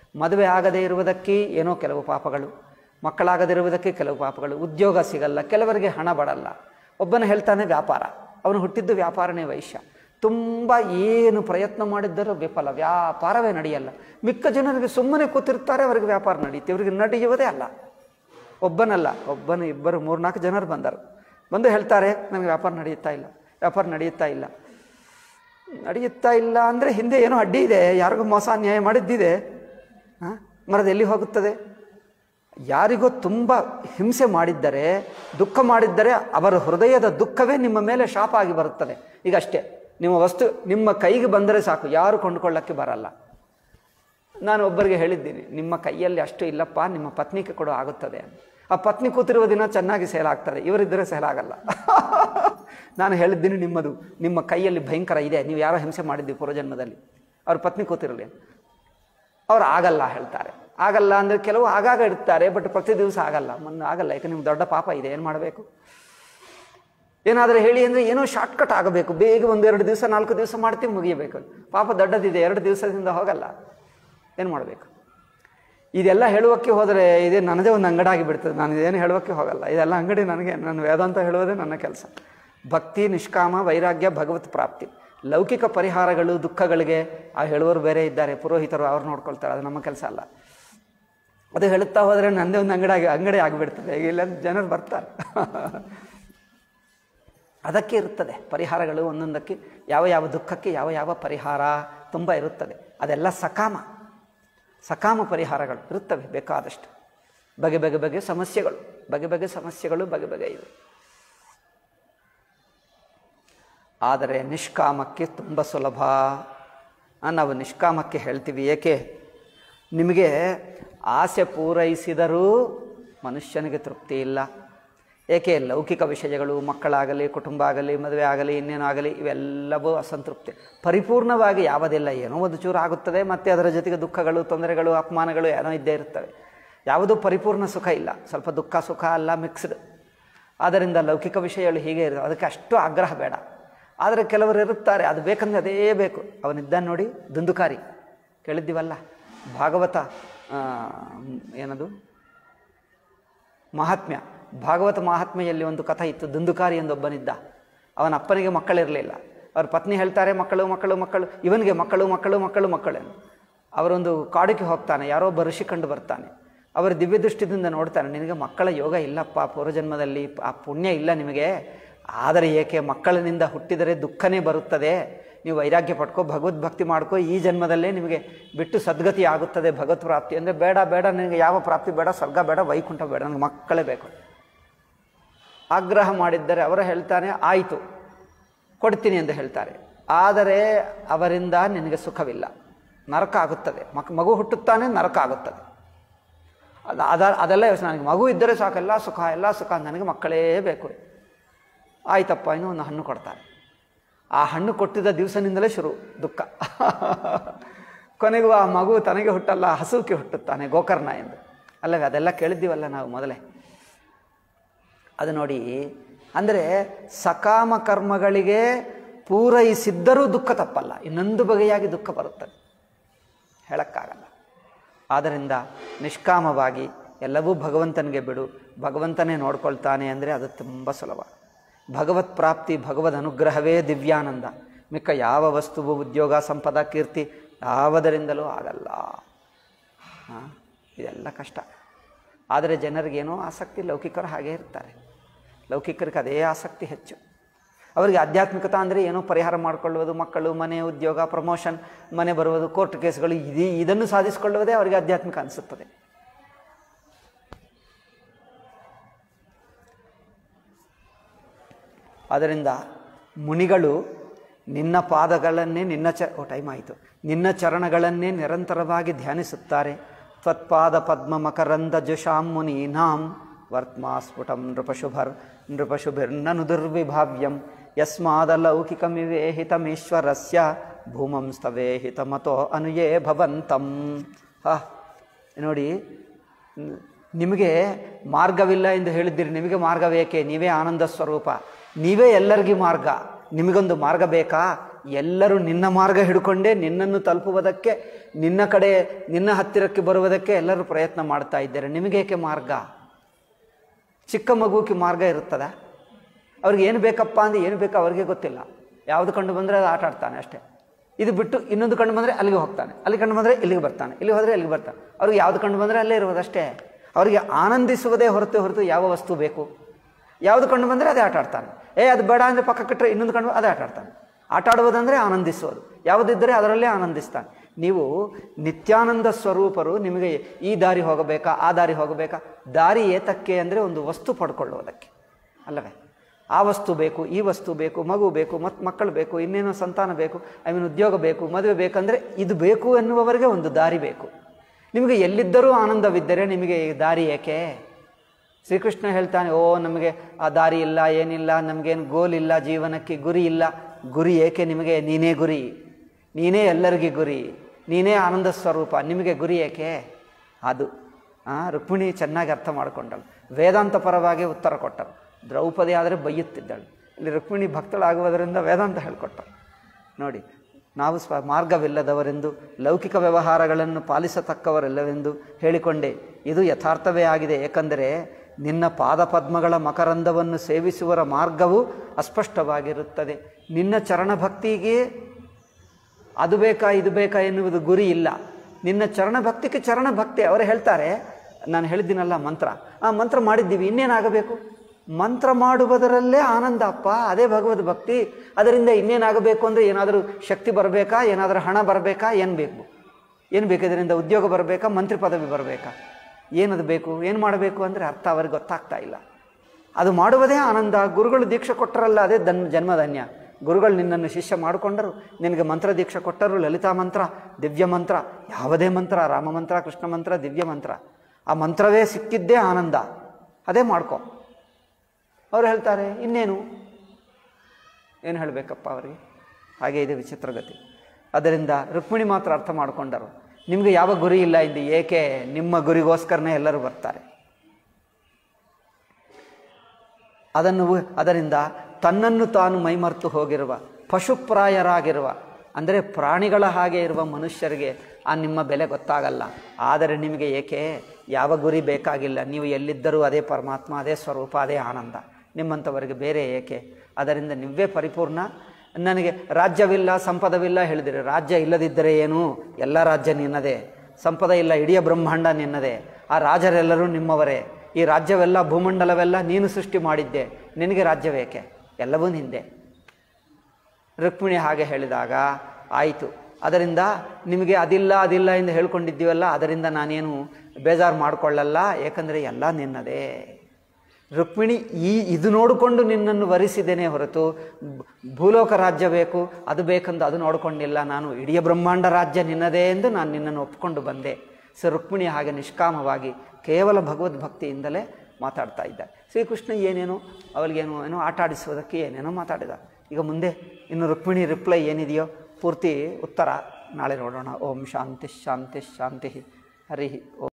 ಮದುವೆ ಆಗದೇ ಇರುವುದಕ್ಕೆ ಏನೋ ಕೆಲವು ಪಾಪಗಳು ಮಕ್ಕಳಾಗದಿರುವುದಕ್ಕೆ ಕೆಲವು ಪಾಪಗಳು ಉದ್ಯೋಗ ಸಿಗಲ್ಲ ಕೆಲವರಿಗೆ ಹಣ ಬಡಲ್ಲ ಒಬ್ಬನು ಹೇಳ್ತಾನೆ ವ್ಯಾಪಾರ ಅವನು ಹುಟ್ಟಿದ್ದು ವ್ಯಾಪಾರನೇ ವೈಶ್ಯ ತುಂಬ ಏನು ಪ್ರಯತ್ನ ಮಾಡಿದ್ದರೂ ವಿಫಲ ವ್ಯಾಪಾರವೇ ನಡೆಯಲ್ಲ ಮಿಕ್ಕ ಜನರಿಗೆ ಸುಮ್ಮನೆ ಕೂತಿರ್ತಾರೆ ಅವರಿಗೆ ವ್ಯಾಪಾರ ನಡೆಯುತ್ತೆ ಇವರಿಗೆ ನಡೆಯುವುದೇ ಅಲ್ಲ ಒಬ್ಬನಲ್ಲ ಒಬ್ಬನು ಇಬ್ಬರು ಮೂರ್ನಾಲ್ಕು ಜನರು ಬಂದರು ಬಂದು ಹೇಳ್ತಾರೆ ನನಗೆ ವ್ಯಾಪಾರ ನಡೆಯುತ್ತಾ ಇಲ್ಲ ವ್ಯಾಪಾರ ನಡೆಯುತ್ತಾ ಇಲ್ಲ ನಡೆಯುತ್ತಾ ಇಲ್ಲ ಅಂದರೆ ಹಿಂದೆ ಏನೋ ಅಡ್ಡಿ ಇದೆ ಯಾರಿಗೂ ಮೋಸ ಅನ್ಯಾಯ ಮಾಡಿದ್ದಿದೆ ಹಾಂ ಮರದ ಎಲ್ಲಿ ಹೋಗುತ್ತದೆ ಯಾರಿಗೋ ತುಂಬ ಹಿಂಸೆ ಮಾಡಿದ್ದರೆ ದುಃಖ ಮಾಡಿದ್ದರೆ ಅವರ ಹೃದಯದ ದುಃಖವೇ ನಿಮ್ಮ ಮೇಲೆ ಶಾಪ ಆಗಿ ಬರುತ್ತದೆ ಈಗ ಅಷ್ಟೇ ನಿಮ್ಮ ವಸ್ತು ನಿಮ್ಮ ಕೈಗೆ ಬಂದರೆ ಸಾಕು ಯಾರು ಕೊಂಡುಕೊಳ್ಳಕ್ಕೆ ಬರಲ್ಲ ನಾನು ಒಬ್ಬರಿಗೆ ಹೇಳಿದ್ದೀನಿ ನಿಮ್ಮ ಕೈಯಲ್ಲಿ ಅಷ್ಟು ಇಲ್ಲಪ್ಪ ನಿಮ್ಮ ಪತ್ನಿಗೆ ಕೊಡು ಆಗುತ್ತದೆ ಅಂತ ಆ ಪತ್ನಿ ಕೂತಿರುವ ದಿನ ಚೆನ್ನಾಗಿ ಸೇಲ್ ಆಗ್ತದೆ ಇವರಿದ್ದರೆ ಸೇಲ್ ಆಗಲ್ಲ ನಾನು ಹೇಳಿದ್ದೀನಿ ನಿಮ್ಮದು ನಿಮ್ಮ ಕೈಯಲ್ಲಿ ಭಯಂಕರ ಇದೆ ನೀವು ಯಾರೋ ಹಿಂಸೆ ಮಾಡಿದ್ದೀವಿ ಪೂರ್ವಜನ್ಮದಲ್ಲಿ ಅವ್ರ ಪತ್ನಿ ಕೂತಿರಲಿ ಅವ್ರು ಆಗಲ್ಲ ಹೇಳ್ತಾರೆ ಆಗಲ್ಲ ಅಂದರೆ ಕೆಲವು ಆಗಾಗ ಇರ್ತಾರೆ ಬಟ್ ಪ್ರತಿ ದಿವಸ ಆಗಲ್ಲ ಮೊನ್ನೆ ಆಗಲ್ಲ ಯಾಕೆ ನಿಮ್ಗೆ ದೊಡ್ಡ ಪಾಪ ಇದೆ ಏನು ಮಾಡಬೇಕು ಏನಾದರೂ ಹೇಳಿ ಅಂದರೆ ಏನೋ ಶಾರ್ಟ್ಕಟ್ ಆಗಬೇಕು ಬೇಗ ಒಂದೆರಡು ದಿವಸ ನಾಲ್ಕು ದಿವಸ ಮಾಡ್ತೀವಿ ಮುಗಿಯಬೇಕು ಪಾಪ ದೊಡ್ಡದಿದೆ ಎರಡು ದಿವಸದಿಂದ ಹೋಗಲ್ಲ ಏನು ಮಾಡಬೇಕು ಇದೆಲ್ಲ ಹೇಳುವಕ್ಕೆ ಹೋದರೆ ಇದೇ ನನ್ನದೇ ಒಂದು ಅಂಗಡಾಗಿ ಬಿಡ್ತದೆ ನಾನು ಇದೇನು ಹೇಳುವಕ್ಕೆ ಹೋಗಲ್ಲ ಇದೆಲ್ಲ ಅಂಗಡಿ ನನಗೆ ನನ್ನ ವೇದಾಂತ ಹೇಳುವುದೇ ನನ್ನ ಕೆಲಸ ಭಕ್ತಿ ನಿಷ್ಕಾಮ ವೈರಾಗ್ಯ ಭಗವತ್ ಪ್ರಾಪ್ತಿ ಲೌಕಿಕ ಪರಿಹಾರಗಳು ದುಃಖಗಳಿಗೆ ಆ ಹೇಳುವವರು ಬೇರೆ ಇದ್ದಾರೆ ಪುರೋಹಿತರು ಅವ್ರು ನೋಡ್ಕೊಳ್ತಾರೆ ಅದು ನಮ್ಮ ಕೆಲಸ ಅಲ್ಲ ಅದು ಹೇಳುತ್ತಾ ಹೋದರೆ ನನ್ನದೇ ಒಂದು ಅಂಗಡಿ ಅಂಗಡಿ ಆಗಿಬಿಡ್ತದೆ ಈಗ ಇಲ್ಲ ಜನರು ಬರ್ತಾರೆ ಅದಕ್ಕೆ ಇರುತ್ತದೆ ಪರಿಹಾರಗಳು ಒಂದೊಂದಕ್ಕೆ ಯಾವ ಯಾವ ದುಃಖಕ್ಕೆ ಯಾವ ಯಾವ ಪರಿಹಾರ ತುಂಬ ಇರುತ್ತದೆ ಅದೆಲ್ಲ ಸಕಾಮ ಸಕಾಮ ಪರಿಹಾರಗಳು ಇರುತ್ತವೆ ಬೇಕಾದಷ್ಟು ಬಗೆ ಬಗೆ ಬಗೆ ಸಮಸ್ಯೆಗಳು ಬಗೆ ಬಗೆ ಸಮಸ್ಯೆಗಳು ಬಗೆ ಬಗೆ ಇವೆ ಆದರೆ ನಿಷ್ಕಾಮಕ್ಕೆ ತುಂಬ ಸುಲಭ ಆ, ನಾವು ನಿಷ್ಕಾಮಕ್ಕೆ ಹೇಳ್ತೀವಿ ಏಕೆ ನಿಮಗೆ ಆಸೆ ಪೂರೈಸಿದರೂ ಮನುಷ್ಯನಿಗೆ ತೃಪ್ತಿ ಇಲ್ಲ ಏಕೆ ಲೌಕಿಕ ವಿಷಯಗಳು ಮಕ್ಕಳಾಗಲಿ ಕುಟುಂಬ ಆಗಲಿ ಮದುವೆ ಆಗಲಿ ಇನ್ನೇನೋ ಆಗಲಿ ಇವೆಲ್ಲವೂ ಅಸಂತೃಪ್ತಿ ಪರಿಪೂರ್ಣವಾಗಿ ಯಾವುದಿಲ್ಲ ಏನೋ ಒಂದು ಚೂರು ಆಗುತ್ತದೆ ಮತ್ತು ಅದರ ಜೊತೆಗೆ ದುಃಖಗಳು ತೊಂದರೆಗಳು ಅಪಮಾನಗಳು ಏನೋ ಇದ್ದೇ ಇರ್ತವೆ ಯಾವುದೂ ಪರಿಪೂರ್ಣ ಸುಖ ಇಲ್ಲ ಸ್ವಲ್ಪ ದುಃಖ ಸುಖ ಎಲ್ಲ ಮಿಕ್ಸ್ಡ್ ಆದ್ದರಿಂದ ಲೌಕಿಕ ವಿಷಯಗಳು ಹೀಗೆ ಇರ್ತವೆ ಅದಕ್ಕೆ ಅಷ್ಟು ಆಗ್ರಹ ಬೇಡ ಆದರೆ ಕೆಲವರು ಇರುತ್ತಾರೆ ಅದು ಬೇಕಂದ್ರೆ ಅದೇ ಬೇಕು ಅವನಿದ್ದಾನೆ ನೋಡಿ ದುಂದುಕಾರಿ ಕೇಳಿದ್ದೀವಲ್ಲ ಭಾಗವತ ಆ, ಏನದು ಮಹಾತ್ಮ್ಯ ಭಾಗವತ ಮಹಾತ್ಮೆಯಲ್ಲಿ ಒಂದು ಕಥೆ ಇತ್ತು ದುಂದುಕಾರಿ ಎಂದೊಬ್ಬನಿದ್ದ ಅವನ ಅಪ್ಪನಿಗೆ ಮಕ್ಕಳಿರಲಿಲ್ಲ ಅವ್ರ ಪತ್ನಿ ಹೇಳ್ತಾರೆ ಮಕ್ಕಳು ಮಕ್ಕಳು ಮಕ್ಕಳು ಇವನಿಗೆ ಮಕ್ಕಳು ಮಕ್ಕಳು ಮಕ್ಕಳು ಮಕ್ಕಳು ಎಂದು. ಅವರೊಂದು ಕಾಡಿಗೆ ಹೋಗ್ತಾನೆ ಯಾರೋ ಒಬ್ಬ ಋಷಿ ಕಂಡು ಬರ್ತಾನೆ ಅವರ ದಿವ್ಯ ದೃಷ್ಟಿದಿಂದ ನೋಡ್ತಾನೆ ನಿನಗೆ ಮಕ್ಕಳ ಯೋಗ ಇಲ್ಲಪ್ಪ ಪೂರ್ವಜನ್ಮದಲ್ಲಿ ಆ ಪುಣ್ಯ ಇಲ್ಲ ನಿಮಗೆ ಆದರೆ ಏಕೆ ಮಕ್ಕಳಿನಿಂದ ಹುಟ್ಟಿದರೆ ದುಃಖನೇ ಬರುತ್ತದೆ ನೀವು ವೈರಾಗ್ಯ ಪಡ್ಕೋ ಭಗವದ್ ಭಕ್ತಿ ಮಾಡ್ಕೋ ಈ ಜನ್ಮದಲ್ಲೇ ನಿಮಗೆ ಬಿಟ್ಟು ಸದ್ಗತಿ ಆಗುತ್ತದೆ ಭಗವತ್ ಪ್ರಾಪ್ತಿ ಅಂದರೆ ಬೇಡ ಬೇಡ ನಿನಗೆ ಯಾವ ಪ್ರಾಪ್ತಿ ಬೇಡ ಸ್ವರ್ಗ ಬೇಡ ವೈಕುಂಠ ಬೇಡ ನನಗೆ ಮಕ್ಕಳೇ ಬೇಕು ಆಗ್ರಹ ಮಾಡಿದ್ದರೆ ಅವರು ಹೇಳ್ತಾನೆ ಆಯಿತು ಕೊಡ್ತೀನಿ ಎಂದು ಹೇಳ್ತಾರೆ ಆದರೆ ಅವರಿಂದ ನಿನಗೆ ಸುಖವಿಲ್ಲ ನರಕ ಆಗುತ್ತದೆ ಮಕ್ ಮಗು ಹುಟ್ಟುತ್ತಾನೆ ನರಕ ಆಗುತ್ತದೆ ಅದು ಅದ ಅದೆಲ್ಲ ಯೋಚನೆ ನನಗೆ ಮಗು ಇದ್ದರೆ ಸಾಕು ಎಲ್ಲ ಸುಖ ಎಲ್ಲ ಸುಖ ನನಗೆ ಮಕ್ಕಳೇ ಬೇಕು ಆಯ್ತಪ್ಪ ಇನ್ನೂ ಒಂದು ಹಣ್ಣು ಕೊಡ್ತಾರೆ ಆ ಹಣ್ಣು ಕೊಟ್ಟಿದ್ದ ದಿವಸದಿಂದಲೇ ಶುರು ದುಃಖ ಕೊನೆಗೂ ಆ ಮಗು ತನಗೆ ಹುಟ್ಟಲ್ಲ ಹಸುಕ್ಕೆ ಹುಟ್ಟುತ್ತಾನೆ ಗೋಕರ್ಣ ಎಂದು ಅಲ್ಲವೇ ಅದೆಲ್ಲ ಕೇಳಿದ್ದೀವಲ್ಲ ನಾವು ಮೊದಲೇ ಅದು ನೋಡಿ ಅಂದರೆ ಸಕಾಮ ಕರ್ಮಗಳಿಗೆ ಪೂರೈಸಿದ್ದರೂ ದುಃಖ ತಪ್ಪಲ್ಲ ಇನ್ನೊಂದು ಬಗೆಯಾಗಿ ದುಃಖ ಬರುತ್ತದೆ ಹೇಳಕ್ಕಾಗಲ್ಲ ಆದ್ದರಿಂದ ನಿಷ್ಕಾಮವಾಗಿ ಎಲ್ಲವೂ ಭಗವಂತನಿಗೆ ಬಿಡು ಭಗವಂತನೇ ನೋಡ್ಕೊಳ್ತಾನೆ ಅಂದರೆ ಅದು ತುಂಬ ಸುಲಭ ಭಗವತ್ ಪ್ರಾಪ್ತಿ ಭಗವದ್ ಅನುಗ್ರಹವೇ ದಿವ್ಯಾನಂದ ಮಿಕ್ಕ ಯಾವ ವಸ್ತುವು ಉದ್ಯೋಗ ಸಂಪದ ಕೀರ್ತಿ ಯಾವುದರಿಂದಲೂ ಆಗಲ್ಲ ಹಾಂ ಇದೆಲ್ಲ ಕಷ್ಟ ಆದರೆ ಜನರಿಗೇನೋ ಆಸಕ್ತಿ ಲೌಕಿಕರು ಹಾಗೇ ಇರ್ತಾರೆ ಲೌಕಿಕರಿಗೆ ಅದೇ ಆಸಕ್ತಿ ಹೆಚ್ಚು ಅವರಿಗೆ ಆಧ್ಯಾತ್ಮಿಕತಾ ಅಂದರೆ ಏನೋ ಪರಿಹಾರ ಮಾಡಿಕೊಳ್ಳುವುದು ಮಕ್ಕಳು ಮನೆ ಉದ್ಯೋಗ ಪ್ರಮೋಷನ್ ಮನೆ ಬರುವುದು ಕೋರ್ಟ್ ಕೇಸ್ಗಳು ಇದೀ ಇದನ್ನು ಸಾಧಿಸಿಕೊಳ್ಳುವುದೇ ಅವರಿಗೆ ಆಧ್ಯಾತ್ಮಿಕ ಅನಿಸುತ್ತದೆ ಆದ್ದರಿಂದ ಮುನಿಗಳು ನಿನ್ನ ಪಾದಗಳನ್ನೇ ನಿನ್ನ ಚ ಓ ಟೈಮ್ ಆಯಿತು ನಿನ್ನ ಚರಣಗಳನ್ನೇ ನಿರಂತರವಾಗಿ ಧ್ಯಾನಿಸುತ್ತಾರೆ ತ್ವತ್ಪಾದ ಪದ್ಮ ಮಕರಂದ ಜುಷಾಂ ಮುನೀನಾಂ ವರ್ತ್ಮಾ ಸ್ಫುಟಂ ನೃಪಶುಭರ್ ನೃಪಶುಭಿರ್ನನು ದುರ್ವಿಭಾವ್ಯಂ ಯಸ್ಮಾದಲೌಕಿಕಮಿವೇಹಿತಮೀಶ್ವರಸ್ಯ ಭೂಮಂ ಸ್ತವೇಹಿತಮತೋ ಅನುಯೇ ಭವಂತಂ ಹಾ ನೋಡಿ ನ್- ನಿಮಗೆ ಮಾರ್ಗವಿಲ್ಲ ಎಂದು ಹೇಳಿದ್ದೀರಿ ನಿಮಗೆ ಮಾರ್ಗವೇಕೆ ನೀವೇ ಆನಂದ ಸ್ವರೂಪ ನೀವೇ ಎಲ್ಲರಿಗೂ ಮಾರ್ಗ ನಿಮಗೊಂದು ಮಾರ್ಗ ಬೇಕಾ ಎಲ್ಲರೂ ನಿನ್ನ ಮಾರ್ಗ ಹಿಡ್ಕೊಂಡೇ ನಿನ್ನನ್ನು ತಲುಪುವುದಕ್ಕೆ ನಿನ್ನ ಕಡೆ ನಿನ್ನ ಹತ್ತಿರಕ್ಕೆ ಬರುವುದಕ್ಕೆ ಎಲ್ಲರೂ ಪ್ರಯತ್ನ ಮಾಡ್ತಾ ಇದ್ದಾರೆ ನಿಮಗೇಕೆ ಮಾರ್ಗ ಚಿಕ್ಕ ಮಗುಕ್ಕೆ ಮಾರ್ಗ ಇರುತ್ತದ ಅವ್ರಿಗೆ ಏನು ಬೇಕಪ್ಪ ಅಂದ್ರೆ ಏನು ಬೇಕೋ ಅವ್ರಿಗೆ ಗೊತ್ತಿಲ್ಲ ಯಾವುದು ಕಂಡು ಬಂದರೆ ಅದು ಆಟ ಆಡ್ತಾನೆ ಅಷ್ಟೇ ಇದು ಬಿಟ್ಟು ಇನ್ನೊಂದು ಕಂಡು ಬಂದರೆ ಅಲ್ಲಿಗೆ ಹೋಗ್ತಾನೆ ಅಲ್ಲಿ ಕಂಡು ಬಂದರೆ ಇಲ್ಲಿಗೆ ಬರ್ತಾನೆ ಇಲ್ಲಿ ಹೋದರೆ ಇಲ್ಲಿಗೆ ಬರ್ತಾನೆ ಅವ್ರಿಗೆ ಯಾವುದು ಕಂಡು ಬಂದರೆ ಅಲ್ಲೇ ಇರುವುದಷ್ಟೇ ಅವರಿಗೆ ಆನಂದಿಸುವುದೇ ಹೊರತು ಹೊರತು ಯಾವ ವಸ್ತು ಬೇಕು ಯಾವುದು ಕಂಡು ಬಂದರೆ ಅದೇ ಆಟ ಆಡ್ತಾನೆ ಏ ಅದು ಬೇಡ ಅಂದರೆ ಪಕ್ಕ ಕಟ್ಟರೆ ಇನ್ನೊಂದು ಕಂಡು ಅದೇ ಆಟ ಆಡ್ತಾನೆ ಆಟ ಆಡುವುದಂದರೆ ಆನಂದಿಸುವುದು ಯಾವುದಿದ್ದರೆ ಅದರಲ್ಲೇ ಆನಂದಿಸ್ತಾನೆ ನೀವು ನಿತ್ಯಾನಂದ ಸ್ವರೂಪರು ನಿಮಗೆ ಈ ದಾರಿ ಹೋಗಬೇಕಾ ಆ ದಾರಿ ಹೋಗಬೇಕಾ ದಾರಿ ಏತಕ್ಕೆ ಅಂದರೆ ಒಂದು ವಸ್ತು ಪಡ್ಕೊಳ್ಳುವುದಕ್ಕೆ ಅಲ್ಲವೇ ಆ ವಸ್ತು ಬೇಕು ಈ ವಸ್ತು ಬೇಕು ಮಗು ಬೇಕು ಮತ್ತು ಮಕ್ಕಳು ಬೇಕು ಇನ್ನೇನೋ ಸಂತಾನ ಬೇಕು ಐ ಮೀನ್ ಉದ್ಯೋಗ ಬೇಕು ಮದುವೆ ಬೇಕಂದರೆ ಇದು ಬೇಕು ಎನ್ನುವವರೆಗೆ ಒಂದು ದಾರಿ ಬೇಕು ನಿಮಗೆ ಎಲ್ಲಿದ್ದರೂ ಆನಂದವಿದ್ದರೆ ನಿಮಗೆ ಈ ದಾರಿ ಏಕೆ ಶ್ರೀಕೃಷ್ಣ ಹೇಳ್ತಾನೆ ಓ ನಮಗೆ ಆ ದಾರಿ ಇಲ್ಲ ಏನಿಲ್ಲ ನಮಗೇನು ಗೋಲ್ ಇಲ್ಲ ಜೀವನಕ್ಕೆ ಗುರಿ ಇಲ್ಲ ಗುರಿ ಏಕೆ ನಿಮಗೆ ನೀನೇ ಗುರಿ ನೀನೇ ಎಲ್ಲರಿಗೆ ಗುರಿ ನೀನೇ ಆನಂದ ಸ್ವರೂಪ ನಿಮಗೆ ಗುರಿ ಏಕೆ ಅದು ಆ, ರುಕ್ಮಿಣಿ ಚೆನ್ನಾಗಿ ಅರ್ಥ ಮಾಡಿಕೊಂಡಳು ವೇದಾಂತ ಪರವಾಗಿ ಉತ್ತರ ಕೊಟ್ಟರು ದ್ರೌಪದಿ ಆದರೆ ಬೈಯುತ್ತಿದ್ದಳು ಇಲ್ಲಿ ರುಕ್ಮಿಣಿ ಭಕ್ತಳಾಗುವುದರಿಂದ ವೇದಾಂತ ಹೇಳಿಕೊಟ್ಟರು ನೋಡಿ ನಾವು ಸ್ವ ಮಾರ್ಗವಿಲ್ಲದವರೆಂದು ಲೌಕಿಕ ವ್ಯವಹಾರಗಳನ್ನು ಪಾಲಿಸತಕ್ಕವರೆಲ್ಲವೆಂದು ಹೇಳಿಕೊಂಡೆ ಇದು ಯಥಾರ್ಥವೇ ಆಗಿದೆ ಏಕೆಂದರೆ ನಿನ್ನ ಪಾದಪದ್ಮಗಳ ಮಕರಂದವನ್ನು ಸೇವಿಸುವರ ಮಾರ್ಗವು ಅಸ್ಪಷ್ಟವಾಗಿರುತ್ತದೆ ನಿನ್ನ ಚರಣಭಕ್ತಿಗೆ ಅದು ಬೇಕಾ ಇದು ಬೇಕಾ ಎನ್ನುವುದು ಗುರಿ ಇಲ್ಲ ನಿನ್ನ ಚರಣ ಭಕ್ತಿಗೆ ಚರಣ ಭಕ್ತಿ ಅವರು ಹೇಳ್ತಾರೆ ನಾನು ಹೇಳಿದ್ದೀನಲ್ಲ ಮಂತ್ರ ಆ ಮಂತ್ರ ಮಾಡಿದ್ದೀವಿ ಇನ್ನೇನಾಗಬೇಕು ಮಂತ್ರ ಮಾಡುವುದರಲ್ಲೇ ಆನಂದ ಅಪ್ಪ ಅದೇ ಭಗವದ್ ಭಕ್ತಿ ಅದರಿಂದ ಇನ್ನೇನಾಗಬೇಕು ಅಂದರೆ ಏನಾದರೂ ಶಕ್ತಿ ಬರಬೇಕಾ ಏನಾದರೂ ಹಣ ಬರಬೇಕಾ ಏನು ಬೇಕು ಏನು ಬೇಕು ಇದರಿಂದ ಉದ್ಯೋಗ ಬರಬೇಕಾ ಮಂತ್ರಿ ಪದವಿ ಬರಬೇಕಾ ಏನದು ಬೇಕು ಏನು ಮಾಡಬೇಕು ಅಂದರೆ ಅರ್ಥ ಅವ್ರಿಗೆ ಗೊತ್ತಾಗ್ತಾ ಇಲ್ಲ ಅದು ಮಾಡುವುದೇ ಆನಂದ ಗುರುಗಳು ದೀಕ್ಷೆ ಕೊಟ್ಟರಲ್ಲ ಅದೇ ದನ್ ಜನ್ಮಧನ್ಯ ಗುರುಗಳು ನಿನ್ನನ್ನು ಶಿಷ್ಯ ಮಾಡಿಕೊಂಡರು ನಿನಗೆ ಮಂತ್ರ ದೀಕ್ಷೆ ಕೊಟ್ಟರು ಲಲಿತಾ ಮಂತ್ರ ದಿವ್ಯ ಮಂತ್ರ ಯಾವುದೇ ಮಂತ್ರ ರಾಮ ಮಂತ್ರ ಕೃಷ್ಣ ಮಂತ್ರ ದಿವ್ಯ ಮಂತ್ರ ಆ ಮಂತ್ರವೇ ಸಿಕ್ಕಿದ್ದೇ ಆನಂದ ಅದೇ ಮಾಡ್ಕೊ ಅವ್ರು ಹೇಳ್ತಾರೆ ಇನ್ನೇನು ಏನು ಹೇಳಬೇಕಪ್ಪ ಅವರಿಗೆ ಹಾಗೆ ಇದೆ ವಿಚಿತ್ರಗತಿ ಅದರಿಂದ ರುಕ್ಮಿಣಿ ಮಾತ್ರ ಅರ್ಥ ಮಾಡಿಕೊಂಡರು ನಿಮಗೆ ಯಾವ ಗುರಿ ಇಲ್ಲ ಇಂದು ಏಕೆ ನಿಮ್ಮ ಗುರಿಗೋಸ್ಕರನೇ ಎಲ್ಲರೂ ಬರ್ತಾರೆ ಅದನ್ನು ಅದರಿಂದ ತನ್ನನ್ನು ತಾನು ಮೈಮರೆತು ಹೋಗಿರುವ ಪಶುಪ್ರಾಯರಾಗಿರುವ ಅಂದರೆ ಪ್ರಾಣಿಗಳ ಹಾಗೆ ಇರುವ ಮನುಷ್ಯರಿಗೆ ಆ ನಿಮ್ಮ ಬೆಲೆ ಗೊತ್ತಾಗಲ್ಲ ಆದರೆ ನಿಮಗೆ ಏಕೆ ಯಾವ ಗುರಿ ಬೇಕಾಗಿಲ್ಲ ನೀವು ಎಲ್ಲಿದ್ದರೂ ಅದೇ ಪರಮಾತ್ಮ ಅದೇ ಸ್ವರೂಪ ಅದೇ ಆನಂದ ನಿಮ್ಮಂಥವರಿಗೆ ಬೇರೆ ಏಕೆ ಅದರಿಂದ ನೀವೇ ಪರಿಪೂರ್ಣ ನನಗೆ ರಾಜ್ಯವಿಲ್ಲ ಸಂಪದವಿಲ್ಲ ಹೇಳಿದಿರಿ ರಾಜ್ಯ ಇಲ್ಲದಿದ್ದರೆ ಏನು ಎಲ್ಲ ರಾಜ್ಯ ನಿನ್ನದೇ ಸಂಪದ ಇಲ್ಲ ಇಡೀ ಬ್ರಹ್ಮಾಂಡ ನಿನ್ನದೇ ಆ ರಾಜರೆಲ್ಲರೂ ನಿಮ್ಮವರೇ ಈ ರಾಜ್ಯವೆಲ್ಲ ಭೂಮಂಡಲವೆಲ್ಲ ನೀನು ಸೃಷ್ಟಿ ಮಾಡಿದ್ದೆ ನಿನಗೆ ರಾಜ್ಯವೇಕೆ ಎಲ್ಲವೂ ನಿಂದೆ ರುಕ್ಮಿಣಿ ಹಾಗೆ ಹೇಳಿದಾಗ ಆಯಿತು ಅದರಿಂದ ನಿಮಗೆ ಅದಿಲ್ಲ ಅದಿಲ್ಲ ಎಂದು ಹೇಳ್ಕೊಂಡಿದ್ದೀವಲ್ಲ ಅದರಿಂದ ನಾನೇನು ಬೇಜಾರು ಮಾಡಿಕೊಳ್ಳಲ್ಲ ಏಕೆಂದರೆ ಎಲ್ಲ ನಿನ್ನದೇ ರುಕ್ಮಿಣಿ ಈ ಇದು ನೋಡಿಕೊಂಡು ನಿನ್ನನ್ನು ವರಿಸಿದ್ದೇನೆ ಹೊರತು ಭೂ- ಭೂಲೋಕ ರಾಜ್ಯ ಬೇಕು ಅದು ಬೇಕೆಂದು ಅದು ನೋಡಿಕೊಂಡಿಲ್ಲ ನಾನು ಇಡೀ ಬ್ರಹ್ಮಾಂಡ ರಾಜ್ಯ ನಿನ್ನದೇ ಎಂದು ನಾನು ನಿನ್ನನ್ನು ಒಪ್ಪಿಕೊಂಡು ಬಂದೆ ಸೊ ರುಕ್ಮಿಣಿ ಹಾಗೆ ನಿಷ್ಕಾಮವಾಗಿ ಕೇವಲ ಭಗವದ್ಭಕ್ತಿಯಿಂದಲೇ ಮಾತಾಡ್ತಾ ಇದ್ದ ಶ್ರೀಕೃಷ್ಣ ಏನೇನೋ ಅವಳಿಗೇನು ಏನೋ ಆಟ ಆಡಿಸುವುದಕ್ಕೆ ಏನೇನೋ ಮಾತಾಡಿದ ಈಗ ಮುಂದೆ ಇನ್ನು ರುಕ್ಮಿಣಿ ರಿಪ್ಲೈ ಏನಿದೆಯೋ ಪೂರ್ತಿ ಉತ್ತರ ನಾಳೆ ನೋಡೋಣ ಓಂ ಶಾಂತಿ ಶಾಂತಿ ಶಾಂತಿ ಹರಿ ಓಂ